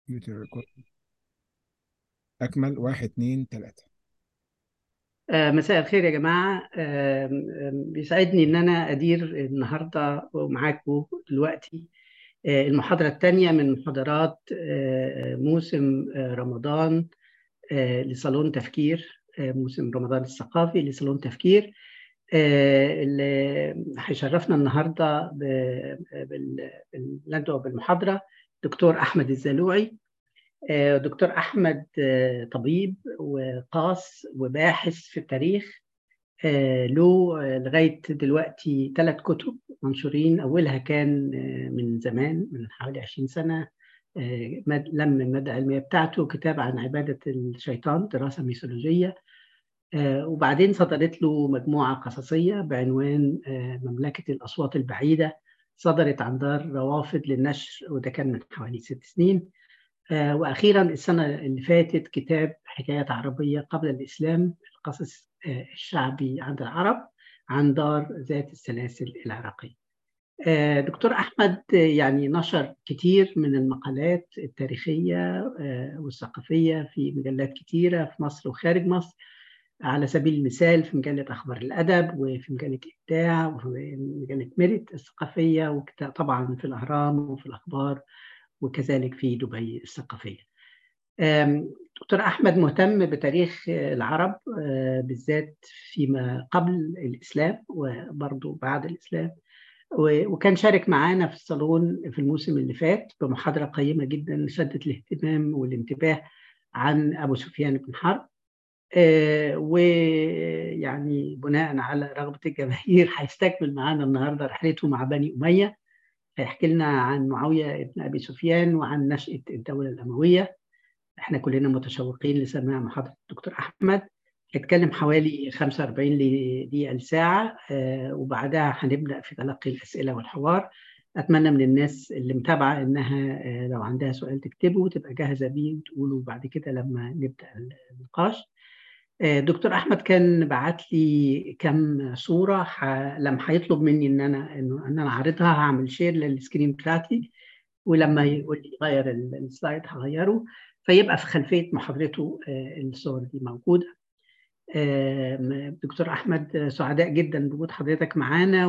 كمبيوتر ريكورد أكمل واحد اتنين تلاتة آه، مساء الخير يا جماعة آم، آم، بيسعدني إن أنا أدير النهاردة معاكم دلوقتي آه، المحاضرة الثانية من محاضرات آه، موسم آه، رمضان آه، لصالون تفكير آه، موسم رمضان الثقافي لصالون تفكير آه، اللي هيشرفنا النهاردة ب- بال- بالندوة بالمحاضرة دكتور أحمد الزلوعي آه، دكتور أحمد آه، طبيب وقاص وباحث في التاريخ آه، له آه، لغاية دلوقتي ثلاث كتب منشورين أولها كان آه، من زمان من حوالي 20 سنة آه، مد- لم المادة العلمية بتاعته كتاب عن عبادة الشيطان دراسة ميثولوجية آه، وبعدين صدرت له مجموعة قصصية بعنوان آه، مملكة الأصوات البعيدة صدرت عن دار روافد للنشر وده كان من حوالي ست سنين آه، وأخيرا السنة اللي فاتت كتاب حكايات عربية قبل الإسلام القصص آه، الشعبي عند العرب عن دار ذات السلاسل العراقية آه، دكتور أحمد آه، يعني نشر كتير من المقالات التاريخية آه، والثقافية في مجلات كتيرة في مصر وخارج مصر على سبيل المثال في مجلة أخبار الأدب وفي مجلة إبداع وفي مجلة ميريت الثقافية وطبعا في الأهرام وفي الأخبار وكذلك في دبي الثقافية آم، دكتور أحمد مهتم بتاريخ العرب آه، بالذات فيما قبل الإسلام وبرضه بعد الإسلام و- وكان شارك معانا في الصالون في الموسم اللي فات بمحاضرة قيمة جدا شدت الاهتمام والانتباه عن أبو سفيان بن حرب آه، ويعني بناء على رغبة الجماهير هيستكمل معانا النهارده رحلته مع بني أمية هيحكي لنا عن معاوية بن أبي سفيان وعن نشأة الدولة الأموية احنا كلنا متشوقين لسماع محاضرة الدكتور أحمد هيتكلم حوالي 45 دقيقة لساعة آه، وبعدها هنبدأ في تلقي الأسئلة والحوار أتمنى من الناس اللي متابعة إنها آه، لو عندها سؤال تكتبه وتبقى جاهزة بيه وتقوله بعد كده لما نبدأ النقاش آه، دكتور احمد كان بعت لي كم صوره ح... لما هيطلب مني ان انا انه ان انا اعرضها هعمل شير للسكرين بتاعتي ولما يقول لي غير ال- السلايد هغيره فيبقى في خلفيه محاضرته آه، الصور دي موجوده آه، دكتور احمد آه، سعداء جدا بوجود حضرتك معانا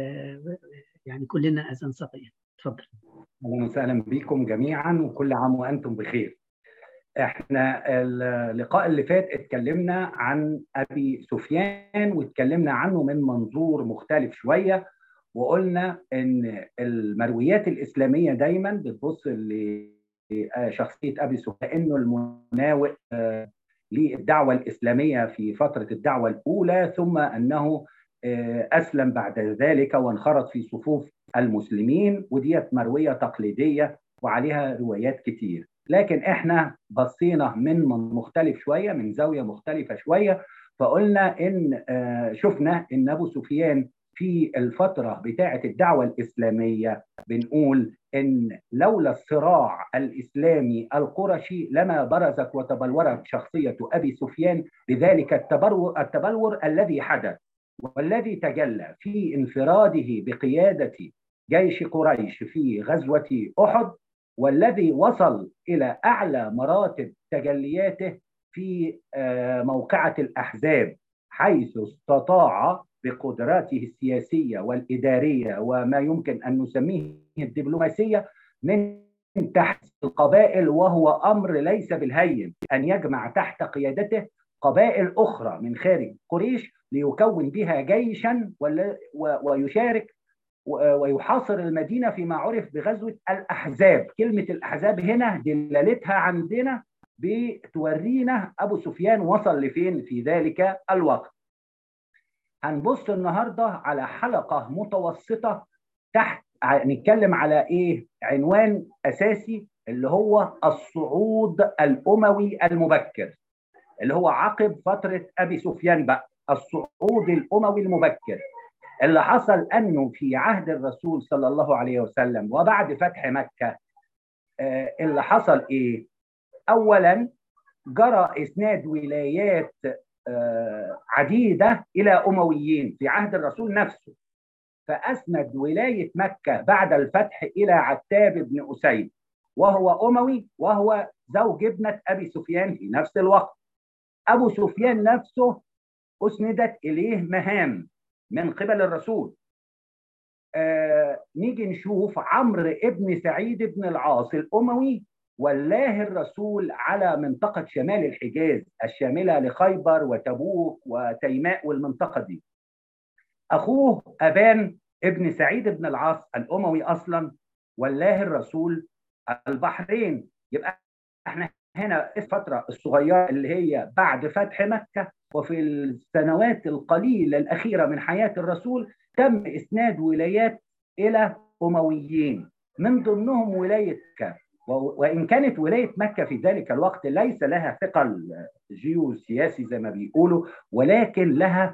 ويعني كلنا اذان صغير اتفضل اهلا وسهلا بكم جميعا وكل عام وانتم بخير. احنا اللقاء اللي فات اتكلمنا عن ابي سفيان واتكلمنا عنه من منظور مختلف شويه وقلنا ان المرويات الاسلاميه دايما بتبص لشخصيه ابي سفيان انه المناوئ آه، للدعوه الاسلاميه في فتره الدعوه الاولى ثم انه آه، اسلم بعد ذلك وانخرط في صفوف المسلمين وديت مرويه تقليديه وعليها روايات كتير لكن احنا بصينا من من مختلف شويه من زاويه مختلفه شويه فقلنا ان آه، شفنا ان ابو سفيان في الفتره بتاعه الدعوه الاسلاميه بنقول ان لولا الصراع الاسلامي القرشي لما برزت وتبلورت شخصيه ابي سفيان لذلك التبلور التبلور الذي حدث والذي تجلى في انفراده بقياده جيش قريش في غزوه احد والذي وصل الى اعلى مراتب تجلياته في آه، موقعه الاحزاب حيث استطاع بقدراته السياسيه والاداريه وما يمكن ان نسميه الدبلوماسيه من تحت القبائل وهو امر ليس بالهين ان يجمع تحت قيادته قبائل اخرى من خارج قريش ليكون بها جيشا ولا- و- ويشارك و- ويحاصر المدينه فيما عرف بغزوه الاحزاب، كلمه الاحزاب هنا دلالتها عندنا بتورينا ابو سفيان وصل لفين في ذلك الوقت. هنبص النهارده على حلقه متوسطه تحت ع- نتكلم على ايه؟ عنوان اساسي اللي هو الصعود الاموي المبكر. اللي هو عقب فتره ابي سفيان بقى، الصعود الاموي المبكر. اللي حصل انه في عهد الرسول صلى الله عليه وسلم وبعد فتح مكه آه، اللي حصل ايه؟ اولا جرى اسناد ولايات آه، عديده الى امويين في عهد الرسول نفسه فاسند ولايه مكه بعد الفتح الى عتاب بن اسيد وهو أموي وهو زوج ابنة أبي سفيان في نفس الوقت أبو سفيان نفسه أسندت إليه مهام من قبل الرسول آه نيجي نشوف عمرو ابن سعيد بن العاص الأموي ولاه الرسول على منطقة شمال الحجاز الشاملة لخيبر وتبوك وتيماء والمنطقة دي أخوه أبان ابن سعيد بن العاص الأموي أصلا ولاه الرسول البحرين يبقى احنا هنا الفترة الصغيرة اللي هي بعد فتح مكة وفي السنوات القليلة الأخيرة من حياة الرسول تم إسناد ولايات إلى أمويين من ضمنهم ولاية مكة وإن كانت ولاية مكة في ذلك الوقت ليس لها ثقل جيوسياسي زي ما بيقولوا ولكن لها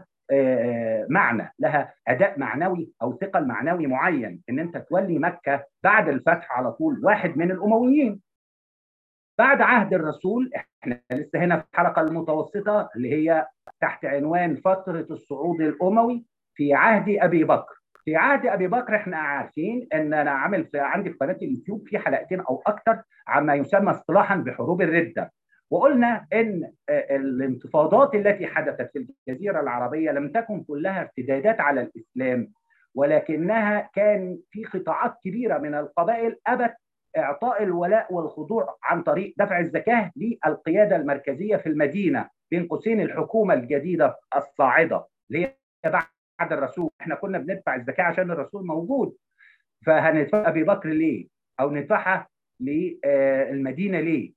معنى لها اداء معنوي او ثقل معنوي معين ان انت تولي مكه بعد الفتح على طول واحد من الامويين بعد عهد الرسول احنا لسه هنا في الحلقه المتوسطه اللي هي تحت عنوان فتره الصعود الاموي في عهد ابي بكر في عهد ابي بكر احنا عارفين ان انا عامل في عندي في قناه اليوتيوب في حلقتين او اكثر عما يسمى اصطلاحا بحروب الرده وقلنا ان الانتفاضات التي حدثت في الجزيره العربيه لم تكن كلها ارتدادات على الاسلام ولكنها كان في قطاعات كبيره من القبائل ابت اعطاء الولاء والخضوع عن طريق دفع الزكاه للقياده المركزيه في المدينه بين قوسين الحكومه الجديده الصاعده اللي هي بعد الرسول احنا كنا بندفع الزكاه عشان الرسول موجود فهندفع ابي بكر ليه او ندفعها للمدينه ليه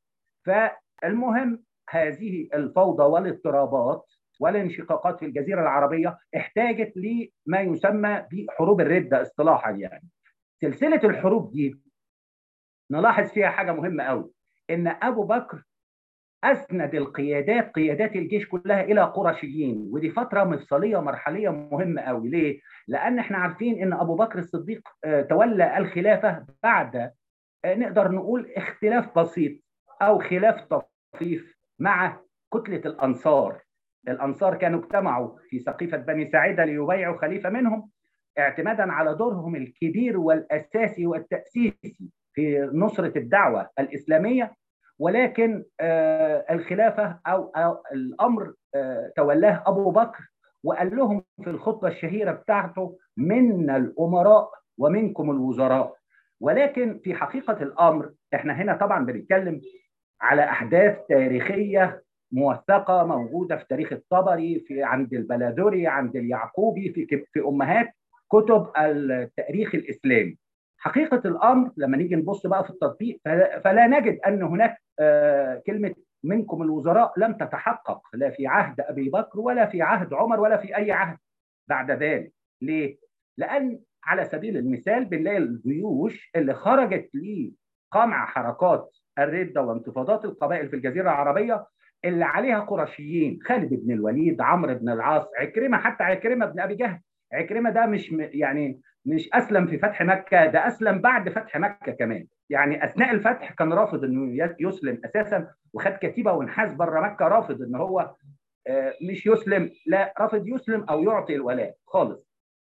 فالمهم هذه الفوضى والاضطرابات والانشقاقات في الجزيره العربيه احتاجت لما يسمى بحروب الرده اصطلاحا يعني سلسله الحروب دي نلاحظ فيها حاجه مهمه قوي ان ابو بكر اسند القيادات قيادات الجيش كلها الى قرشيين ودي فتره مفصليه مرحليه مهمه قوي ليه لان احنا عارفين ان ابو بكر الصديق تولى الخلافه بعد نقدر نقول اختلاف بسيط او خلاف طفيف مع كتله الانصار الانصار كانوا اجتمعوا في سقيفه بني ساعده ليبايعوا خليفه منهم اعتمادا على دورهم الكبير والاساسي والتاسيسي في نصره الدعوه الاسلاميه ولكن آه الخلافه او, أو الامر آه تولاه ابو بكر وقال لهم في الخطبه الشهيره بتاعته منا الامراء ومنكم الوزراء ولكن في حقيقه الامر احنا هنا طبعا بنتكلم على احداث تاريخيه موثقه موجوده في تاريخ الطبري في عند البلاذري عند اليعقوبي في في امهات كتب التاريخ الاسلامي حقيقه الامر لما نيجي نبص بقى في التطبيق فلا نجد ان هناك كلمه منكم الوزراء لم تتحقق لا في عهد ابي بكر ولا في عهد عمر ولا في اي عهد بعد ذلك ليه لان على سبيل المثال بنلاقي الجيوش اللي خرجت لقمع حركات الرده وانتفاضات القبائل في الجزيره العربيه اللي عليها قرشيين خالد بن الوليد عمرو بن العاص عكرمه حتى عكرمه بن ابي جهل عكرمه ده مش يعني مش اسلم في فتح مكه ده اسلم بعد فتح مكه كمان يعني اثناء الفتح كان رافض انه يسلم اساسا وخد كتيبه وانحاز بره مكه رافض ان هو مش يسلم لا رافض يسلم او يعطي الولاء خالص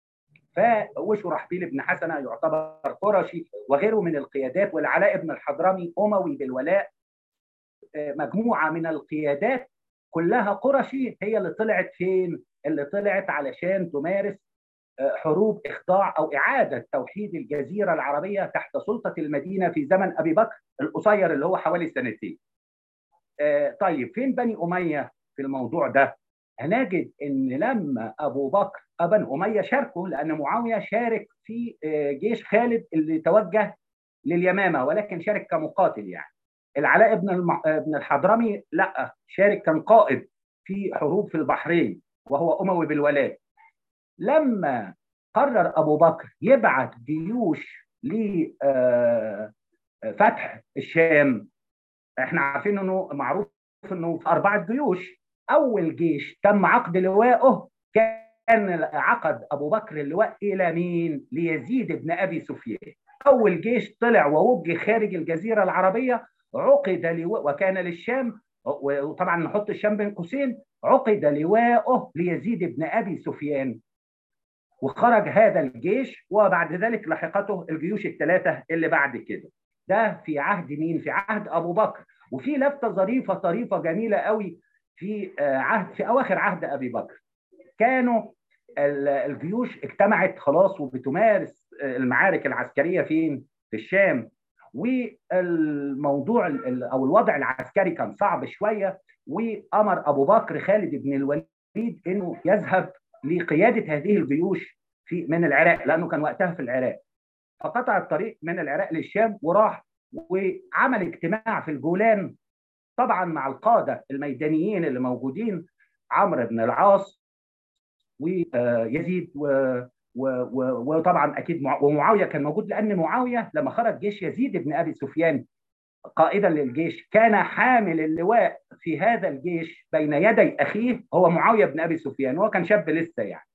فوشرحبيل بن حسنه يعتبر قرشي وغيره من القيادات والعلاء بن الحضرمي اموي بالولاء مجموعه من القيادات كلها قرشي هي اللي طلعت فين؟ اللي طلعت علشان تمارس حروب اخضاع او اعاده توحيد الجزيره العربيه تحت سلطه المدينه في زمن ابي بكر القصير اللي هو حوالي سنتين. طيب فين بني اميه في الموضوع ده؟ هنجد ان لما ابو بكر ابن اميه شاركوا لان معاويه شارك في جيش خالد اللي توجه لليمامه ولكن شارك كمقاتل يعني. العلاء بن الم... بن الحضرمي لا شارك كان قائد في حروب في البحرين وهو اموي بالولاء لما قرر ابو بكر يبعث جيوش لفتح الشام احنا عارفين انه معروف انه في اربعه جيوش اول جيش تم عقد لوائه كان عقد ابو بكر اللواء الى مين؟ ليزيد بن ابي سفيان اول جيش طلع ووجه خارج الجزيره العربيه عقد لواء وكان للشام وطبعا نحط الشام بين قوسين عقد لواءه ليزيد بن ابي سفيان وخرج هذا الجيش وبعد ذلك لحقته الجيوش الثلاثه اللي بعد كده ده في عهد مين في عهد ابو بكر وفي لفته ظريفه طريفه جميله قوي في عهد في اواخر عهد ابي بكر كانوا الجيوش اجتمعت خلاص وبتمارس المعارك العسكريه فين في الشام والموضوع او الوضع العسكري كان صعب شويه وامر ابو بكر خالد بن الوليد انه يذهب لقياده هذه الجيوش في من العراق لانه كان وقتها في العراق فقطع الطريق من العراق للشام وراح وعمل اجتماع في الجولان طبعا مع القاده الميدانيين اللي موجودين عمرو بن العاص ويزيد و وطبعا اكيد ومعاويه كان موجود لان معاويه لما خرج جيش يزيد بن ابي سفيان قائدا للجيش كان حامل اللواء في هذا الجيش بين يدي اخيه هو معاويه بن ابي سفيان وهو كان شاب لسه يعني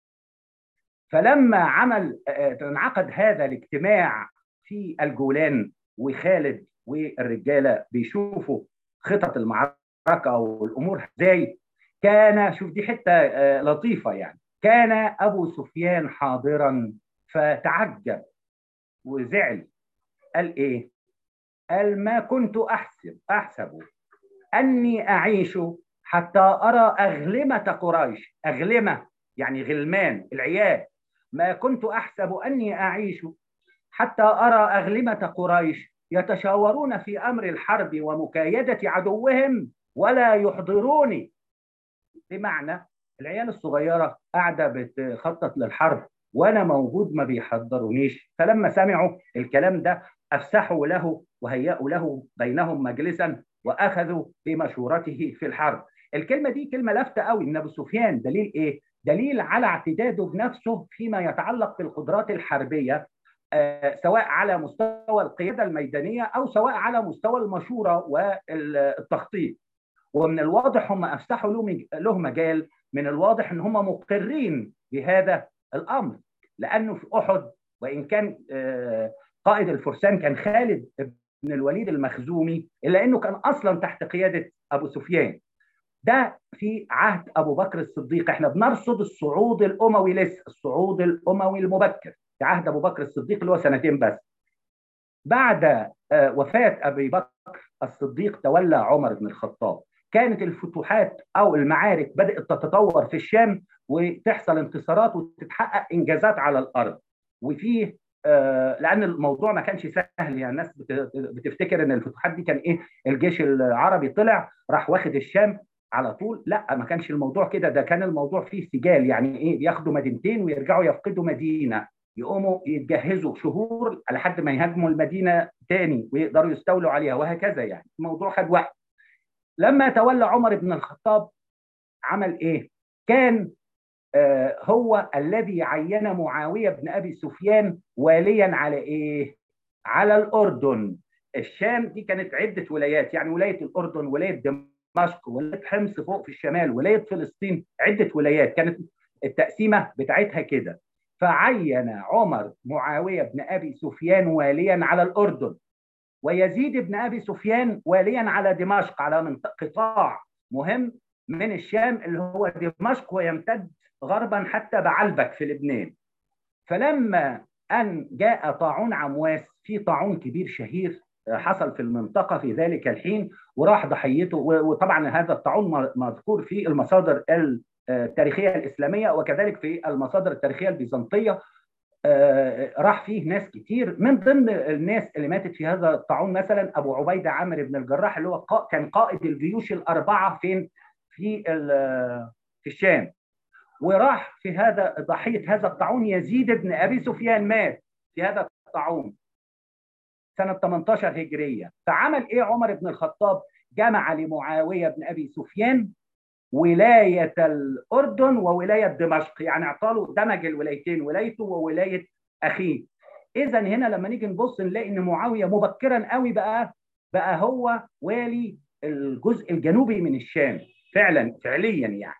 فلما عمل انعقد هذا الاجتماع في الجولان وخالد والرجاله بيشوفوا خطط المعركه والامور ازاي كان شوف دي حته لطيفه يعني كان ابو سفيان حاضرا فتعجب وزعل قال ايه قال ما كنت احسب احسب اني اعيش حتى ارى اغلمه قريش اغلمه يعني غلمان العيال ما كنت احسب اني اعيش حتى ارى اغلمه قريش يتشاورون في امر الحرب ومكايده عدوهم ولا يحضروني بمعنى العيال الصغيره قاعده بتخطط للحرب وانا موجود ما بيحضرونيش فلما سمعوا الكلام ده افسحوا له وهيأوا له بينهم مجلسا واخذوا بمشورته في الحرب الكلمه دي كلمه لافته قوي من ابو سفيان دليل ايه دليل على اعتداده بنفسه فيما يتعلق بالقدرات الحربيه آه سواء على مستوى القياده الميدانيه او سواء على مستوى المشوره والتخطيط ومن الواضح هم افسحوا له له مجال من الواضح ان هم مقرين بهذا الامر لانه في احد وان كان آه قائد الفرسان كان خالد بن الوليد المخزومي الا انه كان اصلا تحت قياده ابو سفيان ده في عهد ابو بكر الصديق احنا بنرصد الصعود الاموي لسه الصعود الاموي المبكر في عهد ابو بكر الصديق اللي هو سنتين بس بعد وفاه ابي بكر الصديق تولى عمر بن الخطاب كانت الفتوحات او المعارك بدات تتطور في الشام وتحصل انتصارات وتتحقق انجازات على الارض وفيه لان الموضوع ما كانش سهل يعني الناس بتفتكر ان الفتوحات دي كان ايه الجيش العربي طلع راح واخد الشام على طول لا ما كانش الموضوع كده ده كان الموضوع فيه سجال يعني ايه بياخدوا مدينتين ويرجعوا يفقدوا مدينه يقوموا يتجهزوا شهور لحد ما يهاجموا المدينه تاني ويقدروا يستولوا عليها وهكذا يعني الموضوع خد وقت لما تولى عمر بن الخطاب عمل ايه كان آه هو الذي عين معاويه بن ابي سفيان واليا على ايه على الاردن الشام دي كانت عده ولايات يعني ولايه الاردن ولايه دمشق ولايه حمص فوق في الشمال ولايه فلسطين عده ولايات كانت التقسيمه بتاعتها كده فعين عمر معاويه بن ابي سفيان واليا على الاردن ويزيد بن ابي سفيان واليا على دمشق على منطقه قطاع مهم من الشام اللي هو دمشق ويمتد غربا حتى بعلبك في لبنان فلما ان جاء طاعون عمواس في طاعون كبير شهير حصل في المنطقه في ذلك الحين وراح ضحيته وطبعا هذا الطاعون مذكور في المصادر التاريخيه الاسلاميه وكذلك في المصادر التاريخيه البيزنطيه راح فيه ناس كتير من ضمن الناس اللي ماتت في هذا الطاعون مثلا ابو عبيده عامر بن الجراح اللي هو كان قائد الجيوش الاربعه فين في في الشام وراح في هذا ضحيه هذا الطاعون يزيد بن ابي سفيان مات في هذا الطاعون سنه 18 هجريه فعمل ايه عمر بن الخطاب جمع لمعاويه بن ابي سفيان ولايه الاردن وولايه دمشق يعني اعطاله دمج الولايتين ولايته وولايه اخيه اذا هنا لما نيجي نبص نلاقي ان معاويه مبكرا قوي بقى بقى هو والي الجزء الجنوبي من الشام فعلا فعليا يعني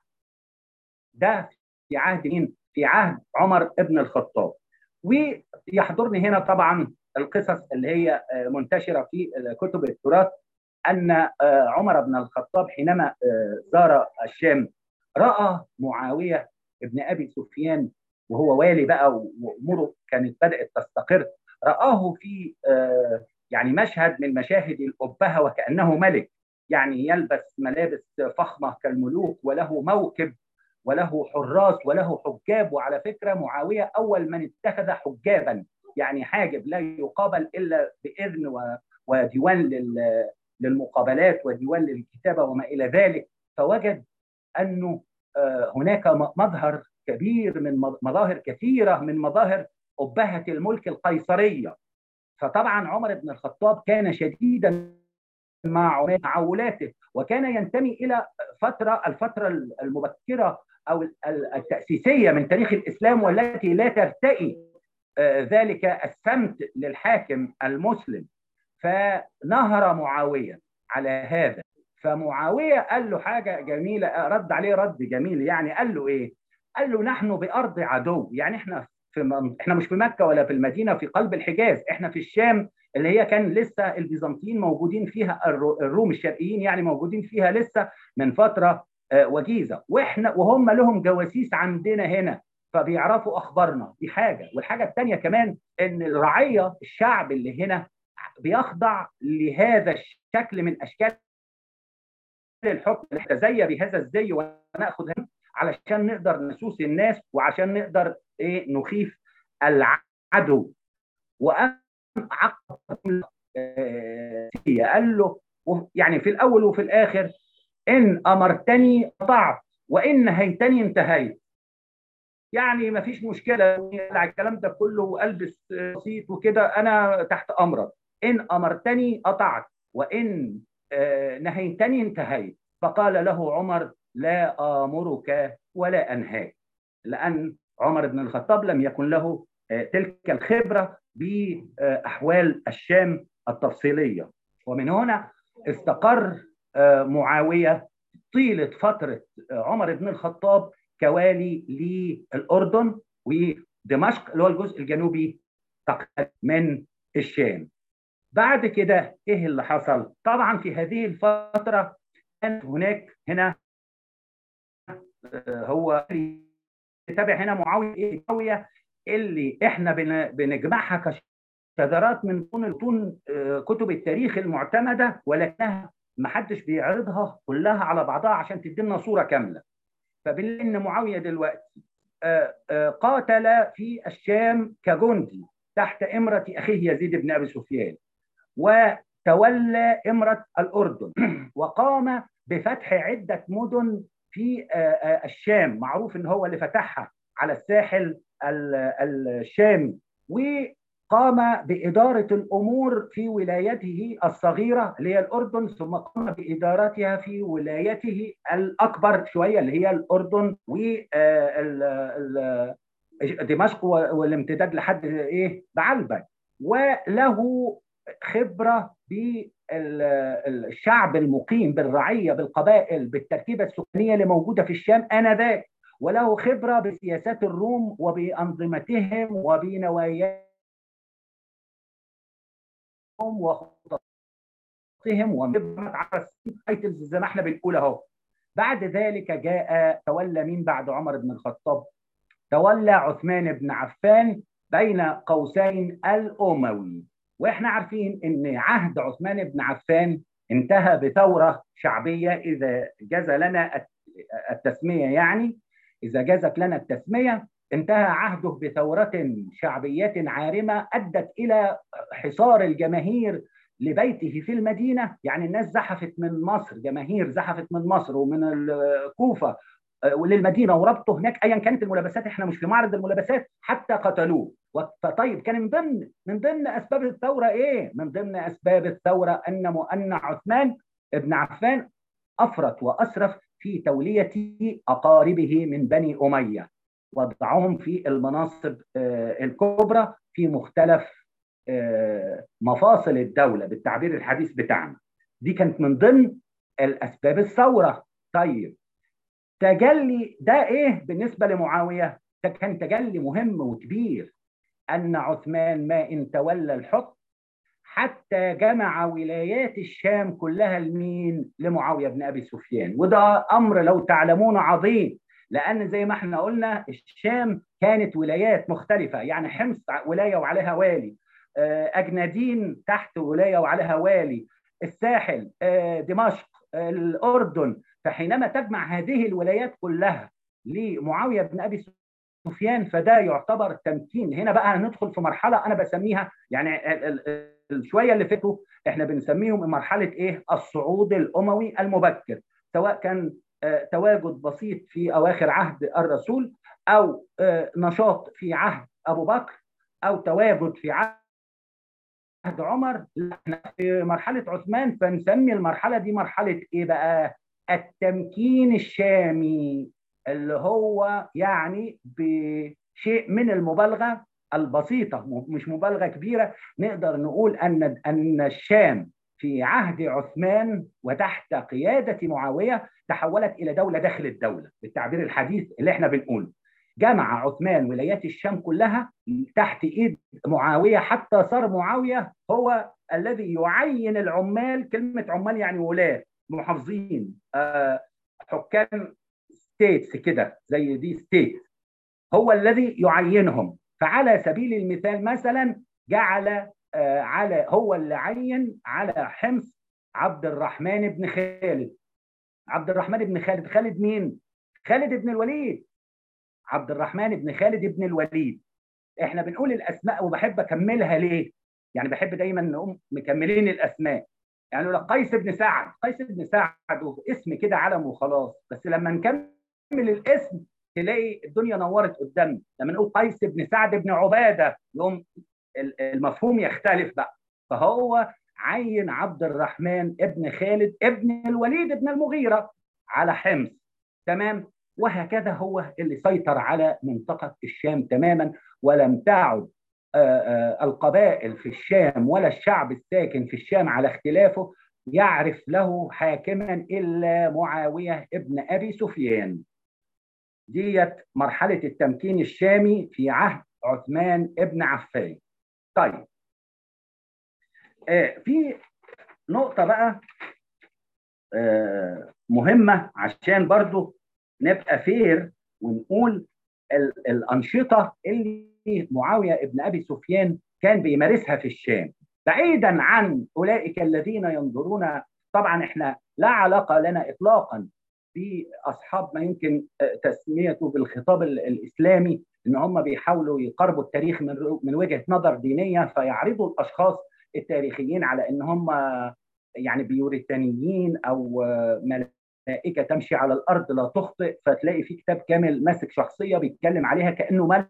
ده في عهد مين في عهد عمر ابن الخطاب ويحضرني هنا طبعا القصص اللي هي منتشره في كتب التراث ان عمر بن الخطاب حينما زار الشام راى معاويه ابن ابي سفيان وهو والي بقى واموره كانت بدات تستقر راه في يعني مشهد من مشاهد الأبهة وكأنه ملك يعني يلبس ملابس فخمة كالملوك وله موكب وله حراس وله حجاب وعلى فكرة معاوية أول من اتخذ حجابا يعني حاجب لا يقابل إلا بإذن وديوان للمقابلات وديوان للكتابة وما إلى ذلك فوجد أنه هناك مظهر كبير من مظاهر كثيرة من مظاهر أبهة الملك القيصرية فطبعا عمر بن الخطاب كان شديدا مع معولاته وكان ينتمي إلى فترة الفترة المبكرة أو التأسيسية من تاريخ الإسلام والتي لا ترتئي ذلك السمت للحاكم المسلم فنهر معاوية على هذا فمعاوية قال له حاجة جميلة رد عليه رد جميل يعني قال له إيه قال له نحن بأرض عدو يعني إحنا في من... احنا مش في مكة ولا في المدينة في قلب الحجاز احنا في الشام اللي هي كان لسه البيزنطيين موجودين فيها الروم الشرقيين يعني موجودين فيها لسه من فترة وجيزة واحنا وهم لهم جواسيس عندنا هنا فبيعرفوا اخبارنا دي حاجه والحاجه الثانيه كمان ان الرعيه الشعب اللي هنا بيخضع لهذا الشكل من اشكال الحكم نتزي بهذا الزي وناخذ علشان نقدر نسوس الناس وعشان نقدر ايه نخيف العدو وقام عقد قال له يعني في الاول وفي الاخر ان امرتني قطعت وان نهيتني انتهيت يعني ما فيش مشكله على الكلام ده كله والبس بسيط وكده انا تحت امرك ان امرتني قطعت وان نهيتني انتهيت فقال له عمر لا امرك ولا انهاك لان عمر بن الخطاب لم يكن له تلك الخبره باحوال الشام التفصيليه ومن هنا استقر معاويه طيله فتره عمر بن الخطاب كوالي للاردن ودمشق اللي هو الجزء الجنوبي من الشام. بعد كده ايه اللي حصل؟ طبعا في هذه الفتره كانت هناك هنا هو تابع هنا معاويه ايه؟ معاويه اللي احنا بنجمعها كشذرات من طون كتب التاريخ المعتمده ولكنها ما حدش بيعرضها كلها على بعضها عشان تدينا صوره كامله. فبنلاقي ان معاويه دلوقتي قاتل في الشام كجندي تحت امره اخيه يزيد بن ابي سفيان وتولى امره الاردن وقام بفتح عده مدن في الشام معروف ان هو اللي فتحها على الساحل الشامي وقام بإدارة الأمور في ولايته الصغيرة اللي هي الأردن ثم قام بإدارتها في ولايته الأكبر شوية اللي هي الأردن و دمشق والامتداد لحد إيه بعلبك وله خبرة بالشعب المقيم بالرعية بالقبائل بالتركيبة السكانية اللي موجودة في الشام آنذاك وله خبرة بسياسات الروم وبأنظمتهم وبنواياهم وخططهم ومبرمت على التايتلز زي ما احنا بنقول اهو بعد ذلك جاء تولى مين بعد عمر بن الخطاب تولى عثمان بن عفان بين قوسين الاموي واحنا عارفين ان عهد عثمان بن عفان انتهى بثوره شعبيه اذا جاز لنا التسميه يعني اذا جازت لنا التسميه انتهى عهده بثورة شعبية عارمة أدت إلى حصار الجماهير لبيته في المدينة يعني الناس زحفت من مصر جماهير زحفت من مصر ومن الكوفة وللمدينة وربطه هناك أيا كانت الملابسات احنا مش في معرض الملابسات حتى قتلوه فطيب كان من ضمن من ضمن أسباب الثورة إيه؟ من ضمن أسباب الثورة أن أن عثمان بن عفان أفرط وأسرف في تولية أقاربه من بني أمية وضعهم في المناصب الكبرى في مختلف مفاصل الدولة بالتعبير الحديث بتاعنا دي كانت من ضمن الأسباب الثورة طيب تجلي ده إيه بالنسبة لمعاوية ده كان تجلي مهم وكبير أن عثمان ما إن تولى الحكم حتى جمع ولايات الشام كلها لمين؟ لمعاوية بن أبي سفيان وده أمر لو تعلمون عظيم لان زي ما احنا قلنا الشام كانت ولايات مختلفه يعني حمص ولايه وعليها والي اجنادين تحت ولايه وعليها والي الساحل دمشق الاردن فحينما تجمع هذه الولايات كلها لمعاويه بن ابي سفيان فده يعتبر تمكين هنا بقى هندخل في مرحله انا بسميها يعني الشويه اللي فاتوا احنا بنسميهم مرحله ايه الصعود الاموي المبكر سواء كان تواجد بسيط في اواخر عهد الرسول او نشاط في عهد ابو بكر او تواجد في عهد عمر احنا في مرحله عثمان فنسمي المرحله دي مرحله ايه بقى التمكين الشامي اللي هو يعني بشيء من المبالغه البسيطه مش مبالغه كبيره نقدر نقول ان ان الشام في عهد عثمان وتحت قياده معاويه تحولت الى دوله داخل الدوله بالتعبير الحديث اللي احنا بنقوله جمع عثمان ولايات الشام كلها تحت ايد معاويه حتى صار معاويه هو الذي يعين العمال كلمه عمال يعني ولاه محافظين آه حكام ستيتس كده زي دي ستيت هو الذي يعينهم فعلى سبيل المثال مثلا جعل آه على هو اللي عين على حمص عبد الرحمن بن خالد عبد الرحمن بن خالد خالد مين خالد بن الوليد عبد الرحمن بن خالد بن الوليد احنا بنقول الاسماء وبحب اكملها ليه يعني بحب دايما نقوم مكملين الاسماء يعني لو قيس بن سعد قيس بن سعد اسم كده علم وخلاص بس لما نكمل الاسم تلاقي الدنيا نورت قدامنا لما نقول قيس بن سعد بن عباده يقوم المفهوم يختلف بقى فهو عين عبد الرحمن ابن خالد ابن الوليد ابن المغيره على حمص تمام وهكذا هو اللي سيطر على منطقه الشام تماما ولم تعد القبائل في الشام ولا الشعب الساكن في الشام على اختلافه يعرف له حاكما الا معاويه ابن ابي سفيان ديت مرحله التمكين الشامي في عهد عثمان ابن عفان طيب آه في نقطه بقى آه مهمه عشان برضو نبقى فير ونقول الانشطه اللي معاويه ابن ابي سفيان كان بيمارسها في الشام بعيدا عن اولئك الذين ينظرون طبعا احنا لا علاقه لنا اطلاقا باصحاب ما يمكن تسميته بالخطاب الاسلامي ان هم بيحاولوا يقربوا التاريخ من من وجهه نظر دينيه فيعرضوا الاشخاص التاريخيين على ان هم يعني بيوريتانيين او ملائكه تمشي على الارض لا تخطئ فتلاقي في كتاب كامل ماسك شخصيه بيتكلم عليها كانه ملك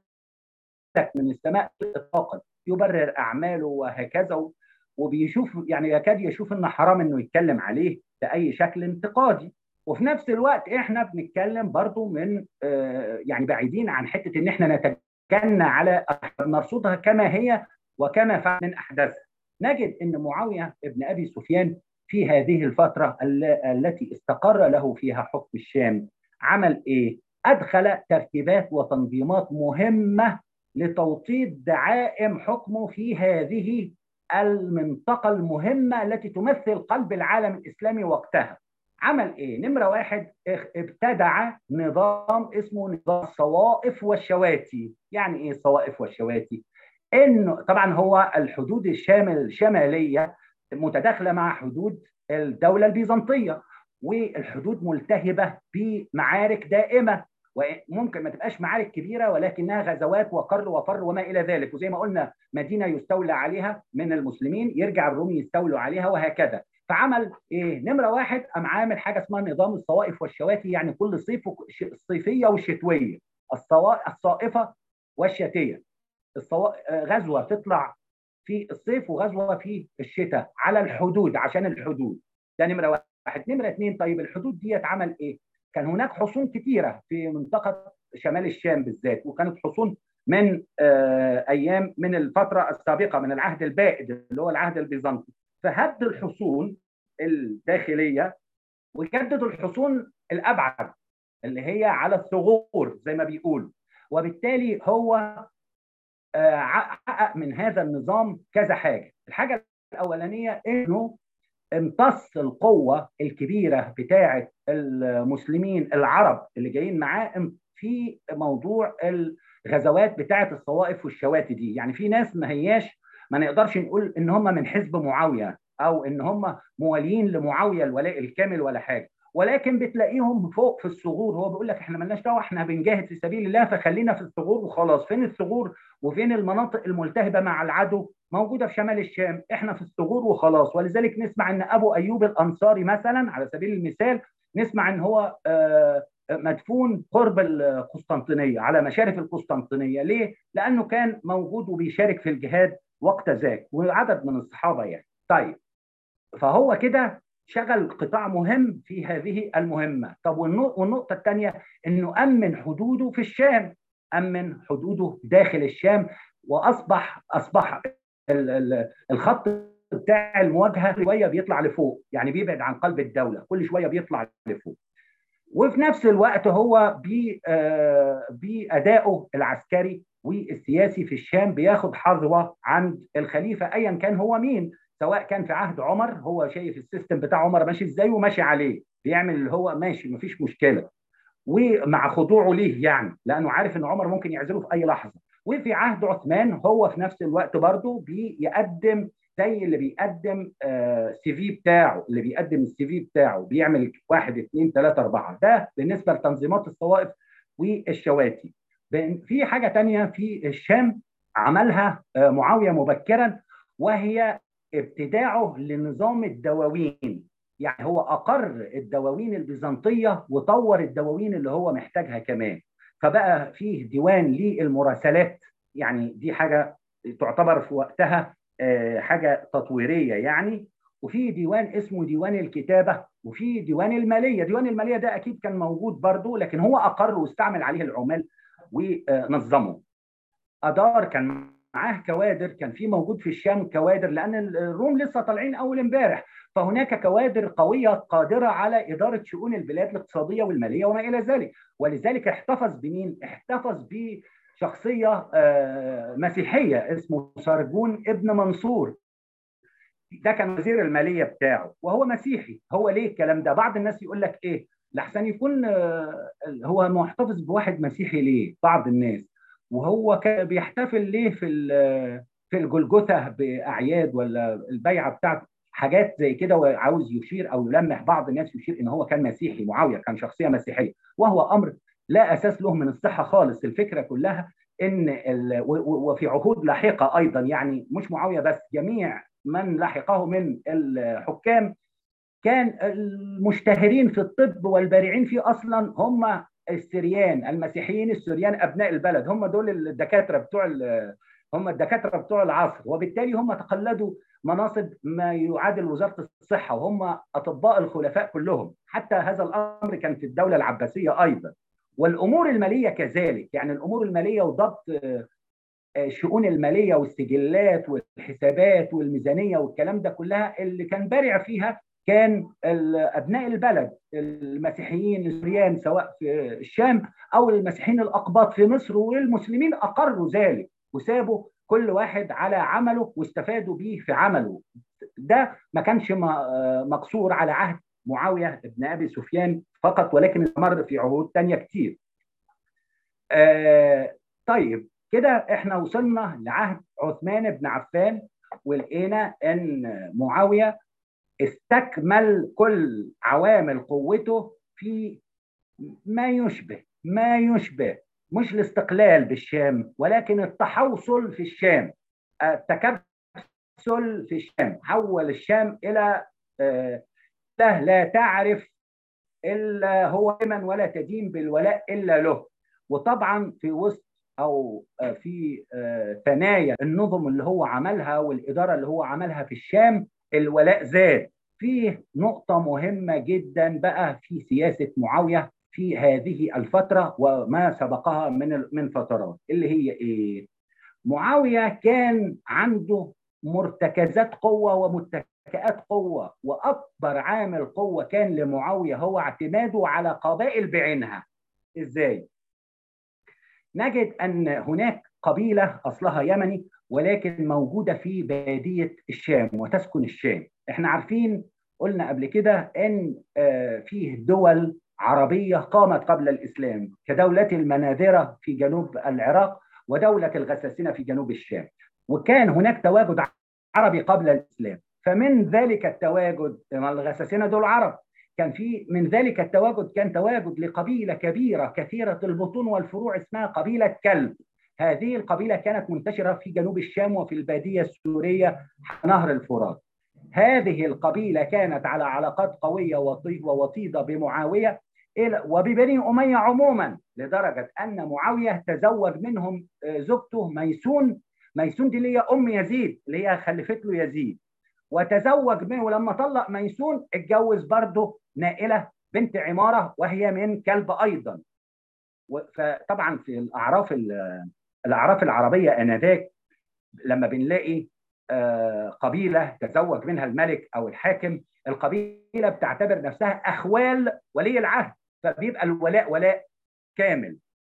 من السماء اطلاقا يبرر اعماله وهكذا وبيشوف يعني يكاد يشوف ان حرام انه يتكلم عليه باي شكل انتقادي وفي نفس الوقت احنا بنتكلم برضو من آه يعني بعيدين عن حته ان احنا نتجنى على نرصدها كما هي وكما فعل من احداثها نجد ان معاويه ابن ابي سفيان في هذه الفتره التي استقر له فيها حكم الشام عمل ايه؟ ادخل ترتيبات وتنظيمات مهمه لتوطيد دعائم حكمه في هذه المنطقه المهمه التي تمثل قلب العالم الاسلامي وقتها. عمل ايه؟ نمره واحد ابتدع نظام اسمه نظام الصوائف والشواتي، يعني ايه الصوائف والشواتي؟ انه طبعا هو الحدود الشامل الشماليه متداخله مع حدود الدوله البيزنطيه والحدود ملتهبه بمعارك دائمه وممكن ما تبقاش معارك كبيره ولكنها غزوات وقر وفر وما الى ذلك وزي ما قلنا مدينه يستولى عليها من المسلمين يرجع الروم يستولوا عليها وهكذا فعمل ايه نمره واحد قام عامل حاجه اسمها نظام الصوائف والشواتي يعني كل صيف الصيفيه والشتويه الصائفه والشتيه الصوا... غزوه تطلع في الصيف وغزوه في الشتاء على الحدود عشان الحدود ده نمره واحد نمره اثنين طيب الحدود دي اتعمل ايه؟ كان هناك حصون كثيره في منطقه شمال الشام بالذات وكانت حصون من آه ايام من الفتره السابقه من العهد البائد اللي هو العهد البيزنطي فهد الحصون الداخليه وجددوا الحصون الابعد اللي هي على الثغور زي ما بيقولوا وبالتالي هو حقق من هذا النظام كذا حاجه الحاجه الاولانيه انه امتص القوه الكبيره بتاعه المسلمين العرب اللي جايين معاه في موضوع الغزوات بتاعه الصوائف والشواتي دي يعني في ناس ما هياش ما نقدرش نقول ان هم من حزب معاويه او ان هم موالين لمعاويه الولاء الكامل ولا حاجه ولكن بتلاقيهم فوق في الثغور هو بيقول لك احنا مالناش دعوه احنا بنجاهد في سبيل الله فخلينا في الثغور وخلاص فين الثغور وفين المناطق الملتهبه مع العدو موجوده في شمال الشام احنا في الثغور وخلاص ولذلك نسمع ان ابو ايوب الانصاري مثلا على سبيل المثال نسمع ان هو مدفون قرب القسطنطينيه على مشارف القسطنطينيه ليه لانه كان موجود وبيشارك في الجهاد وقت ذاك وعدد من الصحابه يعني طيب فهو كده شغل قطاع مهم في هذه المهمه طب والنقطه الثانيه انه امن حدوده في الشام امن حدوده داخل الشام واصبح اصبح الخط بتاع المواجهه شويه بيطلع لفوق يعني بيبعد عن قلب الدوله كل شويه بيطلع لفوق وفي نفس الوقت هو بادائه العسكري والسياسي في الشام بياخد حظوه عند الخليفه ايا كان هو مين سواء كان في عهد عمر هو شايف السيستم بتاع عمر ماشي ازاي وماشي عليه بيعمل اللي هو ماشي مفيش مشكله ومع خضوعه ليه يعني لانه عارف ان عمر ممكن يعزله في اي لحظه وفي عهد عثمان هو في نفس الوقت برضه بيقدم زي اللي بيقدم آه سي في بتاعه اللي بيقدم السي في بتاعه بيعمل واحد اثنين ثلاثه اربعه ده بالنسبه لتنظيمات الطوائف والشواتي في حاجه تانية في الشام عملها آه معاويه مبكرا وهي ابتداعه لنظام الدواوين يعني هو اقر الدواوين البيزنطيه وطور الدواوين اللي هو محتاجها كمان فبقى فيه ديوان للمراسلات يعني دي حاجه تعتبر في وقتها حاجه تطويريه يعني وفي ديوان اسمه ديوان الكتابه وفي ديوان الماليه ديوان الماليه ده اكيد كان موجود برضه لكن هو اقر واستعمل عليه العمال ونظمه ادار كان معاه كوادر كان في موجود في الشام كوادر لان الروم لسه طالعين اول امبارح فهناك كوادر قويه قادره على اداره شؤون البلاد الاقتصاديه والماليه وما الى ذلك ولذلك احتفظ بمين؟ احتفظ بشخصيه مسيحيه اسمه سرجون ابن منصور ده كان وزير الماليه بتاعه وهو مسيحي هو ليه الكلام ده؟ بعض الناس يقول لك ايه؟ لحسن يكون هو محتفظ بواحد مسيحي ليه؟ بعض الناس وهو كان بيحتفل ليه في في الجلجثه باعياد ولا البيعه بتاعته حاجات زي كده وعاوز يشير او يلمح بعض الناس يشير ان هو كان مسيحي معاويه كان شخصيه مسيحيه وهو امر لا اساس له من الصحه خالص الفكره كلها ان وفي عهود لاحقه ايضا يعني مش معاويه بس جميع من لحقه من الحكام كان المشتهرين في الطب والبارعين فيه اصلا هم السريان المسيحيين السريان ابناء البلد هم دول الدكاتره بتوع هم الدكاتره بتوع العصر وبالتالي هم تقلدوا مناصب ما يعادل وزاره الصحه وهم اطباء الخلفاء كلهم حتى هذا الامر كان في الدوله العباسيه ايضا والامور الماليه كذلك يعني الامور الماليه وضبط الشؤون الماليه والسجلات والحسابات والميزانيه والكلام ده كلها اللي كان بارع فيها كان ابناء البلد المسيحيين السوريان سواء في الشام او المسيحيين الاقباط في مصر والمسلمين اقروا ذلك وسابوا كل واحد على عمله واستفادوا به في عمله ده ما كانش مقصور على عهد معاويه ابن ابي سفيان فقط ولكن استمر في عهود تانية كتير آه طيب كده احنا وصلنا لعهد عثمان بن عفان ولقينا ان معاويه استكمل كل عوامل قوته في ما يشبه ما يشبه مش الاستقلال بالشام ولكن التحوصل في الشام التكبسل في الشام حول الشام الى لا تعرف الا هو من ولا تدين بالولاء الا له وطبعا في وسط او في ثنايا النظم اللي هو عملها والاداره اللي هو عملها في الشام الولاء زاد فيه نقطة مهمة جدا بقى في سياسة معاوية في هذه الفترة وما سبقها من من فترات اللي هي ايه؟ معاوية كان عنده مرتكزات قوة ومتكئات قوة وأكبر عامل قوة كان لمعاوية هو اعتماده على قبائل بعينها ازاي؟ نجد أن هناك قبيلة أصلها يمني ولكن موجودة في بادية الشام وتسكن الشام احنا عارفين قلنا قبل كده ان فيه دول عربية قامت قبل الإسلام كدولة المناذرة في جنوب العراق ودولة الغساسنة في جنوب الشام وكان هناك تواجد عربي قبل الاسلام فمن ذلك التواجد الغساسنه دول عرب كان في من ذلك التواجد كان تواجد لقبيله كبيره كثيره البطون والفروع اسمها قبيله كلب هذه القبيله كانت منتشره في جنوب الشام وفي الباديه السوريه نهر الفرات هذه القبيله كانت على علاقات قويه ووطيده بمعاويه وببني اميه عموما لدرجه ان معاويه تزوج منهم زوجته ميسون ميسون دي اللي هي ام يزيد اللي هي خلفت له يزيد وتزوج منه ولما طلق ميسون اتجوز برضه نائله بنت عماره وهي من كلب ايضا فطبعا في الاعراف الاعراف العربيه انذاك لما بنلاقي قبيله تزوج منها الملك او الحاكم القبيله بتعتبر نفسها اخوال ولي العهد فبيبقى الولاء ولاء كامل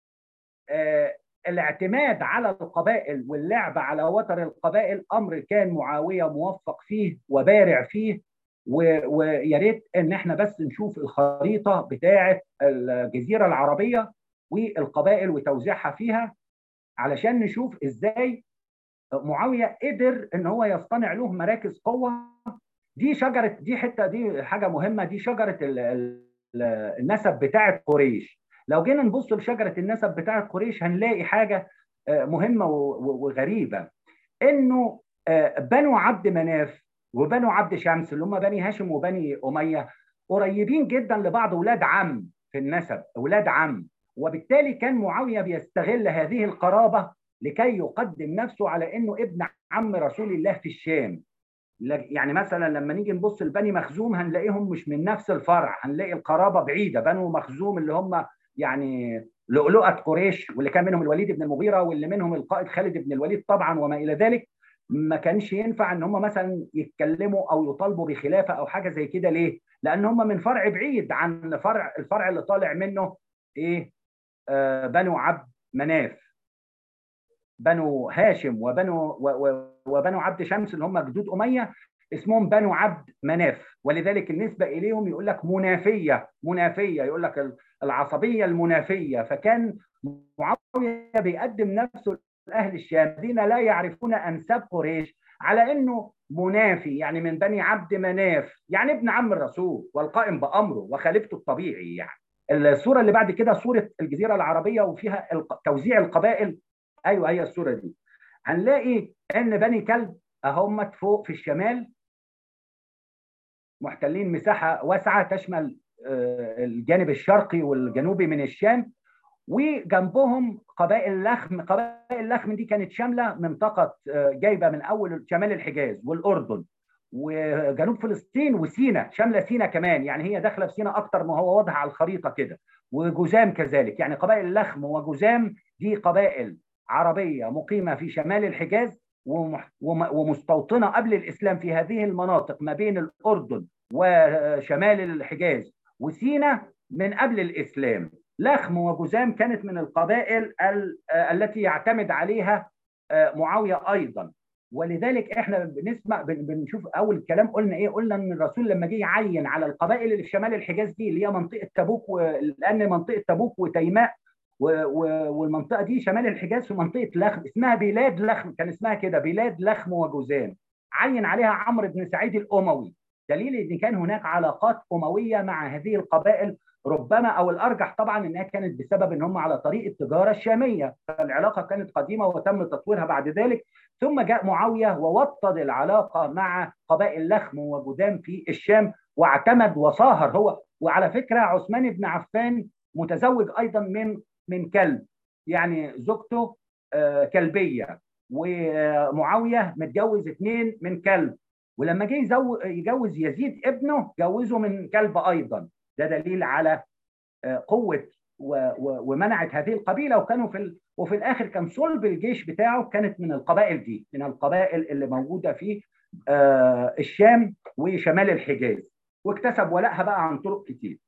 الاعتماد على القبائل واللعب على وتر القبائل امر كان معاويه موفق فيه وبارع فيه ويا ريت ان احنا بس نشوف الخريطه بتاعه الجزيره العربيه والقبائل وتوزيعها فيها علشان نشوف ازاي معاويه قدر ان هو يصطنع له مراكز قوه دي شجره دي حته دي حاجه مهمه دي شجره النسب بتاعه قريش لو جينا نبص لشجره النسب بتاعه قريش هنلاقي حاجه مهمه وغريبه انه بنو عبد مناف وبنو عبد شمس اللي هم بني هاشم وبني اميه قريبين جدا لبعض اولاد عم في النسب اولاد عم وبالتالي كان معاويه بيستغل هذه القرابه لكي يقدم نفسه على انه ابن عم رسول الله في الشام يعني مثلا لما نيجي نبص لبني مخزوم هنلاقيهم مش من نفس الفرع هنلاقي القرابه بعيده بنو مخزوم اللي هم يعني لؤلؤه قريش واللي كان منهم الوليد بن المغيره واللي منهم القائد خالد بن الوليد طبعا وما الى ذلك ما كانش ينفع ان هم مثلا يتكلموا او يطالبوا بخلافه او حاجه زي كده ليه؟ لان هم من فرع بعيد عن فرع الفرع اللي طالع منه ايه؟ آه بنو عبد مناف بنو هاشم وبنو وبنو عبد شمس اللي هم جدود اميه اسمهم بنو عبد مناف ولذلك النسبه اليهم يقول لك منافيه منافيه يقول لك العصبيه المنافيه فكان معاويه بيقدم نفسه لاهل الشام الذين لا يعرفون انساب قريش على انه منافي يعني من بني عبد مناف يعني ابن عم الرسول والقائم بامره وخليفته الطبيعي يعني الصوره اللي بعد كده صوره الجزيره العربيه وفيها توزيع القبائل ايوه هي الصوره دي هنلاقي ان بني كلب اهم فوق في الشمال محتلين مساحه واسعه تشمل الجانب الشرقي والجنوبي من الشام وجنبهم قبائل لخم قبائل لخم دي كانت شامله منطقه جايبه من اول شمال الحجاز والاردن وجنوب فلسطين وسينا شامله سينا كمان يعني هي داخله في سينا اكتر ما هو واضح على الخريطه كده وجزام كذلك يعني قبائل لخم وجزام دي قبائل عربيه مقيمه في شمال الحجاز ومستوطنه قبل الاسلام في هذه المناطق ما بين الاردن وشمال الحجاز وسينا من قبل الاسلام لخم وجزام كانت من القبائل التي يعتمد عليها معاويه ايضا ولذلك احنا بنسمع بنشوف اول الكلام قلنا ايه قلنا ان الرسول لما جه يعين على القبائل اللي في شمال الحجاز دي اللي هي منطقه تبوك و... لان منطقه تبوك وتيماء و... و... والمنطقه دي شمال الحجاز في منطقه لخم اسمها بلاد لخم كان اسمها كده بلاد لخم وجزام عين عليها عمرو بن سعيد الاموي دليل ان كان هناك علاقات امويه مع هذه القبائل ربما او الارجح طبعا انها كانت بسبب ان هم على طريق التجاره الشاميه فالعلاقه كانت قديمه وتم تطويرها بعد ذلك ثم جاء معاويه ووطد العلاقه مع قبائل لخم وجذام في الشام واعتمد وصاهر هو وعلى فكره عثمان بن عفان متزوج ايضا من من كلب يعني زوجته كلبيه ومعاويه متجوز اثنين من كلب ولما جه يجوز يزيد ابنه جوزه من كلب ايضا ده دليل على قوه ومنعت هذه القبيله وكانوا في ال... وفي الاخر كان صلب الجيش بتاعه كانت من القبائل دي من القبائل اللي موجوده في الشام وشمال الحجاز واكتسب ولائها بقى عن طرق كتير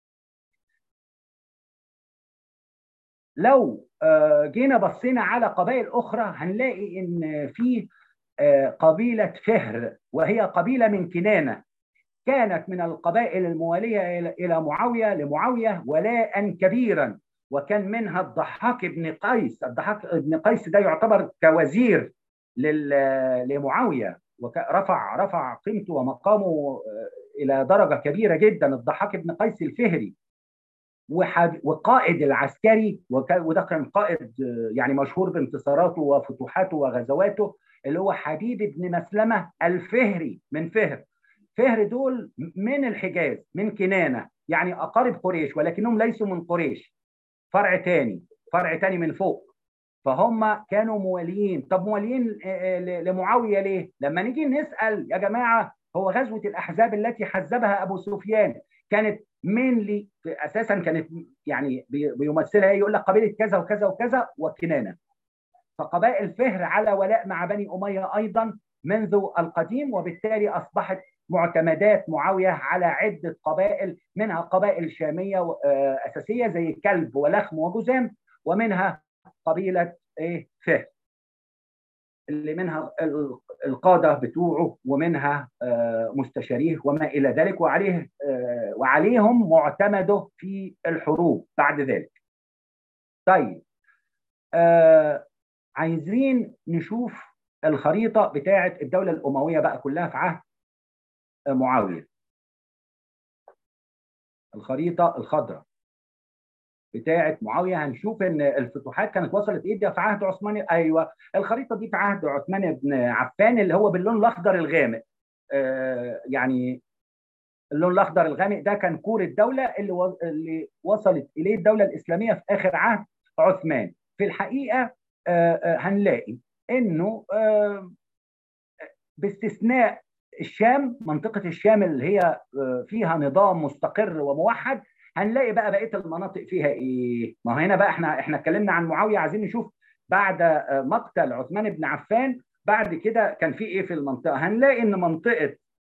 لو جينا بصينا على قبائل اخرى هنلاقي ان في قبيله فهر وهي قبيله من كنانه كانت من القبائل المواليه الى معاويه لمعاويه ولاء كبيرا وكان منها الضحاك بن قيس الضحاك بن قيس ده يعتبر كوزير لمعاويه ورفع رفع قيمته ومقامه الى درجه كبيره جدا الضحاك بن قيس الفهري وقائد العسكري وده كان قائد يعني مشهور بانتصاراته وفتوحاته وغزواته اللي هو حبيب بن مسلمه الفهري من فهر فهر دول من الحجاز من كنانه يعني اقارب قريش ولكنهم ليسوا من قريش فرع تاني فرع تاني من فوق فهم كانوا مواليين طب مواليين لمعاويه ليه لما نيجي نسال يا جماعه هو غزوه الاحزاب التي حزبها ابو سفيان كانت مينلي اساسا كانت يعني بيمثلها يقول لك قبيله كذا وكذا وكذا وكنانه فقبائل فهر على ولاء مع بني اميه ايضا منذ القديم وبالتالي اصبحت معتمدات معاويه على عده قبائل منها قبائل شاميه اساسيه زي كلب ولخم وجزام ومنها قبيله ايه فهر اللي منها القاده بتوعه ومنها مستشاريه وما الى ذلك وعليه وعليهم معتمده في الحروب بعد ذلك. طيب عايزين نشوف الخريطه بتاعه الدوله الامويه بقى كلها في عهد معاويه. الخريطه الخضراء بتاعه معاويه هنشوف ان الفتوحات كانت وصلت ايه ده في عهد عثمان ايوه الخريطه دي في عهد عثمان بن عفان اللي هو باللون الاخضر الغامق آه يعني اللون الاخضر الغامق ده كان كور الدوله اللي و... اللي وصلت اليه الدوله الاسلاميه في اخر عهد عثمان في الحقيقه آه آه هنلاقي انه آه باستثناء الشام منطقه الشام اللي هي فيها نظام مستقر وموحد هنلاقي بقى بقيه المناطق فيها ايه؟ ما هو هنا بقى احنا احنا اتكلمنا عن معاويه عايزين نشوف بعد مقتل عثمان بن عفان بعد كده كان في ايه في المنطقه؟ هنلاقي ان منطقه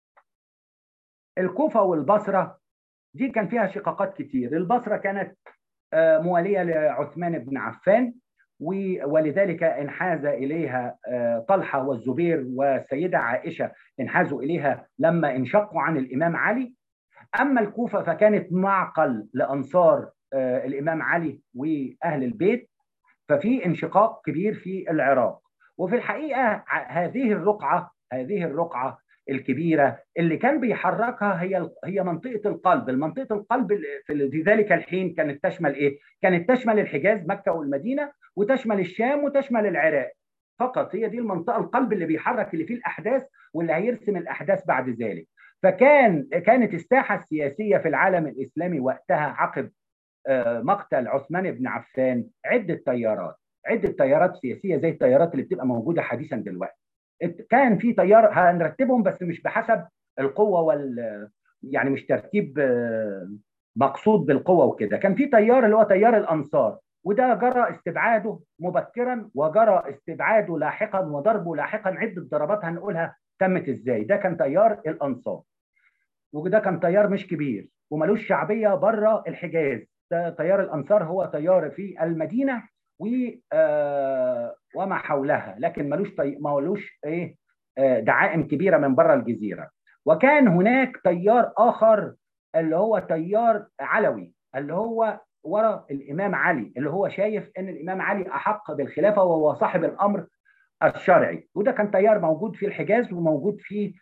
الكوفه والبصره دي كان فيها شقاقات كتير، البصره كانت مواليه لعثمان بن عفان ولذلك انحاز اليها طلحه والزبير والسيده عائشه انحازوا اليها لما انشقوا عن الامام علي اما الكوفه فكانت معقل لانصار الامام علي واهل البيت ففي انشقاق كبير في العراق وفي الحقيقه هذه الرقعه هذه الرقعه الكبيره اللي كان بيحركها هي هي منطقه القلب، المنطقه القلب في ذلك الحين كانت تشمل ايه؟ كانت تشمل الحجاز مكه والمدينه وتشمل الشام وتشمل العراق فقط هي دي المنطقه القلب اللي بيحرك اللي فيه الاحداث واللي هيرسم الاحداث بعد ذلك. فكان كانت الساحه السياسيه في العالم الاسلامي وقتها عقب مقتل عثمان بن عفان عده تيارات عده تيارات سياسيه زي التيارات اللي بتبقى موجوده حديثا دلوقتي كان في تيار هنرتبهم بس مش بحسب القوه وال يعني مش ترتيب مقصود بالقوه وكده كان في تيار اللي هو تيار الانصار وده جرى استبعاده مبكرا وجرى استبعاده لاحقا وضربه لاحقا عده ضربات هنقولها تمت ازاي ده كان تيار الانصار وده كان تيار مش كبير وملوش شعبيه بره الحجاز ده تيار الانصار هو تيار في المدينه و وما حولها لكن ملوش طي... ملوش ايه دعائم كبيره من بره الجزيره وكان هناك تيار اخر اللي هو تيار علوي اللي هو ورا الامام علي اللي هو شايف ان الامام علي احق بالخلافه وهو صاحب الامر الشرعي وده كان تيار موجود في الحجاز وموجود في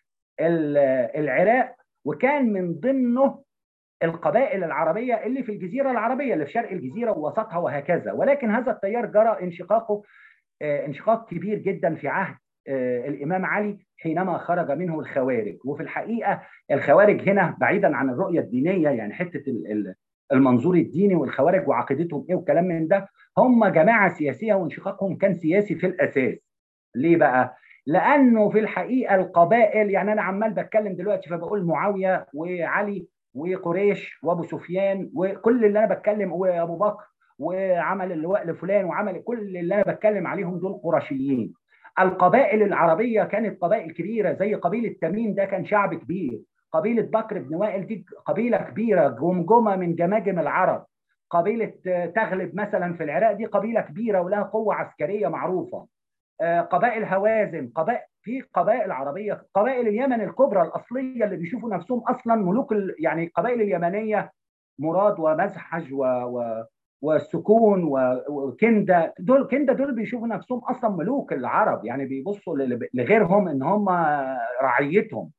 العراق وكان من ضمنه القبائل العربيه اللي في الجزيره العربيه اللي في شرق الجزيره ووسطها وهكذا ولكن هذا التيار جرى انشقاقه انشقاق كبير جدا في عهد الامام علي حينما خرج منه الخوارج وفي الحقيقه الخوارج هنا بعيدا عن الرؤيه الدينيه يعني حته المنظور الديني والخوارج وعقيدتهم ايه والكلام من ده هم جماعه سياسيه وانشقاقهم كان سياسي في الاساس ليه بقى لانه في الحقيقه القبائل يعني انا عمال بتكلم دلوقتي فبقول معاويه وعلي وقريش وابو سفيان وكل اللي انا بتكلم وابو بكر وعمل اللواء لفلان وعمل كل اللي انا بتكلم عليهم دول قرشيين القبائل العربيه كانت قبائل كبيره زي قبيله تميم ده كان شعب كبير قبيله بكر بن وائل دي قبيله كبيره جمجمه من جماجم العرب قبيله تغلب مثلا في العراق دي قبيله كبيره ولها قوه عسكريه معروفه قبائل هوازن قبائل في قبائل عربيه قبائل اليمن الكبرى الاصليه اللي بيشوفوا نفسهم اصلا ملوك يعني القبائل اليمنيه مراد ومزحج و... و... والسكون وكندا دول كندا دول بيشوفوا نفسهم اصلا ملوك العرب يعني بيبصوا لغيرهم ان هم رعيتهم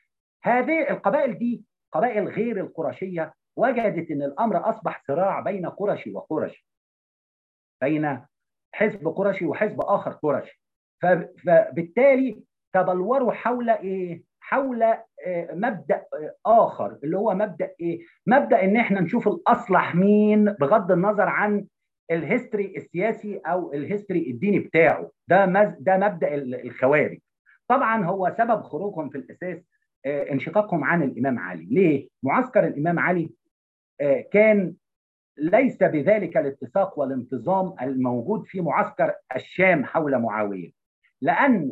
هذه القبائل دي قبائل غير القرشيه وجدت ان الامر اصبح صراع بين قرشي وقرشي بين حزب قرشي وحزب اخر قرشي فبالتالي تبلوروا حول ايه حول مبدا اخر اللي هو مبدا ايه مبدا ان احنا نشوف الاصلح مين بغض النظر عن الهيستوري السياسي او الهيستوري الديني بتاعه ده مز... ده مبدا الخوارج طبعا هو سبب خروجهم في الاساس انشقاقهم عن الامام علي ليه معسكر الامام علي كان ليس بذلك الاتساق والانتظام الموجود في معسكر الشام حول معاويه لان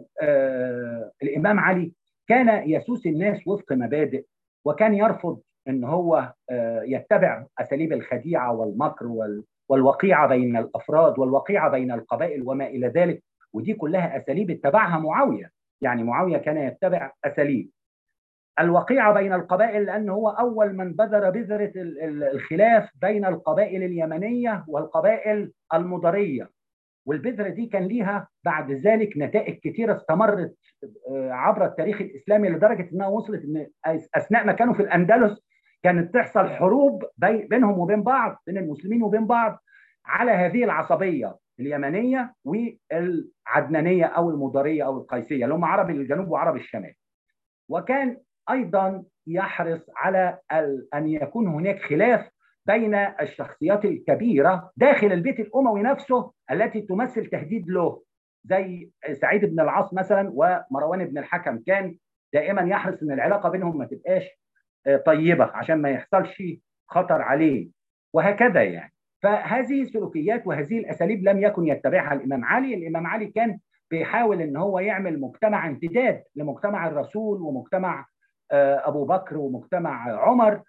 الامام علي كان يسوس الناس وفق مبادئ وكان يرفض ان هو يتبع اساليب الخديعه والمكر والوقيعه بين الافراد والوقيعه بين القبائل وما الى ذلك ودي كلها اساليب اتبعها معاويه يعني معاويه كان يتبع اساليب الوقيعه بين القبائل لان هو اول من بذر بذره الخلاف بين القبائل اليمنيه والقبائل المضريه والبذره دي كان ليها بعد ذلك نتائج كثيره استمرت عبر التاريخ الاسلامي لدرجه انها وصلت ان اثناء ما كانوا في الاندلس كانت تحصل حروب بينهم وبين بعض بين المسلمين وبين بعض على هذه العصبيه اليمنيه والعدنانيه او المضريه او القيسيه اللي هم عرب الجنوب وعرب الشمال. وكان ايضا يحرص على ان يكون هناك خلاف بين الشخصيات الكبيره داخل البيت الاموي نفسه التي تمثل تهديد له زي سعيد بن العاص مثلا ومروان بن الحكم كان دائما يحرص ان العلاقه بينهم ما تبقاش طيبه عشان ما يحصلش خطر عليه وهكذا يعني فهذه السلوكيات وهذه الاساليب لم يكن يتبعها الامام علي الامام علي كان بيحاول ان هو يعمل مجتمع امتداد لمجتمع الرسول ومجتمع ابو بكر ومجتمع عمر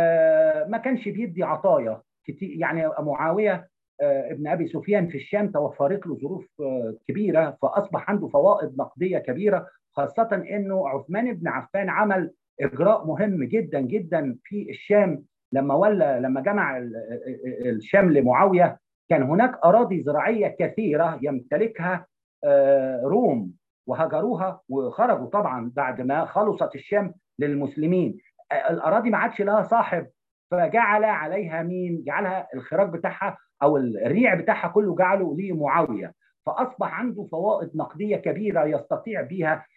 ما كانش بيدي عطايا كتير يعني معاويه ابن ابي سفيان في الشام توفرت له ظروف كبيره فاصبح عنده فوائد نقديه كبيره خاصه انه عثمان بن عفان عمل اجراء مهم جدا جدا في الشام لما ولى لما جمع الشام لمعاويه كان هناك اراضي زراعيه كثيره يمتلكها روم وهجروها وخرجوا طبعا بعد ما خلصت الشام للمسلمين الاراضي ما عادش لها صاحب فجعل عليها مين؟ جعلها الخراج بتاعها او الريع بتاعها كله جعله لمعاويه فاصبح عنده فوائد نقديه كبيره يستطيع بها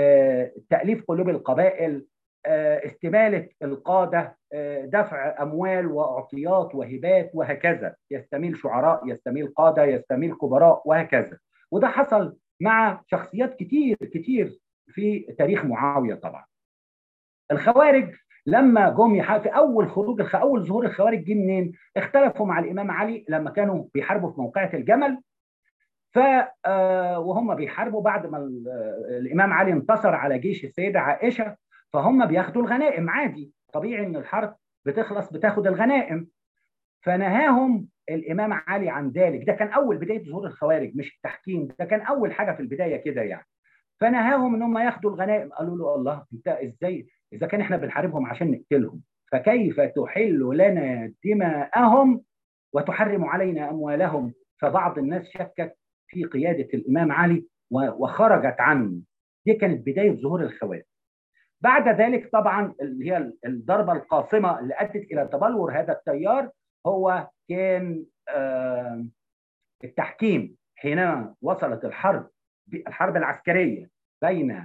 تاليف قلوب القبائل استماله القاده دفع اموال واعطيات وهبات وهكذا يستميل شعراء يستميل قاده يستميل كبراء وهكذا وده حصل مع شخصيات كتير كتير في تاريخ معاويه طبعا الخوارج لما جم في اول خروج اول ظهور الخوارج جه منين؟ اختلفوا مع الامام علي لما كانوا بيحاربوا في موقعه الجمل ف وهم بيحاربوا بعد ما الامام علي انتصر على جيش السيده عائشه فهم بياخدوا الغنائم عادي طبيعي ان الحرب بتخلص بتاخد الغنائم فنهاهم الامام علي عن ذلك ده كان اول بدايه ظهور الخوارج مش التحكيم ده كان اول حاجه في البدايه كده يعني فنهاهم ان هم ياخدوا الغنائم قالوا له الله انت ازاي اذا كان احنا بنحاربهم عشان نقتلهم فكيف تحل لنا دماءهم وتحرم علينا اموالهم فبعض الناس شكت في قياده الامام علي وخرجت عنه دي كانت بدايه ظهور الخوارج بعد ذلك طبعا اللي هي الضربه القاصمه اللي ادت الى تبلور هذا التيار هو كان آه التحكيم حينما وصلت الحرب الحرب العسكريه بين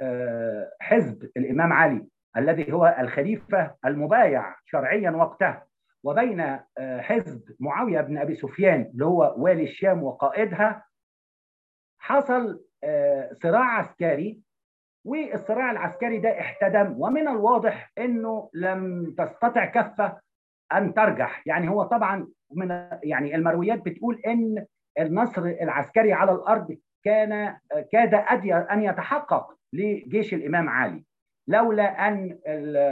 آه حزب الامام علي الذي هو الخليفه المبايع شرعيا وقتها وبين آه حزب معاويه بن ابي سفيان اللي هو والي الشام وقائدها حصل صراع عسكري والصراع العسكري ده احتدم ومن الواضح انه لم تستطع كفه ان ترجح يعني هو طبعا من يعني المرويات بتقول ان النصر العسكري على الارض كان كاد ان يتحقق لجيش الامام علي لولا ان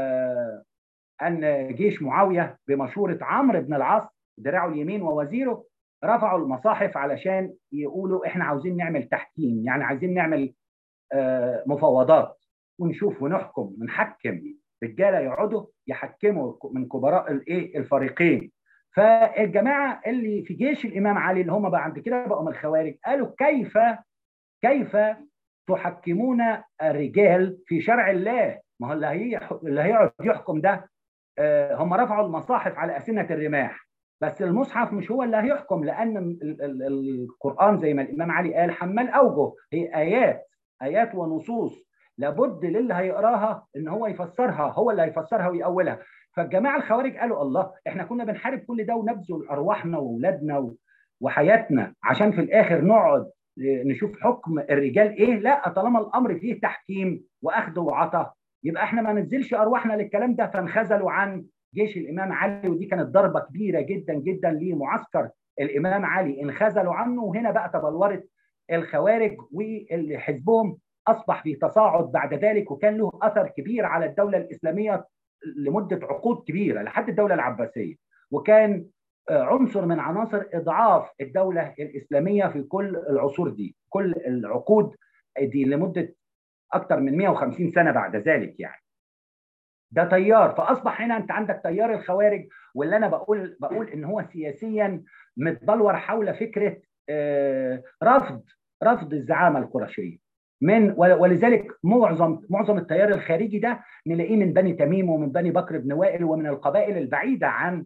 ان جيش معاويه بمشوره عمرو بن العاص دراعه اليمين ووزيره رفعوا المصاحف علشان يقولوا احنا عاوزين نعمل تحكيم يعني عايزين نعمل مفاوضات ونشوف ونحكم ونحكم رجاله يقعدوا يحكموا من كبراء الايه الفريقين فالجماعه اللي في جيش الامام علي اللي هم بعد كده بقوا من الخوارج قالوا كيف كيف تحكمون الرجال في شرع الله ما هو اللي هي اللي هيقعد يحكم ده هم رفعوا المصاحف على اسنه الرماح بس المصحف مش هو اللي هيحكم لان القران زي ما الامام علي قال حمال اوجه هي ايات ايات ونصوص لابد للي هيقراها ان هو يفسرها هو اللي هيفسرها ويأولها فالجماعه الخوارج قالوا الله احنا كنا بنحارب كل ده ونبذل ارواحنا واولادنا وحياتنا عشان في الاخر نقعد نشوف حكم الرجال ايه لا طالما الامر فيه تحكيم واخذ وعطاء يبقى احنا ما ننزلش ارواحنا للكلام ده فانخذلوا عن جيش الامام علي ودي كانت ضربه كبيره جدا جدا لمعسكر الامام علي انخذلوا عنه وهنا بقى تبلورت الخوارج واللي حزبهم اصبح في تصاعد بعد ذلك وكان له اثر كبير على الدوله الاسلاميه لمده عقود كبيره لحد الدوله العباسيه وكان عنصر من عناصر اضعاف الدوله الاسلاميه في كل العصور دي كل العقود دي لمده اكثر من 150 سنه بعد ذلك يعني ده تيار فاصبح هنا انت عندك تيار الخوارج واللي انا بقول بقول ان هو سياسيا متبلور حول فكره رفض رفض الزعامه القرشيه من ولذلك معظم معظم التيار الخارجي ده نلاقيه من بني تميم ومن بني بكر بن وائل ومن القبائل البعيده عن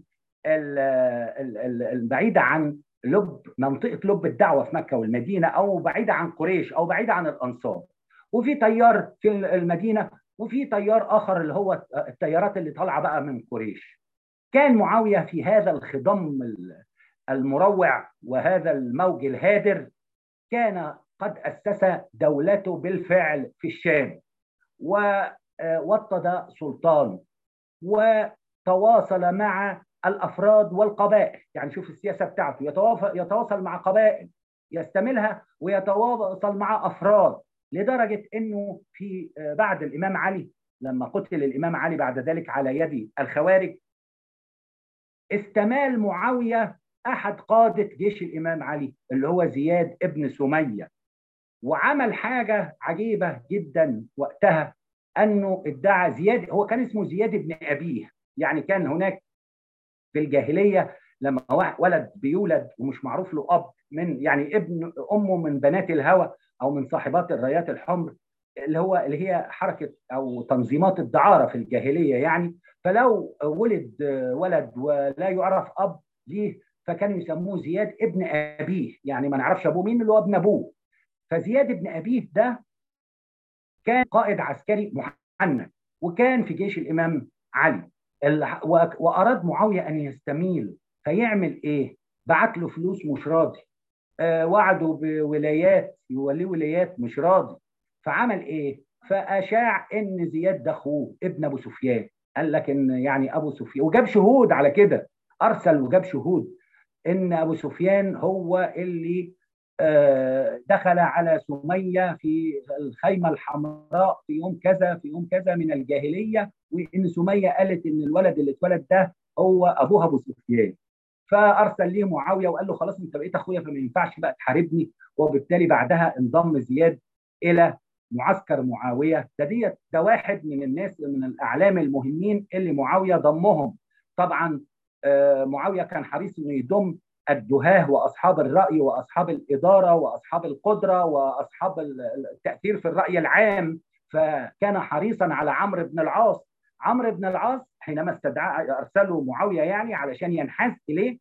البعيده عن لب منطقه لب الدعوه في مكه والمدينه او بعيده عن قريش او بعيده عن الانصار وفي تيار في المدينه وفي تيار اخر اللي هو التيارات اللي طالعه بقى من قريش كان معاويه في هذا الخضم المروع وهذا الموج الهادر كان قد اسس دولته بالفعل في الشام ووطد سلطان وتواصل مع الافراد والقبائل يعني شوف السياسه بتاعته يتواصل مع قبائل يستملها ويتواصل مع افراد لدرجه انه في بعد الامام علي لما قتل الامام علي بعد ذلك على يد الخوارج استمال معاويه احد قاده جيش الامام علي اللي هو زياد ابن سميه وعمل حاجه عجيبه جدا وقتها انه ادعى زياد هو كان اسمه زياد ابن ابيه يعني كان هناك في الجاهليه لما ولد بيولد ومش معروف له اب من يعني ابن امه من بنات الهوى او من صاحبات الرايات الحمر اللي هو اللي هي حركه او تنظيمات الدعاره في الجاهليه يعني فلو ولد ولد ولا يعرف اب ليه فكانوا يسموه زياد ابن ابيه يعني ما نعرفش ابوه مين اللي هو ابن ابوه فزياد ابن ابيه ده كان قائد عسكري محنك وكان في جيش الامام علي واراد معاويه ان يستميل فيعمل ايه؟ بعت له فلوس مش راضي آه وعده بولايات يوليه ولايات مش راضي فعمل ايه؟ فاشاع ان زياد ده اخوه ابن ابو سفيان قال لك ان يعني ابو سفيان وجاب شهود على كده ارسل وجاب شهود ان ابو سفيان هو اللي دخل على سميه في الخيمه الحمراء في يوم كذا في يوم كذا من الجاهليه وان سميه قالت ان الولد اللي اتولد ده هو ابوها ابو سفيان فارسل ليه معاويه وقال له خلاص انت بقيت اخويا فما ينفعش بقى تحاربني وبالتالي بعدها انضم زياد الى معسكر معاويه ده ديت ده واحد من الناس من الاعلام المهمين اللي معاويه ضمهم طبعا معاويه كان حريص انه يضم الدهاه واصحاب الراي واصحاب الاداره واصحاب القدره واصحاب التاثير في الراي العام فكان حريصا على عمرو بن العاص عمرو بن العاص حينما استدعى ارسله معاويه يعني علشان ينحاز اليه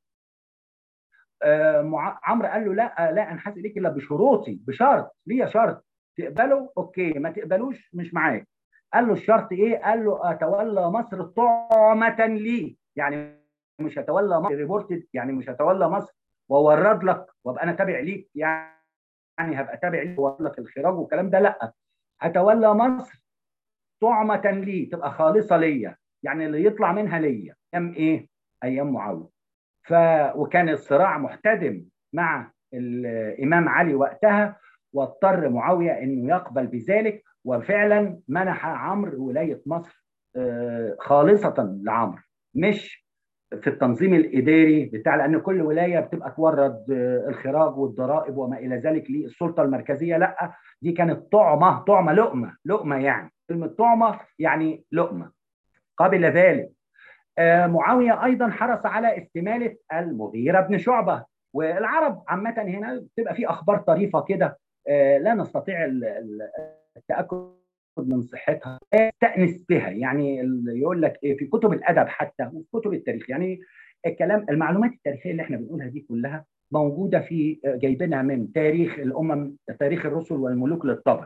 آه عمرو قال له لا لا انحاز اليك الا بشروطي بشرط ليا شرط تقبله اوكي ما تقبلوش مش معاك قال له الشرط ايه قال له اتولى مصر طعمه لي يعني مش هتولى مصر ريبورتد يعني مش هتولى مصر واورد لك وابقى انا تابع ليك يعني هبقى تابع ليك واورد لك الخراج والكلام ده لا هتولى مصر طعمة لي تبقى خالصة ليا يعني اللي يطلع منها ليا ايام ايه؟ ايام معاويه ف وكان الصراع محتدم مع الامام علي وقتها واضطر معاويه انه يقبل بذلك وفعلا منح عمرو ولايه مصر خالصه لعمرو مش في التنظيم الاداري بتاع لان كل ولايه بتبقى تورد الخراج والضرائب وما الى ذلك للسلطه المركزيه لا دي كانت طعمه طعمه لقمه لقمه يعني كلمه طعمه يعني لقمه قبل ذلك معاويه ايضا حرص على استماله المغيره بن شعبه والعرب عامه هنا بتبقى في اخبار طريفه كده لا نستطيع التاكد من صحتها تأنس بها يعني يقول لك ايه في كتب الادب حتى وفي كتب التاريخ يعني الكلام المعلومات التاريخيه اللي احنا بنقولها دي كلها موجوده في جايبينها من تاريخ الامم تاريخ الرسل والملوك للطبر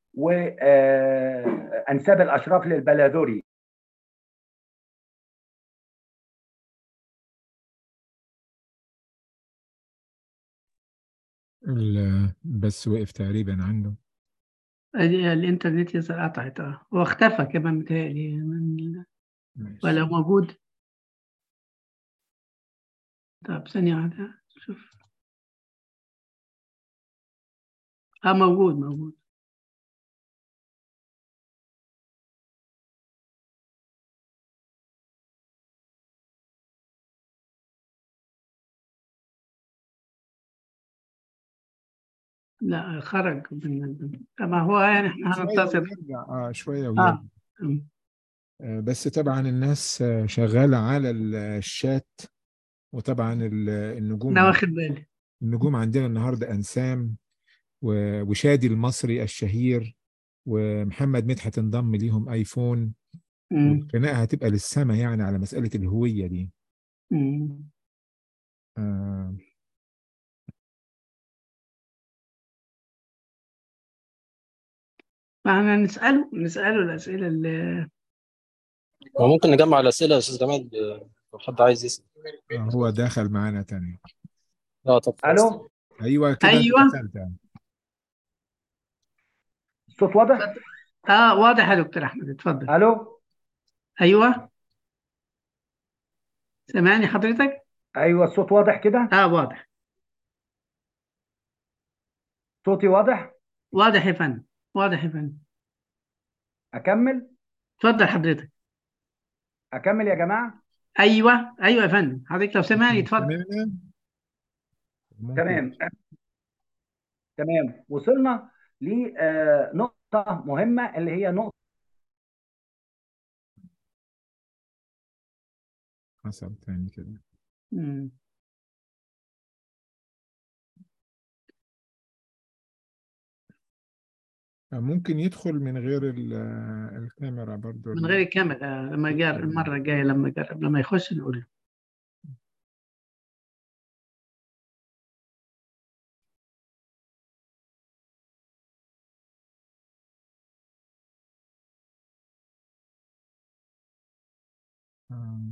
وانساب الاشراف للبلاذوري بس وقف تقريبا عنده الانترنت يظهر قطعت اه هو اختفى كمان متهيألي من ولا موجود طب ثانية واحدة شوف اه موجود موجود لا خرج من طبعا هو يعني احنا هننتظر اه شويه ويرجع اه آه بس طبعا الناس شغاله على الشات وطبعا النجوم انا واخد بالي النجوم عندنا النهارده انسام وشادي المصري الشهير ومحمد مدحت انضم ليهم ايفون والخناقه هتبقى للسما يعني على مساله الهويه دي آه فاحنا نسأله نسأله الأسئلة اللي وممكن نجمع الأسئلة يا أستاذ جمال لو حد عايز يسأل آه هو دخل معانا تاني اه طب الو ايوه كده أيوة. دخلت يعني. الصوت واضح اه واضح يا دكتور أحمد اتفضل الو أيوه سامعني حضرتك؟ ايوه الصوت واضح كده اه واضح صوتي واضح واضح يا فندم واضح يا فندم اكمل اتفضل حضرتك اكمل يا جماعه ايوه ايوه يا فندم حضرتك لو سامعني اتفضل سمعنا؟ ممكن- تمام تمام وصلنا لنقطه مهمه اللي هي نقطه حصل تاني كده مم. ممكن يدخل من غير ال- الكاميرا برضو من غير الكاميرا لما جار المره الجايه لما جرب لما يخش نقول له آه.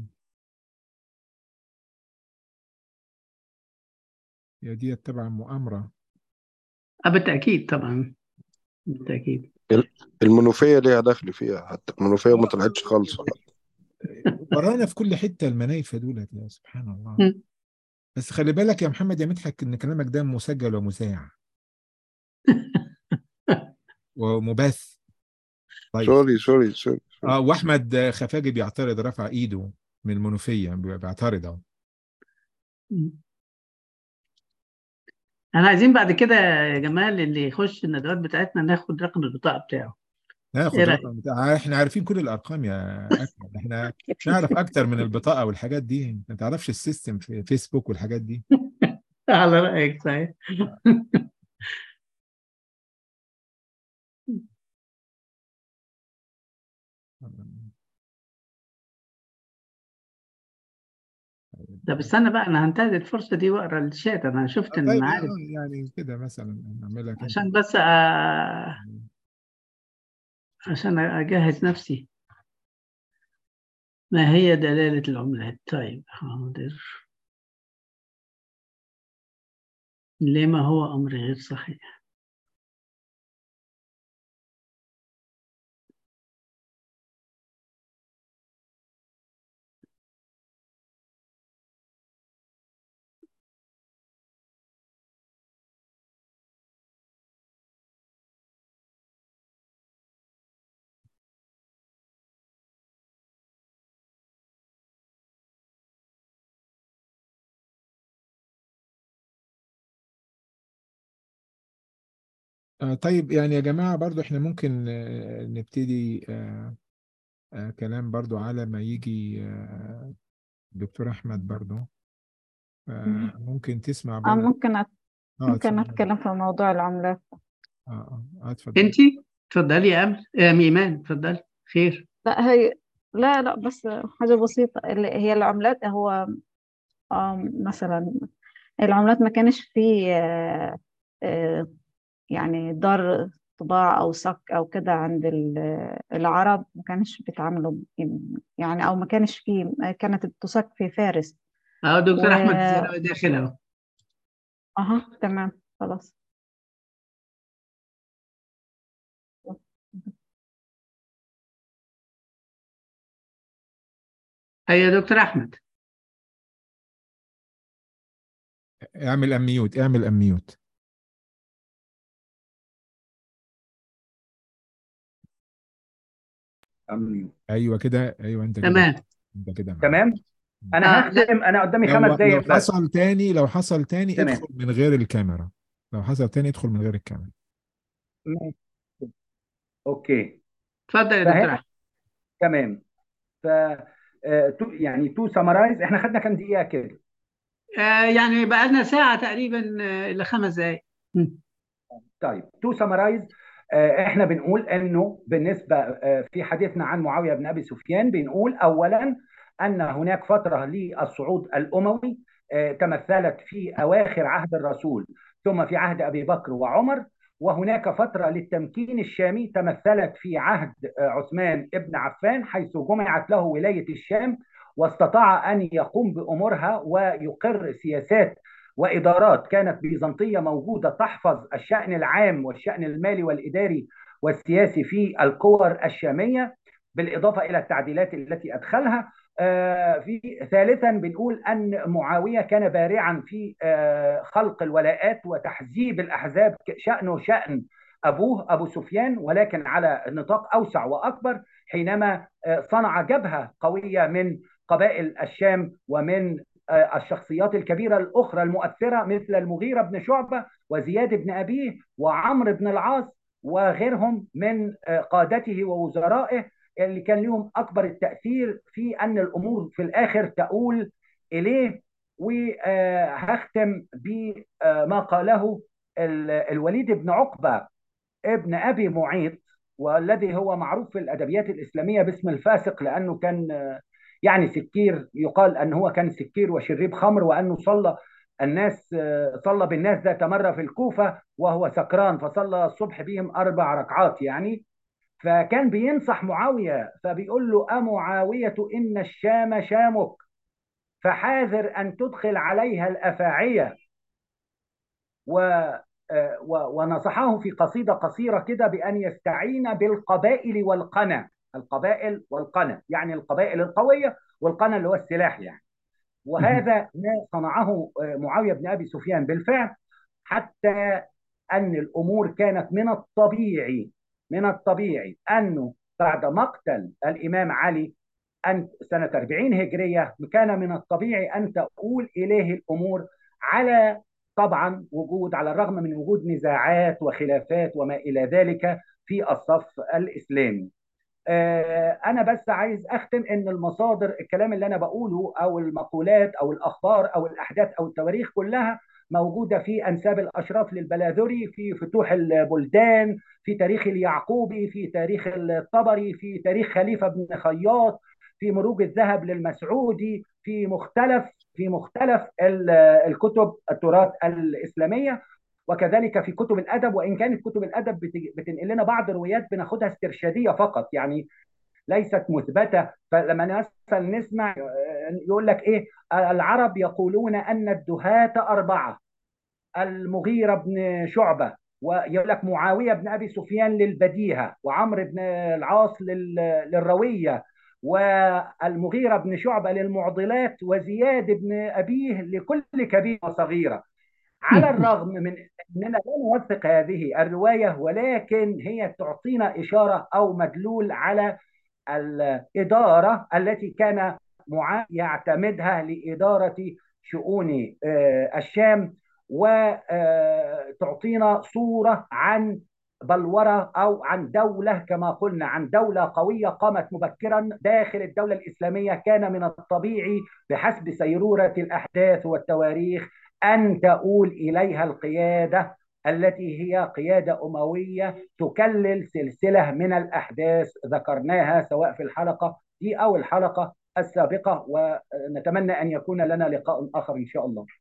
هي دي طبعا مؤامرة آه بالتاكيد طبعا بالتاكيد المنوفية ليها دخل فيها حتى المنوفية ما طلعتش خالص ورانا في كل حتة المنايفة دولت يا سبحان الله مم. بس خلي بالك يا محمد يا مدحت ان كلامك ده مسجل ومذاع ومبث طيب سوري سوري سوري اه واحمد خفاجي بيعترض رفع ايده من المنوفية بيعترض اهو مم. احنا عايزين بعد كده يا جمال اللي يخش الندوات بتاعتنا ناخد رقم البطاقه بتاعه ناخد إيه رأيك؟ رقم بتاع احنا عارفين كل الارقام يا اكرم احنا نعرف اكتر من البطاقه والحاجات دي انت ما تعرفش السيستم في فيسبوك والحاجات دي على رايك صحيح طب استنى بقى انا هنتهز الفرصه دي واقرا الشات انا شفت ان طيب عارف يعني يعني كده مثلا نعملها كده عشان بس أ... عشان اجهز نفسي ما هي دلالة العملات طيب حاضر لما هو أمر غير صحيح آه طيب يعني يا جماعة برضو احنا ممكن آه نبتدي آه آه كلام برضو على ما يجي آه دكتور احمد برضو آه ممكن تسمع اه برضو ممكن أت... اه ممكن اتفضل أتكلم في موضوع العملات اه اه آه، اتفضل انت اتفضلي يا امل آه ايمان اتفضلي خير لا هي لا لا بس حاجة بسيطة اللي هي العملات هو آم، مثلا العملات ما كانش فيه آه، آه، يعني دار طباعة أو صك أو كده عند ال- العرب ما كانش بيتعاملوا ب- يعني أو ما كانش فيه كانت بتصك في فارس اه دكتور و احمد الزراوي داخل اهو أها تمام خلاص ايوه يا دكتور احمد اعمل اميوت اعمل اميوت أمين. ايوه كده ايوه انت كده تمام انت كده معاك تمام انا اه لا هختم انا قدامي لو خمس لو دقايق بس حصل تاني لو حصل تاني تمام ادخل من غير الكاميرا لو حصل تاني ادخل من غير الكاميرا ماشي. اوكي اتفضل يا دكتور فهنا احمد تمام ف آه، تو- يعني تو سمرايز احنا خدنا كام دقيقه كده آه يعني بقى لنا ساعة تقريبا آه، إلا خمس دقايق م. طيب تو سمرايز احنا بنقول انه بالنسبه آه، في حديثنا عن معاويه بن ابي سفيان بنقول اولا ان هناك فتره للصعود الاموي آه، تمثلت في اواخر عهد الرسول ثم في عهد ابي بكر وعمر وهناك فتره للتمكين الشامي تمثلت في عهد آه، عثمان ابن عفان حيث جمعت له ولايه الشام واستطاع ان يقوم بامورها ويقر سياسات وادارات كانت بيزنطيه موجوده تحفظ الشان العام والشان المالي والاداري والسياسي في القوى الشاميه بالاضافه الى التعديلات التي ادخلها آه، في ثالثا بنقول ان معاويه كان بارعا في آه، خلق الولاءات وتحزيب الاحزاب شانه شان ابوه ابو سفيان ولكن على نطاق اوسع واكبر حينما آه، صنع جبهه قويه من قبائل الشام ومن آه، الشخصيات الكبيره الاخرى المؤثره مثل المغيره بن شعبه وزياد بن ابيه وعمرو بن العاص وغيرهم من آه، قادته ووزرائه اللي كان لهم اكبر التاثير في ان الامور في الاخر تؤول اليه وهختم بما قاله ال- الوليد بن عقبه ابن ابي معيط والذي هو معروف في الادبيات الاسلاميه باسم الفاسق لانه كان آه، يعني سكير يقال ان هو كان سكير وشريب خمر وانه صلى الناس آه، صلى بالناس ذات مره في الكوفه وهو سكران فصلى الصبح بهم اربع ركعات يعني فكان بينصح معاويه فبيقول له امعاويه ان الشام شامك فحاذر ان تدخل عليها الافاعيه و آه، و- ونصحه في قصيده قصيره كده بان يستعين بالقبائل والقنا القبائل والقنا يعني القبائل القويه والقنا اللي هو السلاح يعني وهذا ما صنعه آه، معاويه بن ابي سفيان بالفعل حتى ان الامور كانت من الطبيعي من الطبيعي انه بعد مقتل الامام علي أن سنة 40 هجرية كان من الطبيعي أن تؤول إليه الأمور على طبعا وجود على الرغم من وجود نزاعات وخلافات وما إلى ذلك في الصف الإسلامي آه، أنا بس عايز أختم إن المصادر الكلام اللي أنا بقوله أو المقولات أو الأخبار أو الأحداث أو التواريخ كلها موجودة في أنساب الأشراف للبلاذري في فتوح البلدان في تاريخ اليعقوبي في تاريخ الطبري في تاريخ خليفة بن خياط في مروج الذهب للمسعودي في مختلف في مختلف ال- الكتب التراث الإسلامية وكذلك في كتب الادب وان كانت كتب الادب بت- بتنقل لنا بعض الروايات بناخدها استرشاديه فقط يعني ليست مثبته فلما مثلا نسمع آه، يقول لك ايه العرب يقولون ان الدهاة اربعه المغيرة بن شعبة ويقول لك معاوية بن أبي سفيان للبديهة وعمرو بن العاص لل- للروية والمغيرة بن شعبة للمعضلات وزياد بن أبيه لكل كبيرة وصغيرة على الرغم من أننا لا نوثق هذه الرواية ولكن هي تعطينا إشارة أو مدلول على الإدارة التي كان معاوية يعتمدها لإدارة شؤون آه، الشام وتعطينا صورة عن بلورة أو عن دولة كما قلنا عن دولة قوية قامت مبكرا داخل الدولة الإسلامية كان من الطبيعي بحسب سيرورة الأحداث والتواريخ أن تؤول إليها القيادة التي هي قيادة أموية تكلل سلسلة من الأحداث ذكرناها سواء في الحلقة دي أو الحلقة السابقة ونتمنى أن يكون لنا لقاء آخر إن شاء الله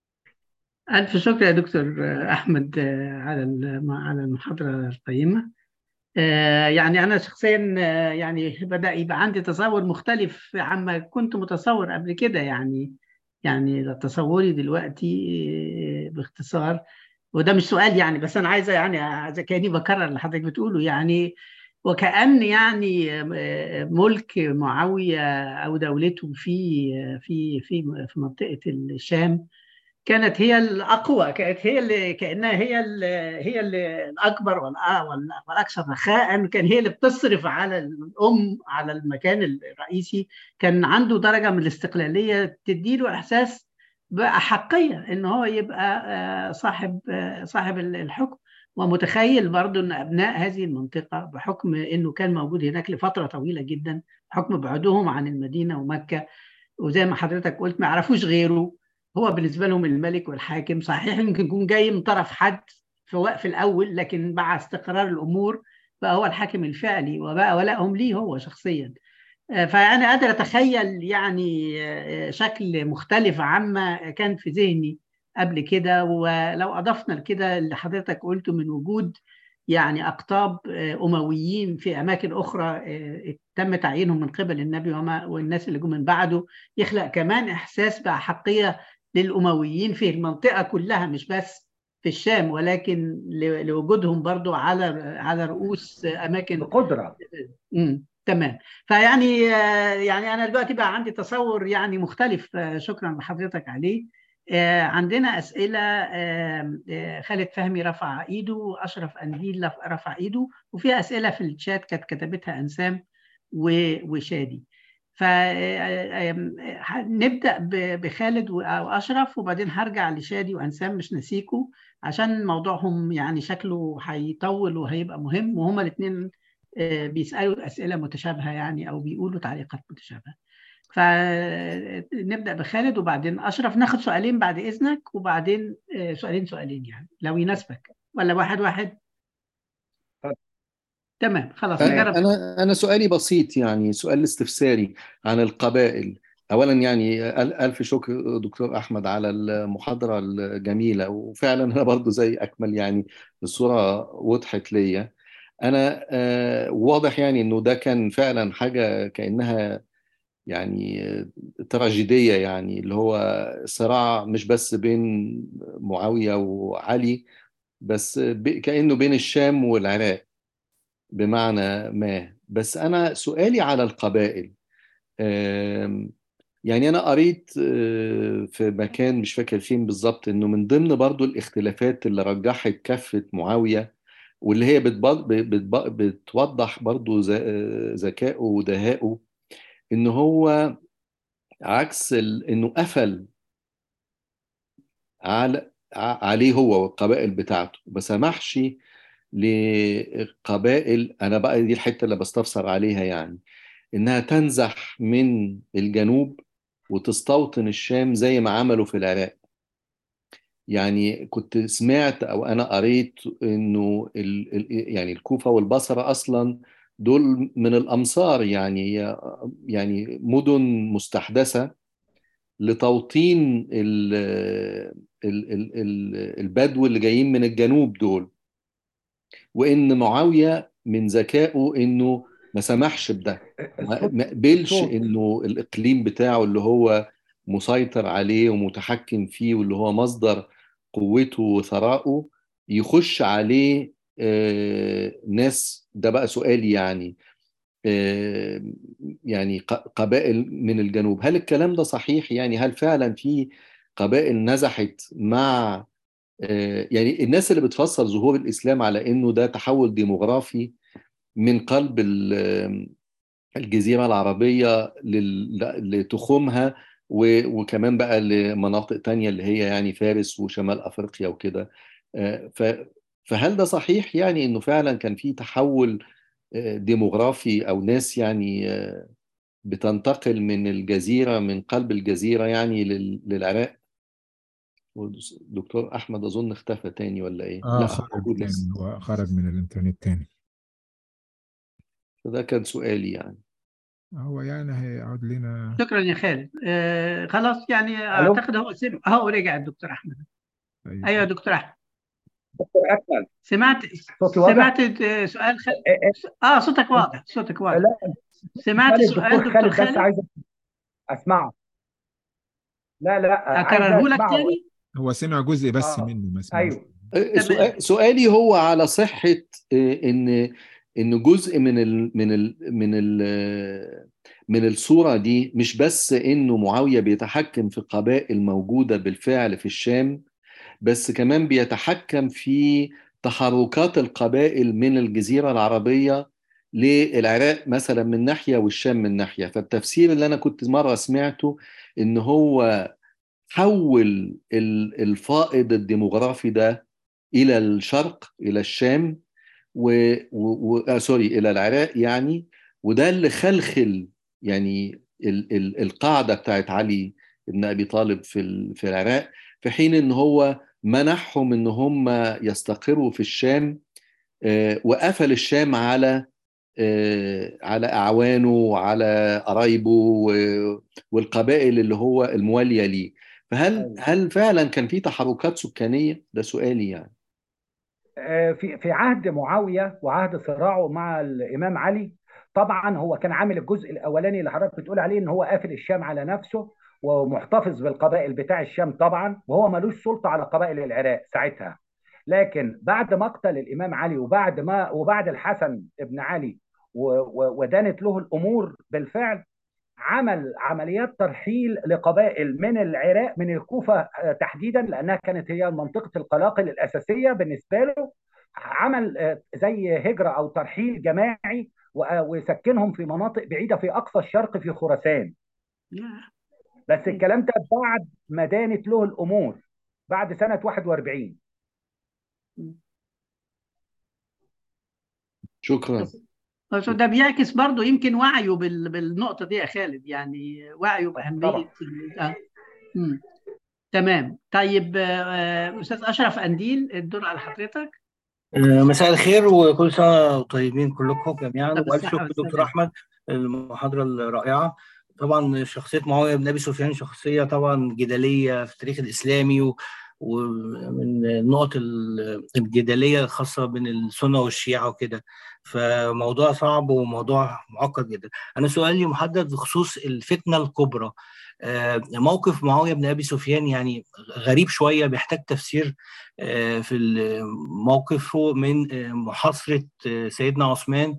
ألف شكر يا دكتور أحمد على على المحاضرة القيمة يعني أنا شخصيا يعني بدأ يبقى عندي تصور مختلف عما كنت متصور قبل كده يعني يعني تصوري دلوقتي باختصار وده مش سؤال يعني بس أنا عايزة يعني كأني بكرر اللي حضرتك بتقوله يعني وكأن يعني ملك معاوية أو دولته في في في في منطقة الشام كانت هي الاقوى كانت هي اللي كانها هي اللي هي اللي الاكبر والاكثر رخاء كان هي اللي بتصرف على الام على المكان الرئيسي كان عنده درجه من الاستقلاليه تديله احساس باحقيه ان هو يبقى صاحب صاحب الحكم ومتخيل برضه ان ابناء هذه المنطقه بحكم انه كان موجود هناك لفتره طويله جدا بحكم بعدهم عن المدينه ومكه وزي ما حضرتك قلت ما يعرفوش غيره هو بالنسبه لهم الملك والحاكم صحيح يمكن يكون جاي من طرف حد في وقف الاول لكن مع استقرار الامور بقى هو الحاكم الفعلي وبقى ولائهم ليه هو شخصيا فانا قادر اتخيل يعني شكل مختلف عما كان في ذهني قبل كده ولو اضفنا لكده اللي حضرتك قلته من وجود يعني اقطاب امويين في اماكن اخرى تم تعيينهم من قبل النبي وما والناس اللي جم من بعده يخلق كمان احساس باحقيه للامويين في المنطقه كلها مش بس في الشام ولكن لوجودهم برضو على على رؤوس اماكن بقدره امم تمام فيعني يعني انا دلوقتي بقى عندي تصور يعني مختلف شكرا لحضرتك عليه عندنا اسئله خالد فهمي رفع ايده اشرف انديل رفع ايده وفي اسئله في الشات كانت كتبتها انسام وشادي فنبدا بخالد واشرف وبعدين هرجع لشادي وانسام مش نسيكو عشان موضوعهم يعني شكله هيطول وهيبقى مهم وهما الاثنين بيسالوا اسئله متشابهه يعني او بيقولوا تعليقات متشابهه فنبدا بخالد وبعدين اشرف ناخد سؤالين بعد اذنك وبعدين سؤالين سؤالين يعني لو يناسبك ولا واحد واحد تمام خلاص نجرب انا انا سؤالي بسيط يعني سؤال استفساري عن القبائل اولا يعني الف شكر دكتور احمد على المحاضره الجميله وفعلا انا برضو زي اكمل يعني الصوره وضحت ليا انا واضح يعني انه ده كان فعلا حاجه كانها يعني تراجيديه يعني اللي هو صراع مش بس بين معاويه وعلي بس كانه بين الشام والعراق بمعنى ما بس أنا سؤالي على القبائل يعني أنا قريت في مكان مش فاكر فين بالظبط إنه من ضمن برضو الاختلافات اللي رجحت كفة معاوية واللي هي بتوضح برضو ذكائه ودهائه إن هو عكس إنه قفل على عليه هو والقبائل بتاعته ما سمحش لقبائل انا بقى دي الحته اللي بستفسر عليها يعني انها تنزح من الجنوب وتستوطن الشام زي ما عملوا في العراق يعني كنت سمعت او انا قريت انه ال ال يعني الكوفه والبصره اصلا دول من الامصار يعني يعني مدن مستحدثه لتوطين ال ال ال البدو اللي جايين من الجنوب دول وان معاويه من ذكائه انه ما سمحش بده ما قبلش انه الاقليم بتاعه اللي هو مسيطر عليه ومتحكم فيه واللي هو مصدر قوته وثرائه يخش عليه ناس ده بقى سؤالي يعني يعني قبائل من الجنوب هل الكلام ده صحيح يعني هل فعلا في قبائل نزحت مع يعني الناس اللي بتفسر ظهور الإسلام على إنه ده تحول ديموغرافي من قلب الجزيرة العربية لتخومها وكمان بقى لمناطق تانية اللي هي يعني فارس وشمال أفريقيا وكده فهل ده صحيح يعني انه فعلا كان في تحول آه، ديموغرافي او ناس يعني آه، بتنتقل من الجزيرة من قلب الجزيرة يعني لل- للعراق دكتور احمد اظن اختفى تاني ولا ايه اه لا خرج موجود تاني لسه هو خرج من الانترنت تاني فده كان سؤالي يعني هو يعني هيقعد لنا شكرا يا خالد آه خلاص يعني الو اعتقد هو سمع هو رجع الدكتور احمد طيب ايوه يا دكتور احمد دكتور اكمل سمعت صوتي واضح؟ سمعت آه، سؤال خ... اه صوتك واضح صوتك واضح لا سمعت خالد سؤال دكتور دكتور خالد بس خالد عايز اسمعه لا لا عايز اكرره لك اسمعه تاني هو سمع جزء بس اه منه ما سمعش ايوه تمام سؤال- سؤالي هو على صحة آه، ان ان جزء من ال من ال من ال من الصورة دي مش بس انه معاوية بيتحكم في قبائل موجودة بالفعل في الشام بس كمان بيتحكم في تحركات القبائل من الجزيرة العربية للعراق مثلا من ناحية والشام من ناحية فالتفسير اللي أنا كنت مرة سمعته إن هو حول ال- الفائض الديموغرافي ده إلى الشرق إلى الشام و... و... و... آه سوري إلى العراق يعني وده اللي خلخل يعني ال... ال... القاعدة بتاعت علي بن أبي طالب في ال... في العراق في حين إن هو منحهم إن هم يستقروا في الشام آه، وقفل الشام على آه، على أعوانه وعلى قرايبه و- والقبائل اللي هو الموالية ليه فهل ايوه هل فعلا كان في تحركات سكانية؟ ده سؤالي يعني آه، في في عهد معاويه وعهد صراعه مع الامام علي طبعا هو كان عامل الجزء الاولاني اللي حضرتك بتقول عليه ان هو قافل الشام على نفسه ومحتفظ بالقبائل بتاع الشام طبعا وهو ملوش سلطه على قبائل العراق ساعتها لكن بعد مقتل الامام علي وبعد ما وبعد الحسن ابن علي و- و- ودانت له الامور بالفعل عمل عمليات ترحيل لقبائل من العراق من الكوفة آه، تحديدا لأنها كانت هي منطقة القلاقل الأساسية بالنسبة له عمل آه، زي هجرة أو ترحيل جماعي و- آه، وسكنهم في مناطق بعيدة في أقصى الشرق في خراسان بس الكلام ده بعد ما دانت له الأمور بعد سنة 41 شكرا بس بس ده بيعكس برضه يمكن وعيه بال... بالنقطة دي يا خالد يعني وعيه بأهمية طبعا ال- آه. مم. تمام طيب آه، آه، أستاذ أشرف أنديل الدور على حضرتك آه، مساء الخير وكل سنة طيبين كلكم جميعا طب وألف الصحة شكر دكتور والسلامة أحمد المحاضرة الرائعة طبعا شخصية معاوية بن أبي سفيان شخصية طبعا جدلية في التاريخ الإسلامي و- ومن النقط ال- الجدلية الخاصة بين السنة والشيعة وكده فموضوع صعب وموضوع معقد جدا أنا سؤالي محدد بخصوص الفتنة الكبرى آه، موقف معاوية بن أبي سفيان يعني غريب شوية بيحتاج تفسير آه، في ال- موقفه من آه، محاصرة آه، سيدنا عثمان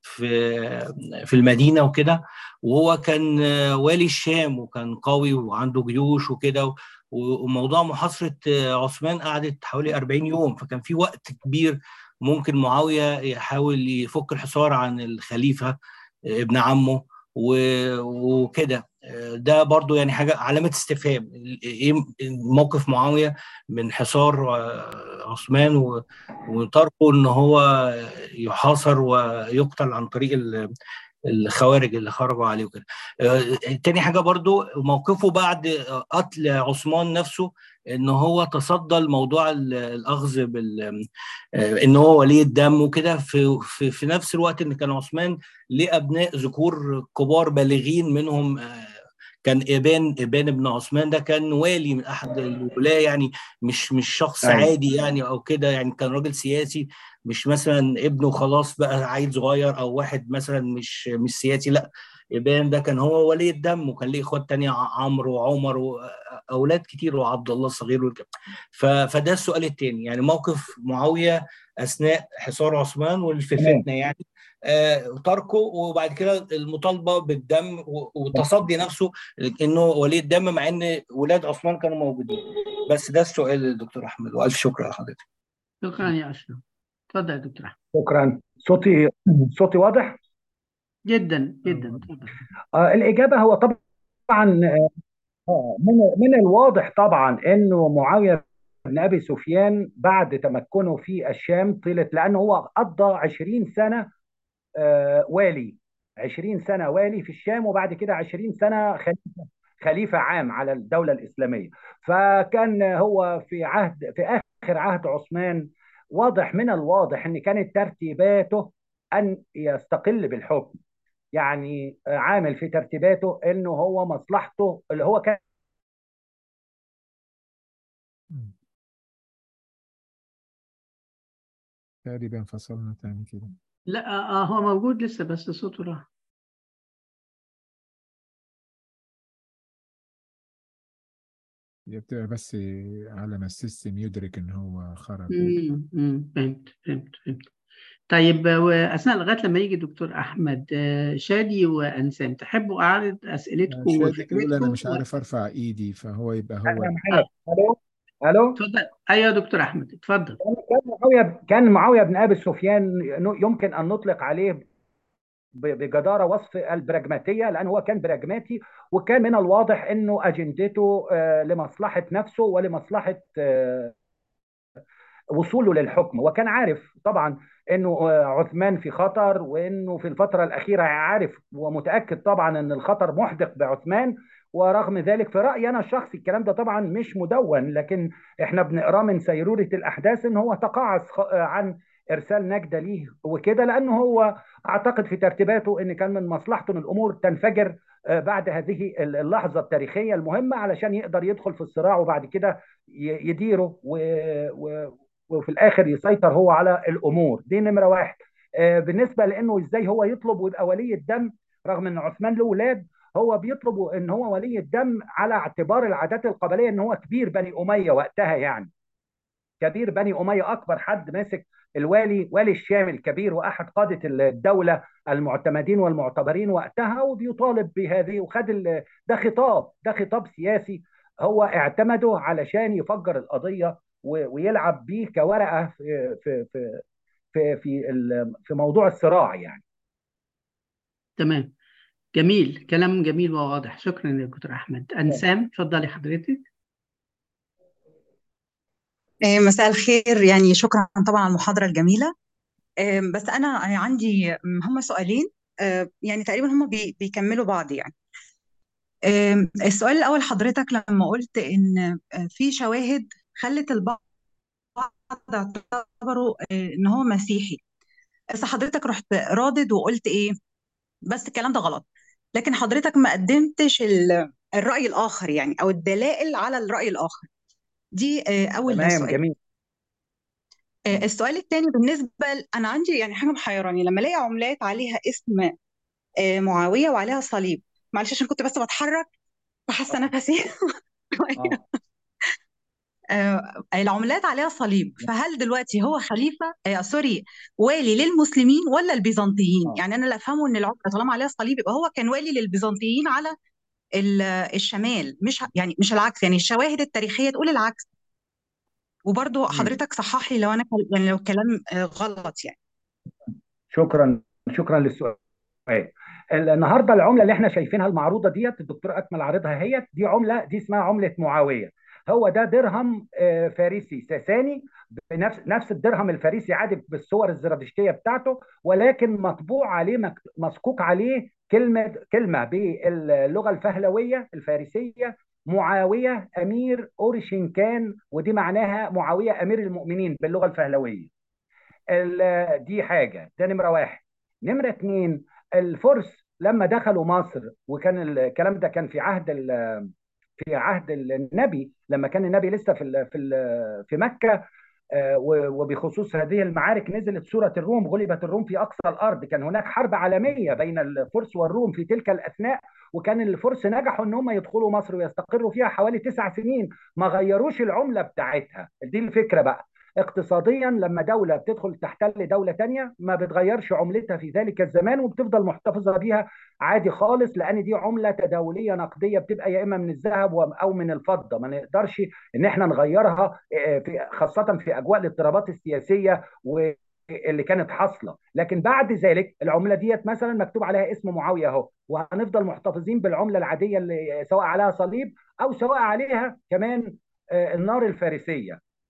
في في المدينة وكده وهو كان آه، والي الشام وكان قوي وعنده جيوش وكده و- وموضوع محاصرة آه، عثمان قعدت حوالي 40 يوم فكان في وقت كبير ممكن معاوية يحاول يفك الحصار عن الخليفة آه، ابن عمه و- وكده آه، ده برضو يعني حاجة علامة استفهام ايه موقف معاوية من حصار آه، عثمان و- وتركه ان هو يحاصر ويقتل عن طريق ال- الخوارج اللي خرجوا عليه وكده آه، تاني حاجة برضو موقفه بعد قتل عثمان نفسه ان هو تصدى لموضوع ال- الاخذ بال آه، ان هو ولي الدم وكده في, في في نفس الوقت ان كان عثمان ليه ابناء ذكور كبار بالغين منهم آه، كان ابان ابان ابن عثمان ده كان والي من احد الولاة يعني مش مش شخص ايوه عادي يعني او كده يعني كان راجل سياسي مش مثلا ابنه خلاص بقى عيل صغير او واحد مثلا مش مش سياسي لا ابان ده كان هو ولي الدم وكان ليه اخوات تانية ع- عمرو وعمر واولاد كتير وعبد الله الصغير وكده ف- فده السؤال التاني يعني موقف معاوية اثناء حصار عثمان وفي تمام الفتنة يعني آه، تركه وبعد كده المطالبه بالدم و- والتصدي نفسه انه ولي الدم مع ان ولاد عثمان كانوا موجودين بس ده السؤال دكتور احمد والف شكر لحضرتك شكرا يا أشرف اتفضل يا دكتور أحمد شكرا صوتي صوتي واضح جدا جدا اتفضل آه الإجابة هو طبعا آه من من الواضح طبعا انه معاويه بن ابي سفيان بعد تمكنه في الشام طيله لانه هو قضى 20 سنه آه، والي 20 سنه والي في الشام وبعد كده 20 سنه خليفه خليفه عام على الدوله الاسلاميه فكان هو في عهد في اخر عهد عثمان واضح من الواضح ان كانت ترتيباته ان يستقل بالحكم يعني عامل في ترتيباته انه هو مصلحته اللي هو كان تقريبا فصلنا تاني كده لا آه هو موجود لسه بس صوته راح هي بتبقى بس على ما السيستم يدرك ان هو خرج امم أمم، فهمت فهمت فهمت طيب واثناء لغايه لما يجي دكتور احمد آه، شادي وانسام تحبوا اعرض اسئلتكم شادي بيقول انا مش وفكرتكم عارف ارفع ايدي فهو يبقى انا هو معاك الو الو اتفضل ايوه يا دكتور احمد اتفضل كان معاويه كان معاويه بن ابي سفيان يمكن ان نطلق عليه ب- بجداره وصف البراجماتيه لان هو كان براجماتي وكان من الواضح انه اجندته آه، لمصلحه نفسه ولمصلحه آه، وصوله للحكم وكان عارف طبعا انه آه، عثمان في خطر وانه في الفتره الاخيره عارف ومتاكد طبعا ان الخطر محدق بعثمان ورغم ذلك في رايي انا الشخصي الكلام ده طبعا مش مدون لكن احنا بنقراه من سيروره الاحداث ان هو تقاعس خ- آه، عن ارسال نجده ليه وكده لانه هو اعتقد في ترتيباته ان كان من مصلحته ان الامور تنفجر آه، بعد هذه اللحظه التاريخيه المهمه علشان يقدر يدخل في الصراع وبعد كده ي- يديره و... و... وفي الاخر يسيطر هو على الامور دي نمره واحد آه، بالنسبه لانه ازاي هو يطلب ويبقى ولي الدم رغم ان عثمان له اولاد هو بيطلب ان هو ولي الدم على اعتبار العادات القبليه ان هو كبير بني اميه وقتها يعني كبير بني اميه اكبر حد ماسك الوالي والي الشام الكبير واحد قاده الدوله المعتمدين والمعتبرين وقتها وبيطالب بهذه وخد ال- ده خطاب ده خطاب سياسي هو اعتمده علشان يفجر القضيه و- ويلعب بيه كورقه في في في في في, ال- في موضوع الصراع يعني تمام جميل كلام جميل وواضح شكرا يا دكتور احمد انسام اتفضلي حضرتك آه، مساء الخير يعني شكرا طبعا على المحاضرة الجميلة آه، بس أنا عندي هم سؤالين آه، يعني تقريبا هم بي- بيكملوا بعض يعني آه، السؤال الأول حضرتك لما قلت إن آه، في شواهد خلت البعض اعتبروا آه، إن هو مسيحي بس حضرتك رحت رادد وقلت إيه بس الكلام ده غلط لكن حضرتك ما قدمتش ال- الرأي الآخر يعني أو الدلائل على الرأي الآخر دي آه، أول تمام سؤال جميل آه، السؤال الثاني بالنسبة ل- أنا عندي يعني حاجة محيراني لما ألاقي عملات عليها اسم آه، معاوية وعليها صليب معلش عشان كنت بس بتحرك فحاسة نفسي اه آه، العملات عليها صليب فهل دلوقتي هو خليفة آه سوري والي للمسلمين ولا البيزنطيين اه يعني أنا اللي أفهمه إن العملة طالما عليها صليب يبقى هو كان والي للبيزنطيين على ال- الشمال مش يعني مش العكس يعني الشواهد التاريخية تقول العكس وبرضو مم. حضرتك صحح لي لو أنا كل- يعني لو كلام آه، غلط يعني شكرا شكرا للسؤال النهارده العمله اللي احنا شايفينها المعروضه ديت الدكتور اكمل عارضها هي دي عمله دي اسمها عمله معاويه هو ده درهم آه، فارسي ساساني بنفس نفس الدرهم الفارسي عادي بالصور الزرادشتيه بتاعته ولكن مطبوع عليه مك- مسكوك عليه كلمه كلمه باللغه الفهلويه الفارسيه معاويه امير اورشنكان ودي معناها معاويه امير المؤمنين باللغه الفهلويه ال- دي حاجه ده نمره واحد نمره اتنين الفرس لما دخلوا مصر وكان الكلام ده كان في عهد ال- في عهد النبي لما كان النبي لسه في ال- في ال- في مكه آه، و- وبخصوص هذه المعارك نزلت سورة الروم غلبت الروم في أقصى الأرض كان هناك حرب عالمية بين الفرس والروم في تلك الأثناء وكان الفرس نجحوا ان هم يدخلوا مصر ويستقروا فيها حوالي تسع سنين ما غيروش العملة بتاعتها دي الفكرة بقى اقتصاديا لما دولة بتدخل تحتل دولة تانية ما بتغيرش عملتها في ذلك الزمان وبتفضل محتفظة بيها عادي خالص لأن دي عملة تداولية نقدية بتبقى يا إما من الذهب و- أو من الفضة ما نقدرش إن احنا نغيرها آه، في خاصة في أجواء الاضطرابات السياسية و اللي كانت حاصله لكن بعد ذلك العمله ديت مثلا مكتوب عليها اسم معاويه اهو وهنفضل محتفظين بالعمله العاديه اللي سواء عليها صليب او سواء عليها كمان آه، النار الفارسيه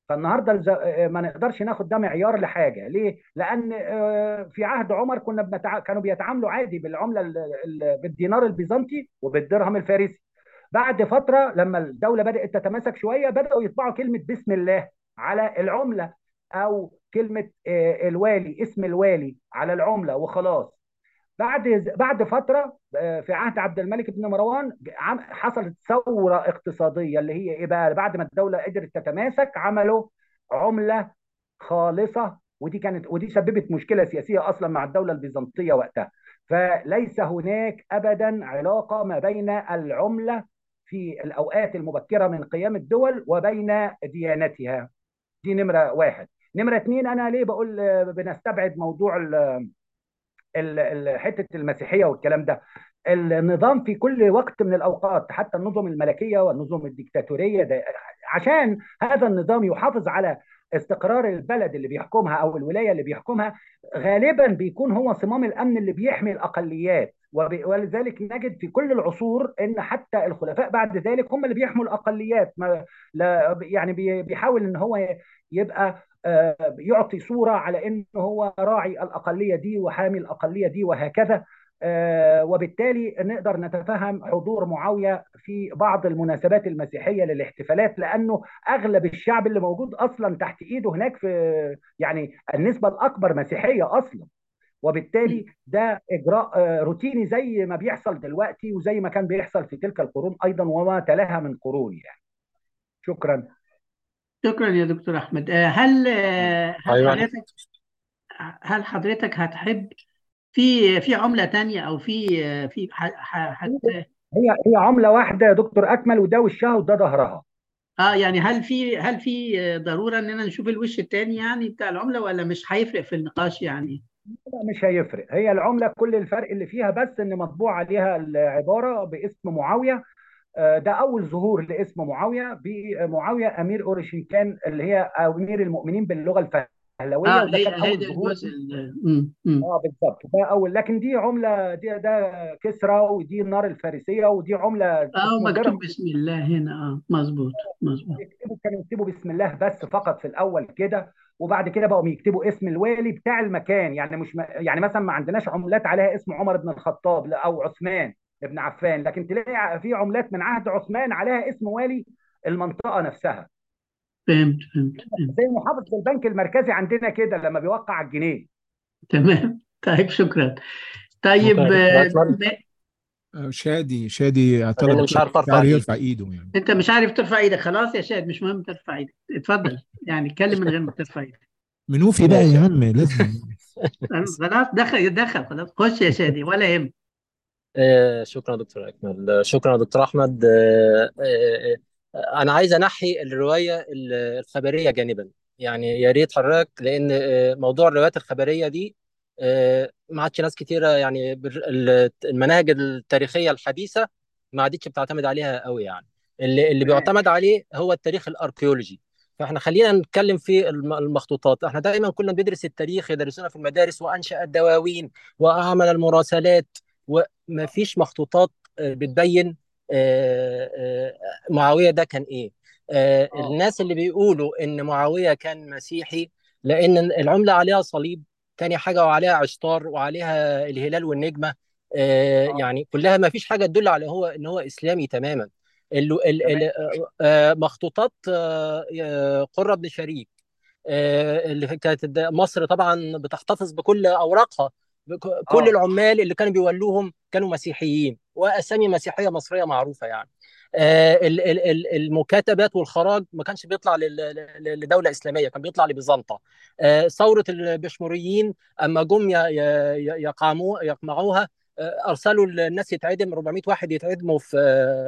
فالنهارده الز- ما نقدرش ناخد ده معيار لحاجه ليه لان آه، في عهد عمر كنا بنتع... كانوا بيتعاملوا عادي بالعمله ال... ال... بالدينار البيزنطي وبالدرهم الفارسي بعد فتره لما الدوله بدات تتماسك شويه بداوا يطبعوا كلمه بسم الله على العمله او كلمه آه، الوالي اسم الوالي على العمله وخلاص بعد بعد فتره آه، في عهد عبد الملك بن مروان عم- حصلت ثوره اقتصاديه اللي هي ايه بقى بعد ما الدوله قدرت تتماسك عملوا عمله خالصه ودي كانت ودي سببت مشكله سياسيه اصلا مع الدوله البيزنطيه وقتها فليس هناك ابدا علاقه ما بين العمله في الاوقات المبكره من قيام الدول وبين ديانتها دي نمره واحد نمره اثنين انا ليه بقول آه، بنستبعد موضوع ال- ال- ال- حته المسيحيه والكلام ده النظام في كل وقت من الاوقات حتى النظم الملكيه والنظم الديكتاتوريه ده عشان هذا النظام يحافظ على استقرار البلد اللي بيحكمها او الولايه اللي بيحكمها غالبا بيكون هو صمام الامن اللي بيحمي الاقليات وب- ولذلك نجد في كل العصور ان حتى الخلفاء بعد ذلك هم اللي بيحموا الاقليات ما لا يعني بي- بيحاول ان هو يبقى آه، يعطي صوره على انه هو راعي الاقليه دي وحامي الاقليه دي وهكذا آه، وبالتالي نقدر نتفهم حضور معاويه في بعض المناسبات المسيحيه للاحتفالات لانه اغلب الشعب اللي موجود اصلا تحت ايده هناك في يعني النسبه الاكبر مسيحيه اصلا وبالتالي ده اجراء آه، روتيني زي ما بيحصل دلوقتي وزي ما كان بيحصل في تلك القرون ايضا وما تلاها من قرون يعني شكرا شكرا يا دكتور احمد آه، هل آه، هل ايوه حضرتك هل حضرتك هتحب في في عملة تانية او في آه، في ح- ح- حت هي هي عمله واحده يا دكتور اكمل وده وشها وده ظهرها اه يعني هل في هل في آه، ضرورة اننا نشوف الوش التاني يعني بتاع العملة ولا مش هيفرق في النقاش يعني لا مش هيفرق هي العمله كل الفرق اللي فيها بس ان مطبوع عليها العباره باسم معاويه آه، ده اول ظهور لاسم معاويه بمعاويه امير اورشنكان اللي هي امير المؤمنين باللغه الفهلويه اه وده هي كان هي اول ده ظهور الجزء ال- مم، مم. اه بالظبط ده اول لكن دي عمله دي ده كسرى ودي النار الفارسيه ودي عمله اه اسمه درهم مكتوب بسم الله هنا اه مظبوط مظبوط يكتبوا كانوا يكتبوا بسم الله بس فقط في الاول كده وبعد كده بقوا يكتبوا اسم الوالي بتاع المكان يعني مش م... يعني مثلا ما عندناش عملات عليها اسم عمر بن الخطاب لا، او عثمان بن عفان لكن تلاقي في عملات من عهد عثمان عليها اسم والي المنطقه نفسها فهمت فهمت فهمت زي محافظ البنك المركزي عندنا كده لما بيوقع على الجنيه تمام طيب شكرا طيب شكرا يا دكتور آه، اكمل آه، شادي شادي طلب انا مش عارف مش ارفع عارف ايدي يرفع ايده يعني انت مش عارف ترفع ايدك خلاص يا شاد مش مهم ترفع ايدك اتفضل يعني اتكلم من غير ما ترفع ايدك منوفي بقى يا عم لازم خلاص دخل دخل خلاص خش يا شادي ولا يهم آه، شكرا دكتور اكمل آه، شكرا دكتور احمد آه، آه، آه، انا عايز انحي الروايه ال- الخبريه جانبا يعني يا ريت حضرتك لان آه، موضوع الروايات الخبريه دي آه، ما عادش ناس كتيره يعني بال- ال- المناهج التاريخيه الحديثه ما عادتش بتعتمد عليها قوي يعني اللي اللي بيعتمد عليه هو التاريخ الاركيولوجي فاحنا خلينا نتكلم في الم- المخطوطات احنا دايما كنا بندرس التاريخ يدرسونا في المدارس وانشا الدواوين واعمل المراسلات وما فيش مخطوطات آه، بتبين آه، آه، معاوية ده كان ايه آه، اه الناس اللي بيقولوا ان معاوية كان مسيحي لان العملة عليها صليب تاني حاجة وعليها عشتار وعليها الهلال والنجمة آه، اه يعني كلها ما فيش حاجة تدل على هو ان هو اسلامي تماما ال- ال- تمام ال- آه، مخطوطات آه، آه، قرة بن شريك آه، اللي كانت الد- مصر طبعا بتحتفظ بكل اوراقها بك- كل اه العمال اللي كانوا بيولوهم كانوا مسيحيين واسامي مسيحيه مصريه معروفه يعني آه، ال- ال- ال- المكاتبات والخراج ما كانش بيطلع لل- لل- لدوله اسلاميه كان بيطلع لبيزنطه آه، ثوره البشموريين اما جم ي- ي- ي- يقاموا يقمعوها آه، ارسلوا الناس يتعدم 400 واحد يتعدموا في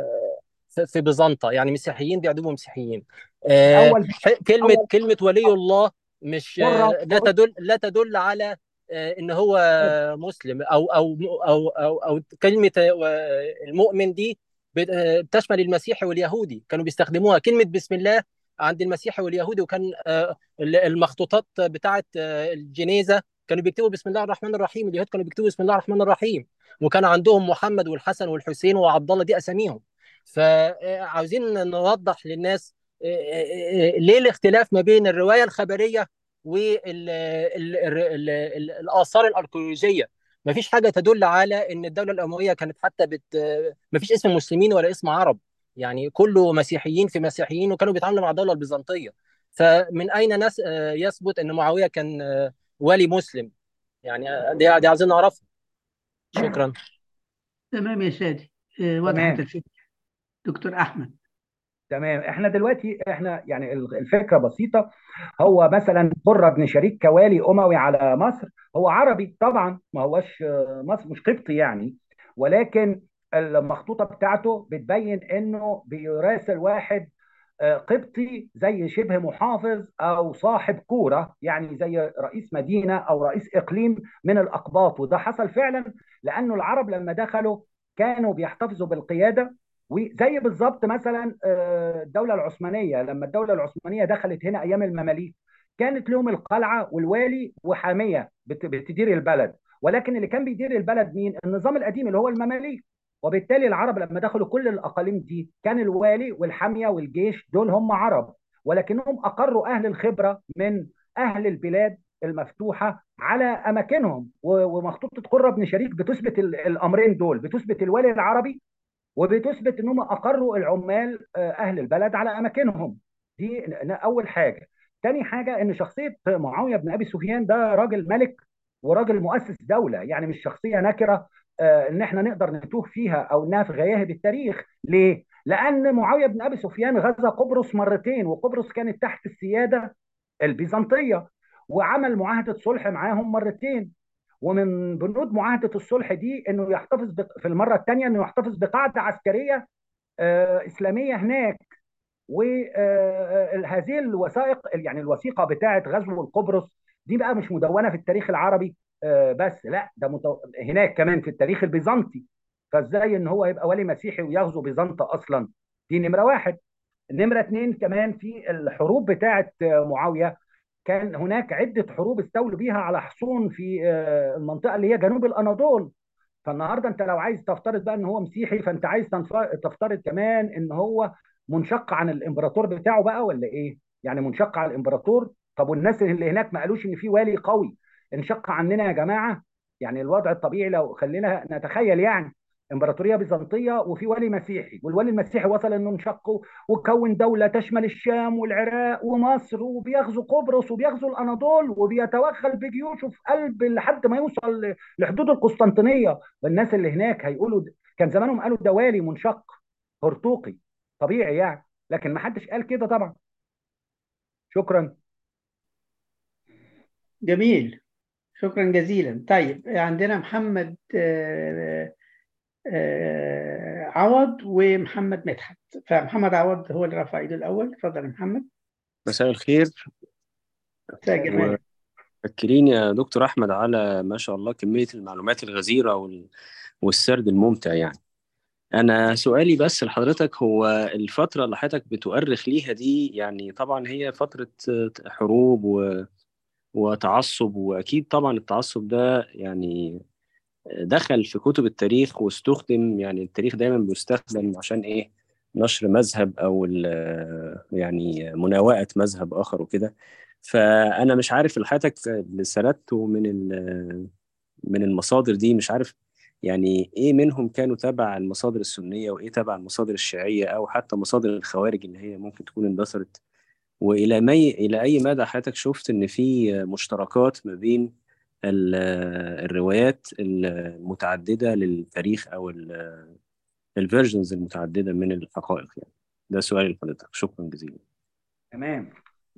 في في بيزنطه يعني مسيحيين بيعدموا مسيحيين آه، الاول ح- كلمه اول كلمه ولي الله مش مره آه، لا تدل لا تدل على آه، ان هو مسلم او او او او, أو كلمه آه، المؤمن دي بت- آه، بتشمل المسيحي واليهودي كانوا بيستخدموها كلمه بسم الله عند المسيحي واليهودي وكان آه، ال- المخطوطات بتاعه آه، الجنيزه كانوا بيكتبوا بسم الله الرحمن الرحيم اليهود كانوا بيكتبوا بسم الله الرحمن الرحيم وكان عندهم محمد والحسن والحسين وعبد الله دي اساميهم فعاوزين نوضح للناس ليه الاختلاف ما بين الروايه الخبريه والاثار الاركيولوجيه ما فيش حاجه تدل على ان الدوله الامويه كانت حتى بت ما فيش اسم مسلمين ولا اسم عرب يعني كله مسيحيين في مسيحيين وكانوا بيتعاملوا مع الدوله البيزنطيه فمن اين نس... يثبت ان معاويه كان والي مسلم يعني دي دي عايزين نعرفها شكرا تمام يا شادي وضحت الفكره دكتور احمد تمام احنا دلوقتي احنا يعني الفكره بسيطه هو مثلا قره بن شريك كوالي اموي على مصر هو عربي طبعا ما هوش مصر مش قبطي يعني ولكن المخطوطه بتاعته بتبين انه بيراسل واحد قبطي زي شبه محافظ او صاحب كوره يعني زي رئيس مدينه او رئيس اقليم من الاقباط وده حصل فعلا لانه العرب لما دخلوا كانوا بيحتفظوا بالقياده وزي بالظبط مثلا الدوله العثمانيه لما الدوله العثمانيه دخلت هنا ايام المماليك كانت لهم القلعه والوالي وحاميه بتدير البلد ولكن اللي كان بيدير البلد مين؟ النظام القديم اللي هو المماليك وبالتالي العرب لما دخلوا كل الاقاليم دي كان الوالي والحاميه والجيش دول هم عرب ولكنهم اقروا اهل الخبره من اهل البلاد المفتوحه على اماكنهم ومخطوطه قره بن شريك بتثبت الامرين دول بتثبت الوالي العربي وبتثبت انهم اقروا العمال اهل البلد على اماكنهم دي اول حاجه تاني حاجه ان شخصيه معاويه بن ابي سفيان ده راجل ملك وراجل مؤسس دوله يعني مش شخصيه نكره ان احنا نقدر نتوه فيها او انها في غياهب التاريخ ليه لان معاويه بن ابي سفيان غزا قبرص مرتين وقبرص كانت تحت السياده البيزنطيه وعمل معاهده صلح معاهم مرتين ومن بنود معاهده الصلح دي انه يحتفظ في المره الثانيه انه يحتفظ بقاعده عسكريه اسلاميه هناك وهذه الوثائق يعني الوثيقه بتاعه غزو القبرص دي بقى مش مدونه في التاريخ العربي بس لا ده متو... هناك كمان في التاريخ البيزنطي فازاي ان هو يبقى ولي مسيحي ويغزو بيزنطة اصلا دي نمره واحد نمره اثنين كمان في الحروب بتاعه معاويه كان هناك عده حروب استولوا بيها على حصون في المنطقه اللي هي جنوب الاناضول فالنهارده انت لو عايز تفترض بقى ان هو مسيحي فانت عايز تفترض كمان ان هو منشق عن الامبراطور بتاعه بقى ولا ايه؟ يعني منشق عن الامبراطور طب والناس اللي هناك ما قالوش ان في والي قوي انشق عننا يا جماعه يعني الوضع الطبيعي لو خلينا نتخيل يعني امبراطوريه بيزنطيه وفي والي مسيحي والولي المسيحي وصل انه انشق وكون دوله تشمل الشام والعراق ومصر وبيغزو قبرص وبيغزو الاناضول وبيتوغل بجيوشه في قلب لحد ما يوصل لحدود القسطنطينيه والناس اللي هناك هيقولوا كان زمانهم قالوا ده والي منشق هرطوقي طبيعي يعني لكن ما حدش قال كده طبعا شكرا جميل شكرا جزيلا طيب عندنا محمد آآ آآ عوض ومحمد مدحت فمحمد عوض هو اللي رفع ايده الاول اتفضل يا محمد مساء الخير مساء الجمال فكرين يا دكتور احمد على ما شاء الله كميه المعلومات الغزيره والسرد الممتع يعني انا سؤالي بس لحضرتك هو الفتره اللي حضرتك بتؤرخ ليها دي يعني طبعا هي فتره حروب و وتعصب واكيد طبعا التعصب ده يعني دخل في كتب التاريخ واستخدم يعني التاريخ دايما بيستخدم عشان ايه نشر مذهب او يعني مناوئه مذهب اخر وكده فانا مش عارف حضرتك اللي سردته من من المصادر دي مش عارف يعني ايه منهم كانوا تبع المصادر السنيه وايه تبع المصادر الشيعيه او حتى مصادر الخوارج اللي هي ممكن تكون اندثرت والى مي الى اي مدى حضرتك شفت ان في مشتركات ما بين الروايات المتعدده للتاريخ او الفيرجنز المتعدده من الحقائق يعني ده سؤالي لحضرتك شكرا جزيلا تمام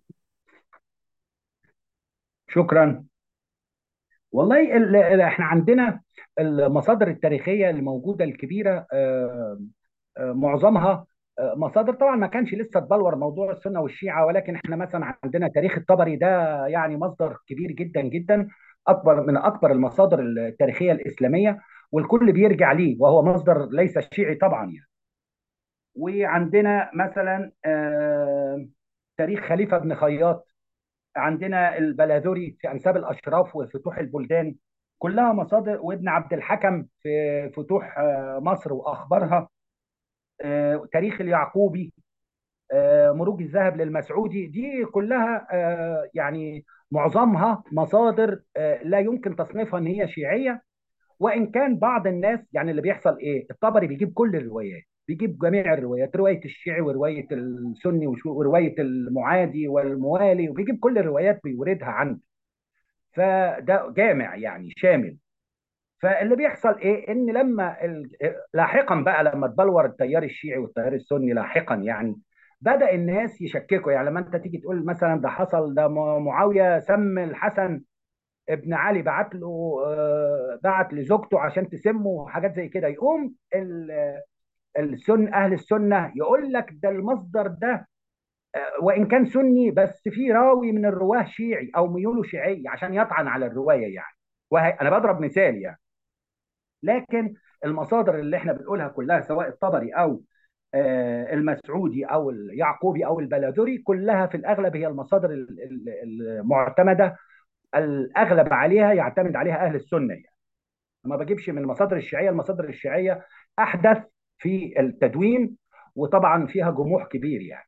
شكرا والله ال ال احنا عندنا المصادر التاريخيه اللي موجوده الكبيره آه آه معظمها مصادر طبعا ما كانش لسه اتبلور موضوع السنه والشيعه ولكن احنا مثلا عندنا تاريخ الطبري ده يعني مصدر كبير جدا جدا اكبر من اكبر المصادر التاريخيه الاسلاميه والكل بيرجع ليه وهو مصدر ليس شيعي طبعا يعني. وعندنا مثلا تاريخ خليفه بن خياط عندنا البلاذري في انساب الاشراف وفتوح البلدان كلها مصادر وابن عبد الحكم في فتوح مصر واخبارها تاريخ اليعقوبي مروج الذهب للمسعودي دي كلها يعني معظمها مصادر لا يمكن تصنيفها ان هي شيعيه وان كان بعض الناس يعني اللي بيحصل ايه الطبري بيجيب كل الروايات بيجيب جميع الروايات روايه الشيعي وروايه السني وروايه المعادي والموالي وبيجيب كل الروايات بيوردها عنده فده جامع يعني شامل فاللي بيحصل ايه ان لما ال... لاحقا بقى لما تبلور التيار الشيعي والتيار السني لاحقا يعني بدا الناس يشككوا يعني لما انت تيجي تقول مثلا ده حصل ده معاويه سم الحسن ابن علي بعت له بعت لزوجته عشان تسمه وحاجات زي كده يقوم السن اهل السنه يقول لك ده المصدر ده وان كان سني بس في راوي من الرواه شيعي او ميوله شيعي عشان يطعن على الروايه يعني وهي انا بضرب مثال يعني لكن المصادر اللي احنا بنقولها كلها سواء الطبري او المسعودي او اليعقوبي او البلاذري كلها في الاغلب هي المصادر المعتمده الاغلب عليها يعتمد عليها اهل السنه يعني ما بجيبش من المصادر الشيعيه المصادر الشيعيه احدث في التدوين وطبعا فيها جموح كبير يعني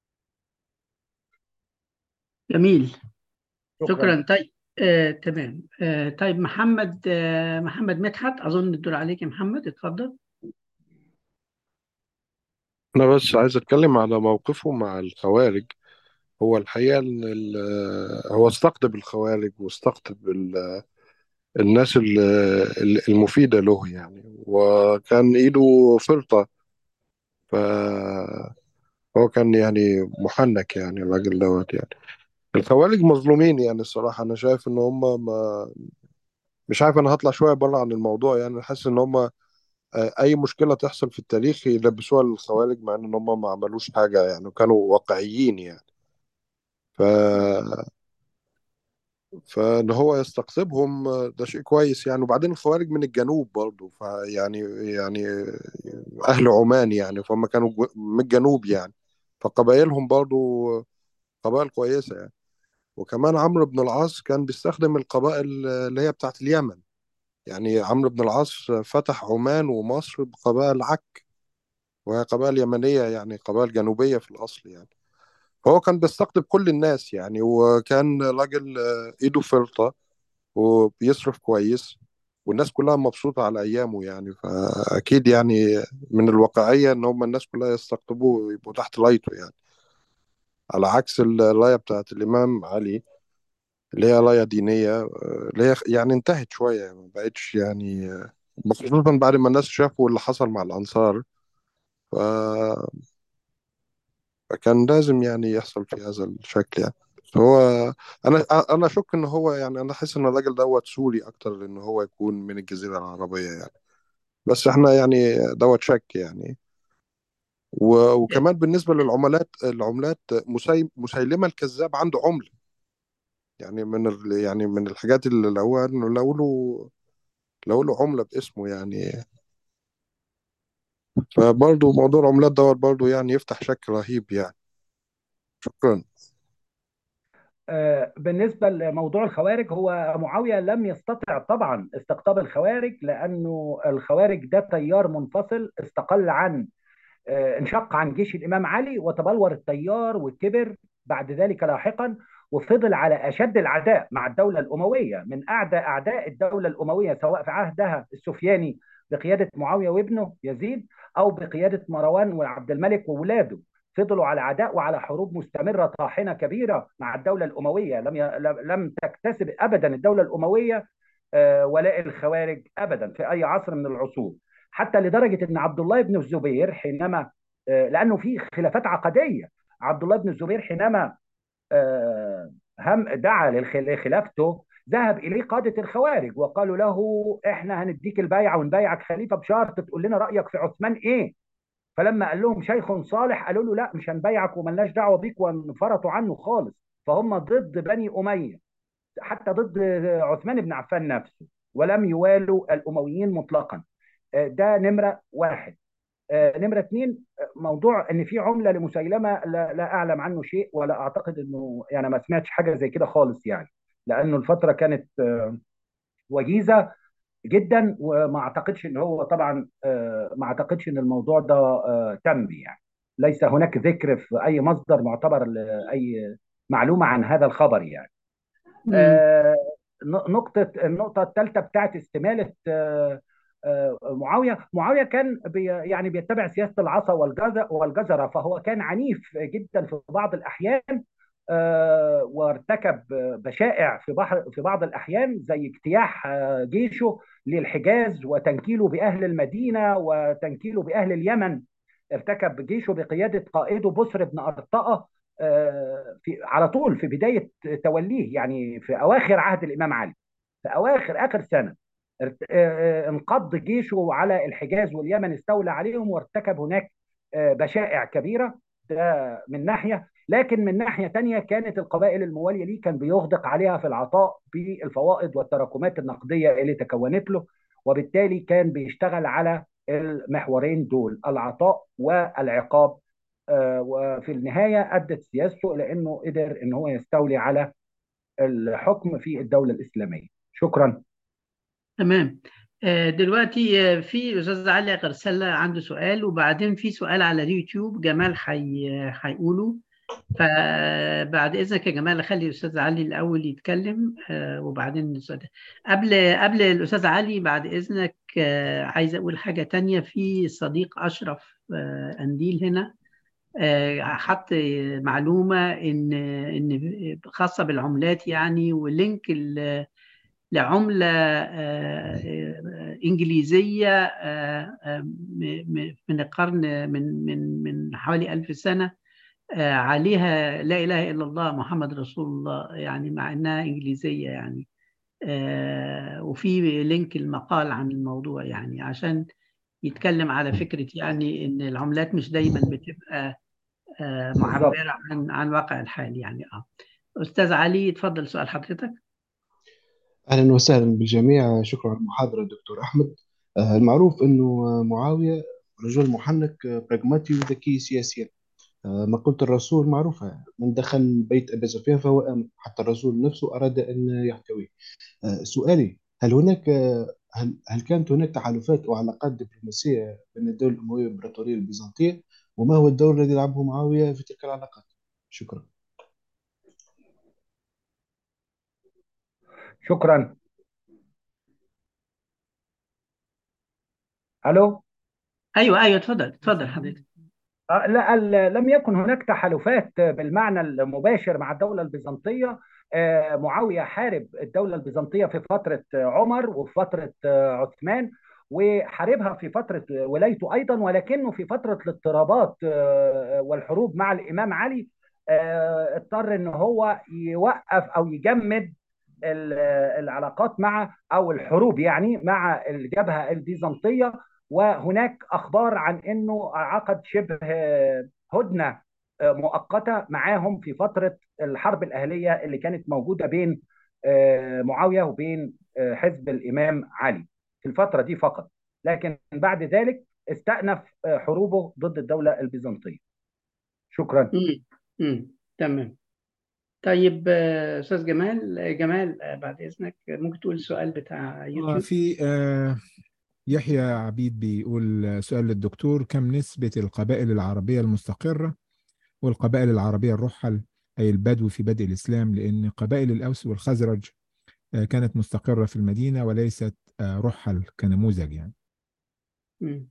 جميل شكرا, شكرا. طيب آه، تمام آه، طيب محمد آه، محمد مدحت اظن الدور عليك يا محمد اتفضل أنا بس عايز أتكلم على موقفه مع الخوارج هو الحقيقة إن هو استقطب الخوارج واستقطب الناس المفيدة له يعني وكان إيده فرطة فهو كان يعني محنك يعني الراجل دوت يعني الخوارج مظلومين يعني الصراحة أنا شايف إن هم ما مش عارف أنا هطلع شوية بره عن الموضوع يعني حاسس إن هم أي مشكلة تحصل في التاريخ يلبسوها للخوارج مع إن هم ما عملوش حاجة يعني كانوا واقعيين يعني ف فان هو يستقطبهم ده شيء كويس يعني وبعدين الخوارج من الجنوب برضه فيعني يعني اهل عمان يعني فهم كانوا من الجنوب يعني فقبائلهم برضه قبائل كويسه يعني وكمان عمرو بن العاص كان بيستخدم القبائل اللي هي بتاعت اليمن يعني عمرو بن العاص فتح عمان ومصر بقبائل عك وهي قبائل يمنيه يعني قبائل جنوبيه في الاصل يعني هو كان بيستقطب كل الناس يعني وكان راجل ايده فرطة وبيصرف كويس والناس كلها مبسوطة على أيامه يعني فأكيد يعني من الواقعية إن هم الناس كلها يستقطبوه ويبقوا تحت رايته يعني على عكس الراية بتاعت الإمام علي اللي هي راية دينية اللي هي يعني انتهت شوية ما بقتش يعني خصوصا بعد ما الناس شافوا اللي حصل مع الأنصار ف فكان لازم يعني يحصل في هذا الشكل يعني هو انا انا اشك ان هو يعني انا احس ان الراجل دوت سوري اكتر ان هو يكون من الجزيره العربيه يعني بس احنا يعني دوت شك يعني و- وكمان بالنسبه للعملات العملات مسي- مسيلمه الكذاب عنده عمله يعني من ال يعني من الحاجات اللي هو انه لو له لو له عمله باسمه يعني فبرضه موضوع العملات دوت برضه يعني يفتح شك رهيب يعني شكرا بالنسبة لموضوع الخوارج هو معاوية لم يستطع طبعا استقطاب الخوارج لأنه الخوارج ده تيار منفصل استقل عن انشق عن جيش الإمام علي وتبلور التيار وكبر بعد ذلك لاحقا وفضل على أشد العداء مع الدولة الأموية من أعدى أعداء الدولة الأموية سواء في عهدها السفياني بقيادة معاوية وابنه يزيد أو بقيادة مروان وعبد الملك وولاده فضلوا على عداء وعلى حروب مستمرة طاحنة كبيرة مع الدولة الأموية لم ي... لم تكتسب أبدا الدولة الأموية ولاء الخوارج أبدا في أي عصر من العصور حتى لدرجة أن عبد الله بن الزبير حينما لأنه في خلافات عقدية عبد الله بن الزبير حينما هم دعا لخلافته ذهب إليه قادة الخوارج وقالوا له إحنا هنديك البايعة ونبايعك خليفة بشرط تقول لنا رأيك في عثمان إيه فلما قال لهم شيخ صالح قالوا له لا مش هنبايعك وملناش دعوه بيك وانفرطوا عنه خالص فهم ضد بني اميه حتى ضد عثمان بن عفان نفسه ولم يوالوا الامويين مطلقا ده نمره واحد نمره اثنين موضوع ان في عمله لمسيلمه لا, لا اعلم عنه شيء ولا اعتقد انه يعني ما سمعتش حاجه زي كده خالص يعني لانه الفتره كانت وجيزه جدا وما اعتقدش ان هو طبعا ما اعتقدش ان الموضوع ده تم يعني ليس هناك ذكر في اي مصدر معتبر لاي معلومه عن هذا الخبر يعني مم. آه، نقطة النقطة الثالثة بتاعت استمالة آه، آه، معاوية معاوية كان بي يعني بيتبع سياسة العصا والجزر والجزرة فهو كان عنيف جدا في بعض الأحيان آه، وارتكب بشائع في بحر في بعض الأحيان زي اجتياح آه، جيشه للحجاز وتنكيله بأهل المدينة وتنكيله بأهل اليمن ارتكب جيشه بقيادة قائده بسر بن أرطأة آه، في على طول في بداية توليه يعني في أواخر عهد الإمام علي في أواخر آخر سنة ارت- آه، آه، انقض جيشه على الحجاز واليمن استولى عليهم وارتكب هناك آه، بشائع كبيرة ده من ناحية لكن من ناحية تانية كانت القبائل الموالية ليه كان بيغدق عليها في العطاء بالفوائد والتراكمات النقدية اللي تكونت له وبالتالي كان بيشتغل على المحورين دول العطاء والعقاب آه، وفي النهاية أدت سياسته إلى أنه قدر أن هو يستولي على الحكم في الدولة الإسلامية شكرا تمام آه، دلوقتي آه، في استاذ علي غرسلة عنده سؤال وبعدين في سؤال على اليوتيوب جمال حي... هيقوله فبعد اذنك يا جمال اخلي الاستاذ علي الاول يتكلم آه، وبعدين السؤال ده. قبل قبل الاستاذ علي بعد اذنك آه، عايز اقول حاجه تانية في صديق اشرف آه، انديل هنا آه، حط معلومه ان ان خاصه بالعملات يعني ولينك ال- لعملة آه، آه، إنجليزية آه، آه، م- م- من القرن من من من حوالي ألف سنة آه، عليها لا إله إلا الله محمد رسول الله يعني مع إنها إنجليزية يعني آه، وفي لينك المقال عن الموضوع يعني عشان يتكلم على فكرة يعني إن العملات مش دايما بتبقى آه، بالظبط معبرة عن عن واقع الحال يعني اه أستاذ علي اتفضل سؤال حضرتك أهلا وسهلا بالجميع شكرا على المحاضرة دكتور أحمد آه، المعروف أنه معاوية رجل محنك آه، براغماتي وذكي سياسيا آه، مقولة الرسول معروفة من دخل بيت أبي سفيان فهو آمن حتى الرسول نفسه أراد أن يحتويه آه، سؤالي هل هناك آه، هل هل كانت هناك تحالفات أو علاقات دبلوماسية بين الدولة الأموية والإمبراطورية البيزنطية وما هو الدور الذي لعبه معاوية في تلك العلاقات شكرا شكرا ألو أيوه أيوه اتفضل اتفضل حضرتك آه، لا ال- لم يكن هناك تحالفات بالمعنى المباشر مع الدولة البيزنطية آه، معاوية حارب الدولة البيزنطية في فترة عمر وفي فترة آه، عثمان وحاربها في فترة ولايته أيضا ولكنه في فترة الاضطرابات آه، والحروب مع الإمام علي آه، اضطر ان هو يوقف او يجمد ال- العلاقات مع او الحروب يعني مع الجبهة البيزنطية وهناك اخبار عن انه عقد شبه هدنه مؤقته معاهم في فتره الحرب الاهليه اللي كانت موجوده بين معاويه وبين حزب الامام علي في الفتره دي فقط لكن بعد ذلك استأنف حروبه ضد الدوله البيزنطيه شكرا مم. مم. تمام طيب آه، أستاذ جمال آه، جمال آه، بعد إذنك ممكن تقول السؤال بتاع آه، يوتيوب في آه، يحيى عبيد بيقول آه، سؤال للدكتور كم نسبة القبائل العربية المستقرة والقبائل العربية الرحل أي البدو في بدء الإسلام لأن قبائل الأوس والخزرج آه، كانت مستقرة في المدينة وليست آه، رحل كنموذج يعني مم.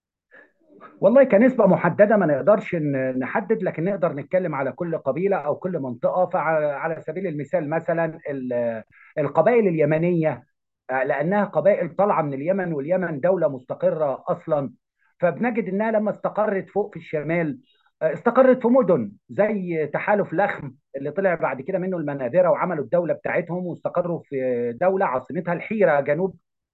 والله كنسبة محددة ما نقدرش ن- نحدد لكن نقدر نتكلم على كل قبيلة أو كل منطقة فعلى سبيل المثال مثلا ال- القبائل اليمنية آه، لأنها قبائل طالعة من اليمن واليمن دولة مستقرة أصلا فبنجد إنها لما استقرت فوق في الشمال آه، استقرت في مدن زي تحالف لخم اللي طلع بعد كده منه المناذرة وعملوا الدولة بتاعتهم واستقروا في دولة عاصمتها الحيرة جنوب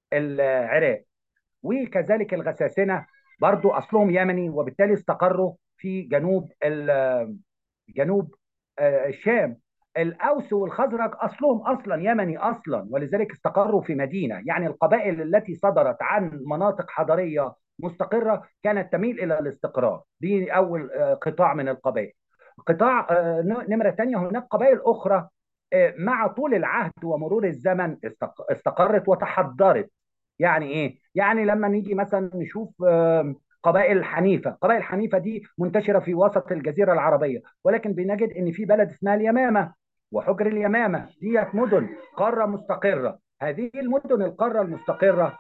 العراق وكذلك الغساسنة برضو أصلهم يمني وبالتالي استقروا في جنوب ال- جنوب آه، الشام الأوس والخزرج أصلهم أصلا يمني أصلا ولذلك استقروا في مدينة يعني القبائل التي صدرت عن مناطق حضرية مستقرة كانت تميل إلى الاستقرار دي أول آه، قطاع من القبائل قطاع آه، ن- نمرة تانية هناك قبائل أخرى آه، مع طول العهد ومرور الزمن استق- استقرت وتحضرت يعني ايه؟ يعني لما نيجي مثلا نشوف آم، قبائل الحنيفه، قبائل الحنيفه دي منتشره في وسط الجزيره العربيه، ولكن بنجد ان في بلد اسمها اليمامه وحجر اليمامه ديت مدن قاره مستقره، هذه المدن القاره المستقره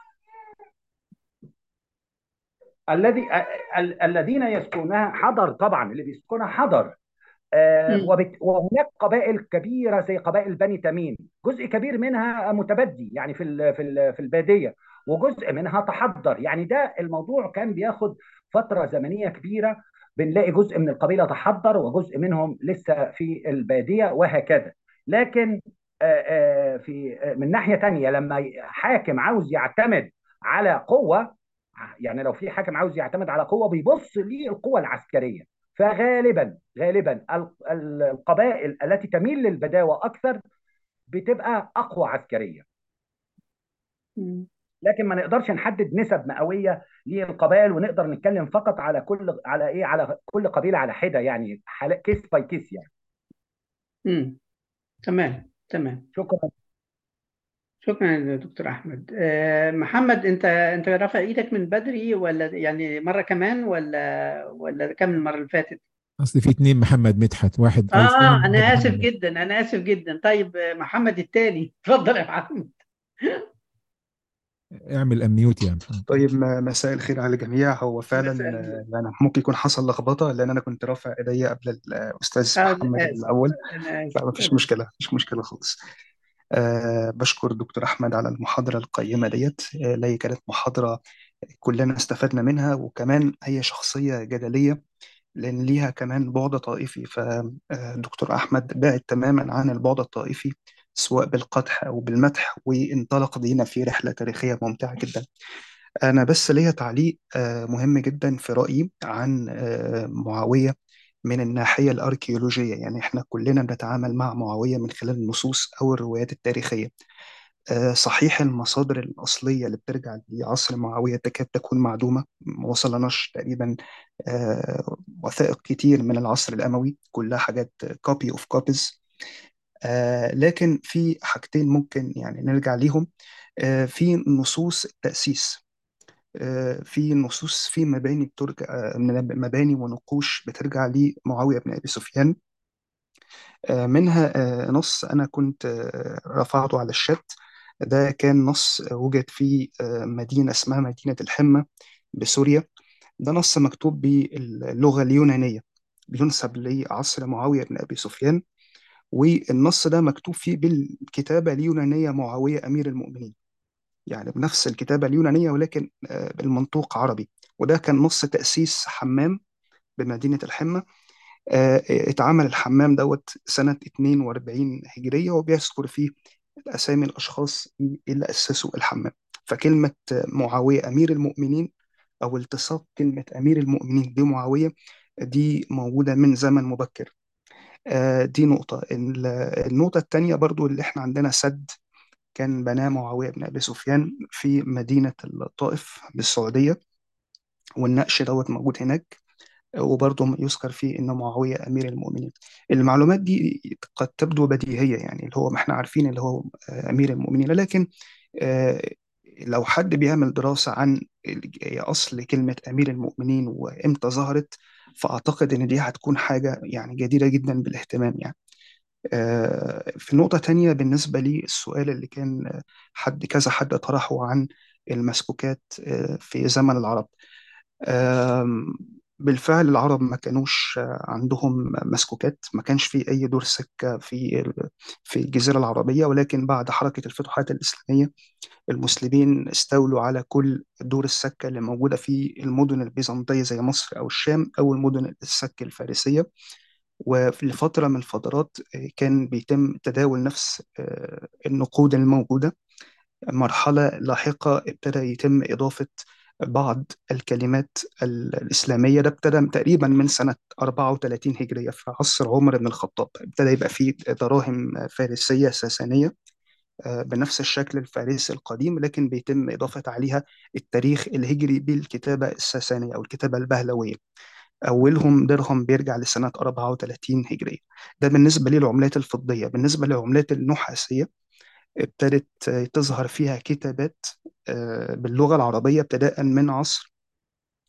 الذي ال- الذين يسكنها حضر طبعا اللي بيسكنها حضر آه، مم. وبت- وهناك قبائل كبيره زي قبائل بني تميم جزء كبير منها متبدي يعني في ال- في ال- في الباديه وجزء منها تحضر يعني ده الموضوع كان بياخد فتره زمنيه كبيره بنلاقي جزء من القبيله تحضر وجزء منهم لسه في الباديه وهكذا لكن آه، آه، في آه، من ناحيه تانية لما حاكم عاوز يعتمد على قوه يعني لو في حاكم عاوز يعتمد على قوه بيبص للقوه العسكريه فغالبا غالبا ال- ال- القبائل التي تميل للبداوه اكثر بتبقى اقوى عسكريا مم. لكن ما نقدرش نحدد نسب مئويه للقبائل ونقدر نتكلم فقط على كل على ايه على كل قبيله على حده يعني حالة كيس باي كيس يعني مم. تمام تمام شكرا شكرا يا دكتور احمد آه، محمد انت انت رافع ايدك من بدري ولا يعني مره كمان ولا ولا كم المره اللي فاتت اصل في اتنين محمد مدحت واحد اه ايفون انا وواحد اسف محمد جدا انا اسف جدا طيب آه، محمد التالي اتفضل يا محمد اعمل اميوت يا محمد طيب م- مساء الخير على الجميع هو فعلا مساء آه، النور. يعني ممكن يكون حصل لخبطة لأن أنا كنت رافع إيديا قبل الأستاذ آه، محمد انا اسف الأول انا اسف لا مفيش مشكلة مفيش مشكلة خالص أه بشكر دكتور أحمد على المحاضرة القيمة ديت آه، اللي هي كانت محاضرة كلنا استفدنا منها وكمان هي شخصية جدلية لأن ليها كمان بعد طائفي فدكتور أحمد بعد تماما عن البعد الطائفي سواء بالقدح أو بالمدح وانطلق بينا في رحلة تاريخية ممتعة جدا أنا بس ليا تعليق آه، مهم جدا في رأيي عن آه، معاوية من الناحية الأركيولوجية يعني إحنا كلنا بنتعامل مع معاوية من خلال النصوص أو الروايات التاريخية آه، صحيح المصادر الأصلية اللي بترجع لعصر معاوية تكاد تكون معدومة ما وصلناش تقريبا آه، وثائق كتير من العصر الأموي كلها حاجات كوبي أوف كوبيز لكن في حاجتين ممكن يعني نرجع ليهم آه، في نصوص التأسيس آه، في نصوص في مباني بترجع آه، من مباني ونقوش بترجع لمعاوية بن أبي سفيان آه، منها آه، نص أنا كنت آه، رفعته على الشات ده كان نص وجد في آه، مدينة اسمها مدينة الحمة بسوريا ده نص مكتوب باللغة اليونانية بينسب لعصر معاوية بن أبي سفيان والنص ده مكتوب فيه بالكتابة اليونانية معاوية أمير المؤمنين يعني بنفس الكتابة اليونانية ولكن آه، بالمنطوق عربي وده كان نص تأسيس حمام بمدينة الحمة آه، اتعمل الحمام دوت سنة 42 هجرية وبيذكر فيه أسامي الأشخاص اللي أسسوا الحمام فكلمة معاوية أمير المؤمنين أو التصاق كلمة أمير المؤمنين بمعاوية دي موجودة من زمن مبكر آه، دي نقطة ال- النقطة التانية برضو اللي احنا عندنا سد كان بناه معاوية بن أبي سفيان في مدينة الطائف بالسعودية والنقش دوت موجود هناك وبرضه يذكر فيه ان معاويه امير المؤمنين المعلومات دي قد تبدو بديهيه يعني اللي هو ما احنا عارفين اللي هو آه، امير المؤمنين لكن آه، لو حد بيعمل دراسه عن اصل كلمه امير المؤمنين وامتى ظهرت فاعتقد ان دي هتكون حاجه يعني جديره جدا بالاهتمام يعني آه، في نقطة تانية بالنسبة لي السؤال اللي كان حد كذا حد طرحه عن المسكوكات آه، في زمن العرب آم، بالفعل العرب ما كانوش آه، عندهم مسكوكات ما كانش في أي دور سكة في ال- في الجزيرة العربية ولكن بعد حركة الفتوحات الإسلامية المسلمين استولوا على كل دور السكة اللي موجودة في المدن البيزنطية زي مصر أو الشام أو المدن السكة الفارسية وفي فترة من الفترات آه، كان بيتم تداول نفس آه، النقود الموجودة مرحلة لاحقة ابتدى يتم إضافة بعض الكلمات ال- الإسلامية ده ابتدى تقريبا من سنة 34 هجرية في عصر عمر بن الخطاب ابتدى يبقى فيه دراهم فارسية ساسانية آه، بنفس الشكل الفارسي القديم لكن بيتم إضافة عليها التاريخ الهجري بالكتابة الساسانية أو الكتابة البهلوية أولهم درهم بيرجع لسنة 34 هجرية ده بالنسبة للعملات الفضية بالنسبة للعملات النحاسية ابتدت تظهر فيها كتابات آه، باللغة العربية ابتداء من عصر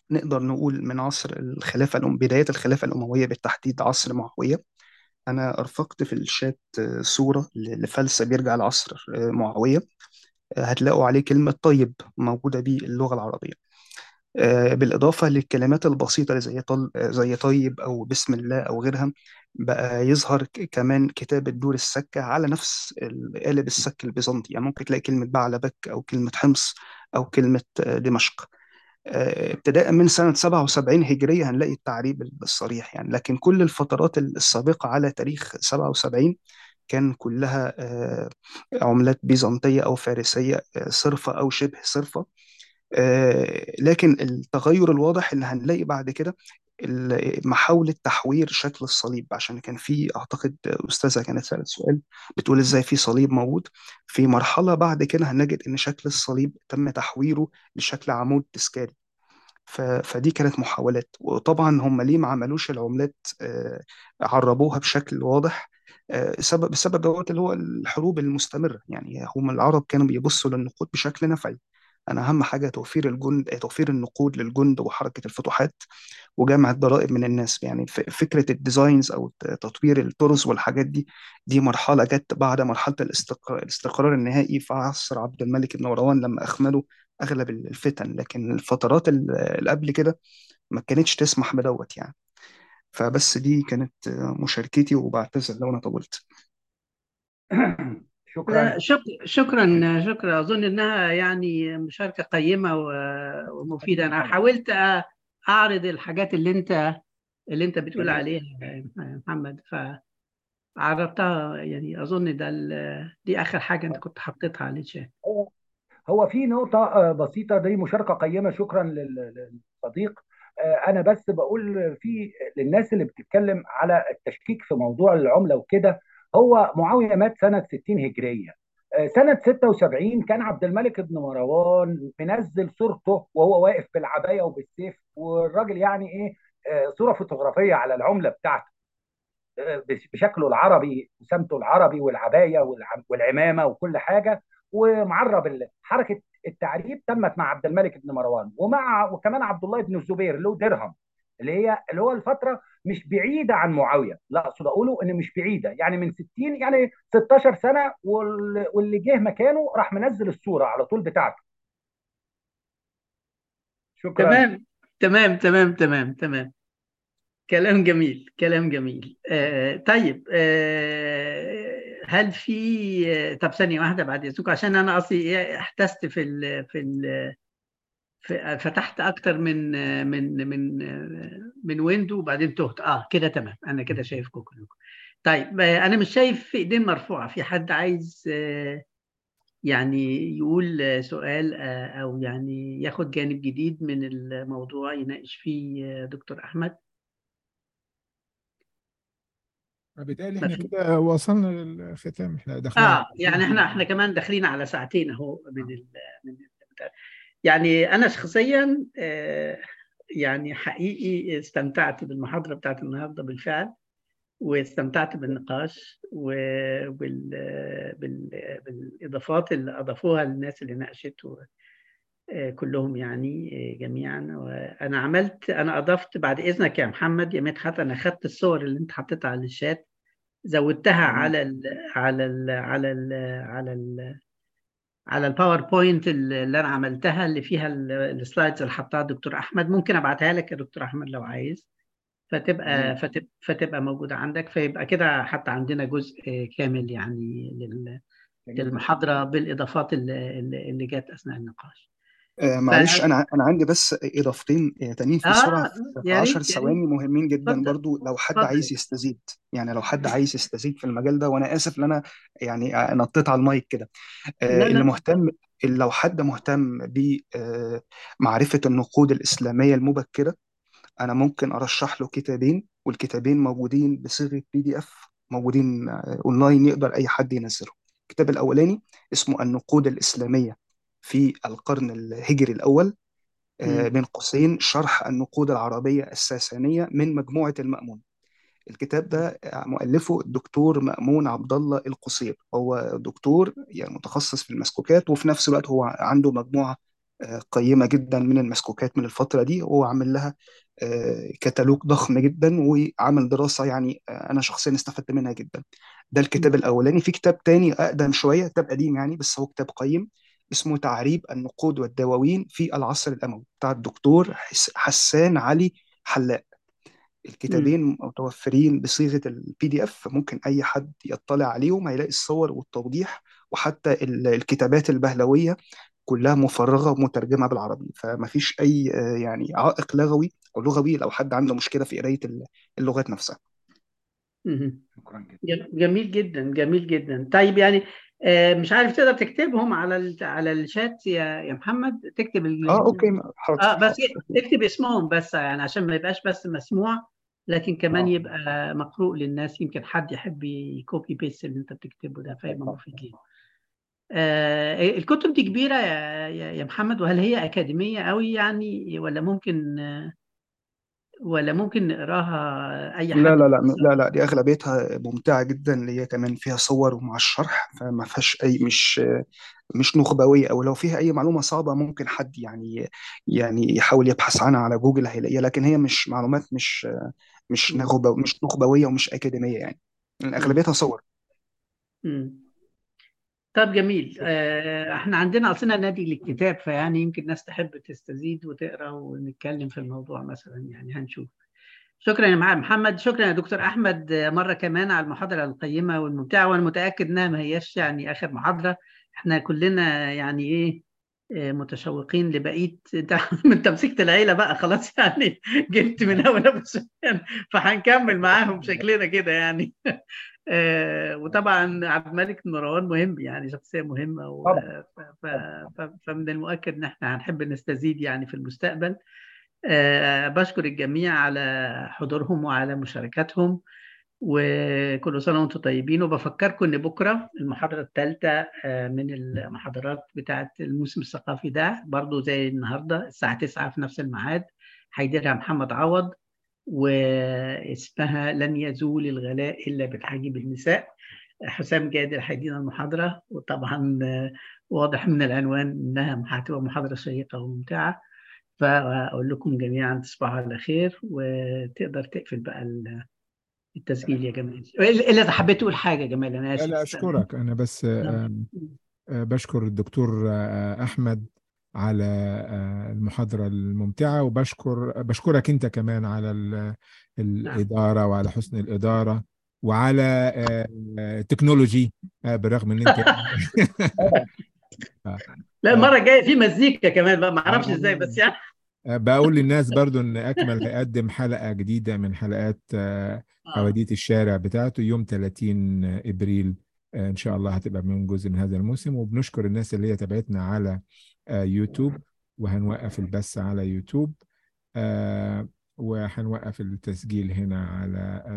نقدر نقول من عصر الخلافة الأم بداية الخلافة الأموية بالتحديد عصر معاوية أنا أرفقت في الشات آه، صورة ل- لفلسة بيرجع لعصر آه، معاوية آه، هتلاقوا عليه كلمة طيب موجودة باللغة العربية آه، بالإضافة للكلمات البسيطة اللي زي طل... آه، زي طيب أو بسم الله أو غيرها بقى يظهر ك- كمان كتابة دور السكة على نفس ال- قالب السك البيزنطي يعني ممكن تلاقي كلمة بعلبك أو كلمة حمص أو كلمة آه، دمشق آه، ابتداء من سنة 77 هجرية هنلاقي التعريب الصريح يعني لكن كل الفترات السابقة على تاريخ 77 كان كلها آه، عملات بيزنطية أو فارسية آه، صرفة أو شبه صرفة آه، لكن التغير الواضح اللي هنلاقي بعد كده ال- محاولة تحوير شكل الصليب عشان كان في أعتقد أستاذة كانت سألت سؤال بتقول إزاي في صليب موجود في مرحلة بعد كده هنجد إن شكل الصليب تم تحويره لشكل عمود تذكاري ف- فدي كانت محاولات وطبعا هم ليه ما عملوش العملات آه، عربوها بشكل واضح آه، سبب السبب دوت اللي هو الحروب المستمرة يعني هم العرب كانوا بيبصوا للنقود بشكل نفعي أنا أهم حاجة توفير الجند آه، توفير النقود للجند وحركة الفتوحات وجمع الضرائب من الناس يعني ف- فكرة الديزاينز أو ت- تطوير الطرز والحاجات دي دي مرحلة جت بعد مرحلة الاستقرار, الاستقرار النهائي في عصر عبد الملك بن مروان لما أخمدوا أغلب الفتن لكن الفترات ال- اللي قبل كده ما كانتش تسمح بدوت يعني فبس دي كانت مشاركتي وبعتذر لو أنا طولت شكرا لا شك... شكرا شكرا اظن انها يعني مشاركه قيمه و- ومفيده انا حاولت أ- اعرض الحاجات اللي انت اللي انت بتقول عليها يا محمد فعرضتها يعني اظن ده ال- دي اخر حاجه انت كنت حطيتها على الشات هو هو في نقطة آه، بسيطة دي مشاركة قيمة شكرا لل- للصديق آه، أنا بس بقول في للناس اللي بتتكلم على التشكيك في موضوع العملة وكده هو معاوية مات سنة 60 هجرية آه، سنة 76 كان عبد الملك بن مروان منزل صورته وهو واقف بالعباية وبالسيف والراجل يعني إيه آه، صورة فوتوغرافية على العملة بتاعته بشكله العربي وسمته العربي والعبايه والع- والعمامه وكل حاجه ومعرب ال- حركه التعريب تمت مع عبد الملك بن مروان ومع وكمان عبد الله بن الزبير له درهم اللي هي اللي هو الفتره مش بعيده عن معاويه لا اقصد اقوله ان مش بعيده يعني من 60 يعني 16 سنه وال- واللي جه مكانه راح منزل الصوره على طول بتاعته شكرا تمام تمام تمام تمام تمام كلام جميل كلام جميل آه طيب آه هل في طب ثانية واحدة بعد إذنكم عشان أنا أصلي إيه احتست في ال في ال في فتحت أكتر من من من من ويندو وبعدين تهت أه كده تمام أنا كده شايفكم كلكم طيب آه أنا مش شايف في إيدين مرفوعة في حد عايز آه يعني يقول آه، سؤال آه، أو يعني ياخد جانب جديد من الموضوع يناقش فيه آه، دكتور أحمد بالتالي ما احنا في كده وصلنا للختام احنا داخلين على اه يعني احنا احنا كمان داخلين على ساعتين اهو من ال من ال يعني انا شخصيا آه يعني حقيقي استمتعت بالمحاضره بتاعت النهارده بالفعل واستمتعت بالنقاش وبال بال بالاضافات اللي اضافوها الناس اللي ناقشت و- آه، كلهم يعني آه، جميعا وانا عملت انا اضفت بعد اذنك يا محمد يا مدحت انا خدت الصور اللي انت حطيتها على الشات زودتها تمام على ال على ال على ال على ال على الباوربوينت اللي انا عملتها اللي فيها ال- السلايدز اللي حطها الدكتور احمد ممكن ابعتها لك يا دكتور احمد لو عايز فتبقى تمام فتبقى, فتبقى موجوده عندك فيبقى كده حتى عندنا جزء كامل يعني لل- جميل للمحاضره بالاضافات اللي, اللي اللي جت اثناء النقاش آه، ف معلش انا انا عندي بس اضافتين آه، تانيين في سرعه اه في في يا 10 ريت يا ثواني ريت مهمين جدا اتفضل برضو لو حد اتفضل عايز يستزيد يعني لو حد عايز يستزيد في المجال ده وانا اسف ان انا يعني آه، نطيت على المايك كده آه، لا اللي لا مهتم اللي لو حد مهتم بمعرفه النقود الاسلاميه المبكره انا ممكن ارشح له كتابين والكتابين موجودين بصيغه بي دي اف موجودين آه، اونلاين يقدر اي حد ينزله الكتاب الاولاني اسمه النقود الاسلاميه في القرن الهجري الاول آه، مم. بين قوسين شرح النقود العربيه الساسانيه من مجموعه المأمون الكتاب ده مؤلفه الدكتور مأمون عبد الله القصير هو دكتور يعني متخصص في المسكوكات وفي نفس الوقت هو عنده مجموعه قيمة جدا من المسكوكات من الفترة دي وهو عامل لها كتالوج ضخم جدا وعمل دراسة يعني أنا شخصيا استفدت منها جدا ده الكتاب الأولاني في كتاب تاني أقدم شوية كتاب قديم يعني بس هو كتاب قيم اسمه تعريب النقود والدواوين في العصر الأموي بتاع الدكتور حسان علي حلاق الكتابين متوفرين بصيغة البي دي اف ممكن أي حد يطلع عليهم هيلاقي الصور والتوضيح وحتى الكتابات البهلوية كلها مفرغة ومترجمة بالعربي فما فيش أي يعني عائق لغوي أو لغوي لو حد عنده مشكلة في قراية اللغات نفسها شكرا جدا جميل جدا جميل جدا طيب يعني مش عارف تقدر تكتبهم على على الشات يا يا محمد تكتب ال... اه اوكي حاضر اه بس اكتب اسمهم بس يعني عشان ما يبقاش بس مسموع لكن كمان آه. يبقى مقروء للناس يمكن حد يحب يكوبي بيست اللي انت بتكتبه ده فيبقى مفيد ليه آه الكتب دي كبيرة يا, يا محمد وهل هي أكاديمية قوي يعني ولا ممكن ولا ممكن نقراها أي حد لا لا لا لا لا دي أغلبيتها ممتعة جدا اللي هي كمان فيها صور ومع الشرح فما فيهاش أي مش مش نخبوية أو لو فيها أي معلومة صعبة ممكن حد يعني يعني يحاول يبحث عنها على جوجل هيلاقيها لكن هي مش معلومات مش مش نخبة مش نخبوية ومش أكاديمية يعني أغلبيتها صور مم. طب جميل آه، احنا عندنا اصلا نادي للكتاب فيعني يمكن ناس تحب تستزيد وتقرا ونتكلم في الموضوع مثلا يعني هنشوف شكرا يا محمد شكرا يا دكتور احمد مره كمان على المحاضره القيمه والممتعه وانا متاكد انها ما هياش يعني اخر محاضره احنا كلنا يعني ايه متشوقين لبقيه من تمسكت العيله بقى خلاص يعني جبت من اول ابو سفيان فهنكمل معاهم شكلنا كده يعني آه وطبعا عبد الملك مروان مهم يعني شخصيه مهمه و... ف... ف... فمن المؤكد ان احنا هنحب نستزيد يعني في المستقبل آه بشكر الجميع على حضورهم وعلى مشاركتهم وكل سنه وانتم طيبين وبفكركم ان بكره المحاضره الثالثه آه من المحاضرات بتاعه الموسم الثقافي ده برضو زي النهارده الساعه 9 في نفس الميعاد هيديرها محمد عوض واسمها لن يزول الغلاء إلا بتحجيب النساء حسام جادر هيدينا المحاضرة وطبعا واضح من العنوان إنها هتبقى محاضرة شيقة وممتعة فأقول لكم جميعا تصبحوا على خير وتقدر تقفل بقى التسجيل يا جمال إلا إذا حبيت تقول حاجة يا جمال أنا آسف لا أشكرك أنا بس بشكر الدكتور أحمد على المحاضرة الممتعة وبشكر بشكرك أنت كمان على الإدارة وعلى حسن الإدارة وعلى التكنولوجي بالرغم ان انت لا المره الجايه في مزيكا كمان بقى ما اعرفش ازاي بس يعني بقول للناس برضو ان اكمل هيقدم حلقه جديده من حلقات حواديت الشارع بتاعته يوم 30 ابريل ان شاء الله هتبقى من جزء من هذا الموسم وبنشكر الناس اللي هي تابعتنا على يوتيوب وهنوقف البث على يوتيوب وهنوقف التسجيل هنا على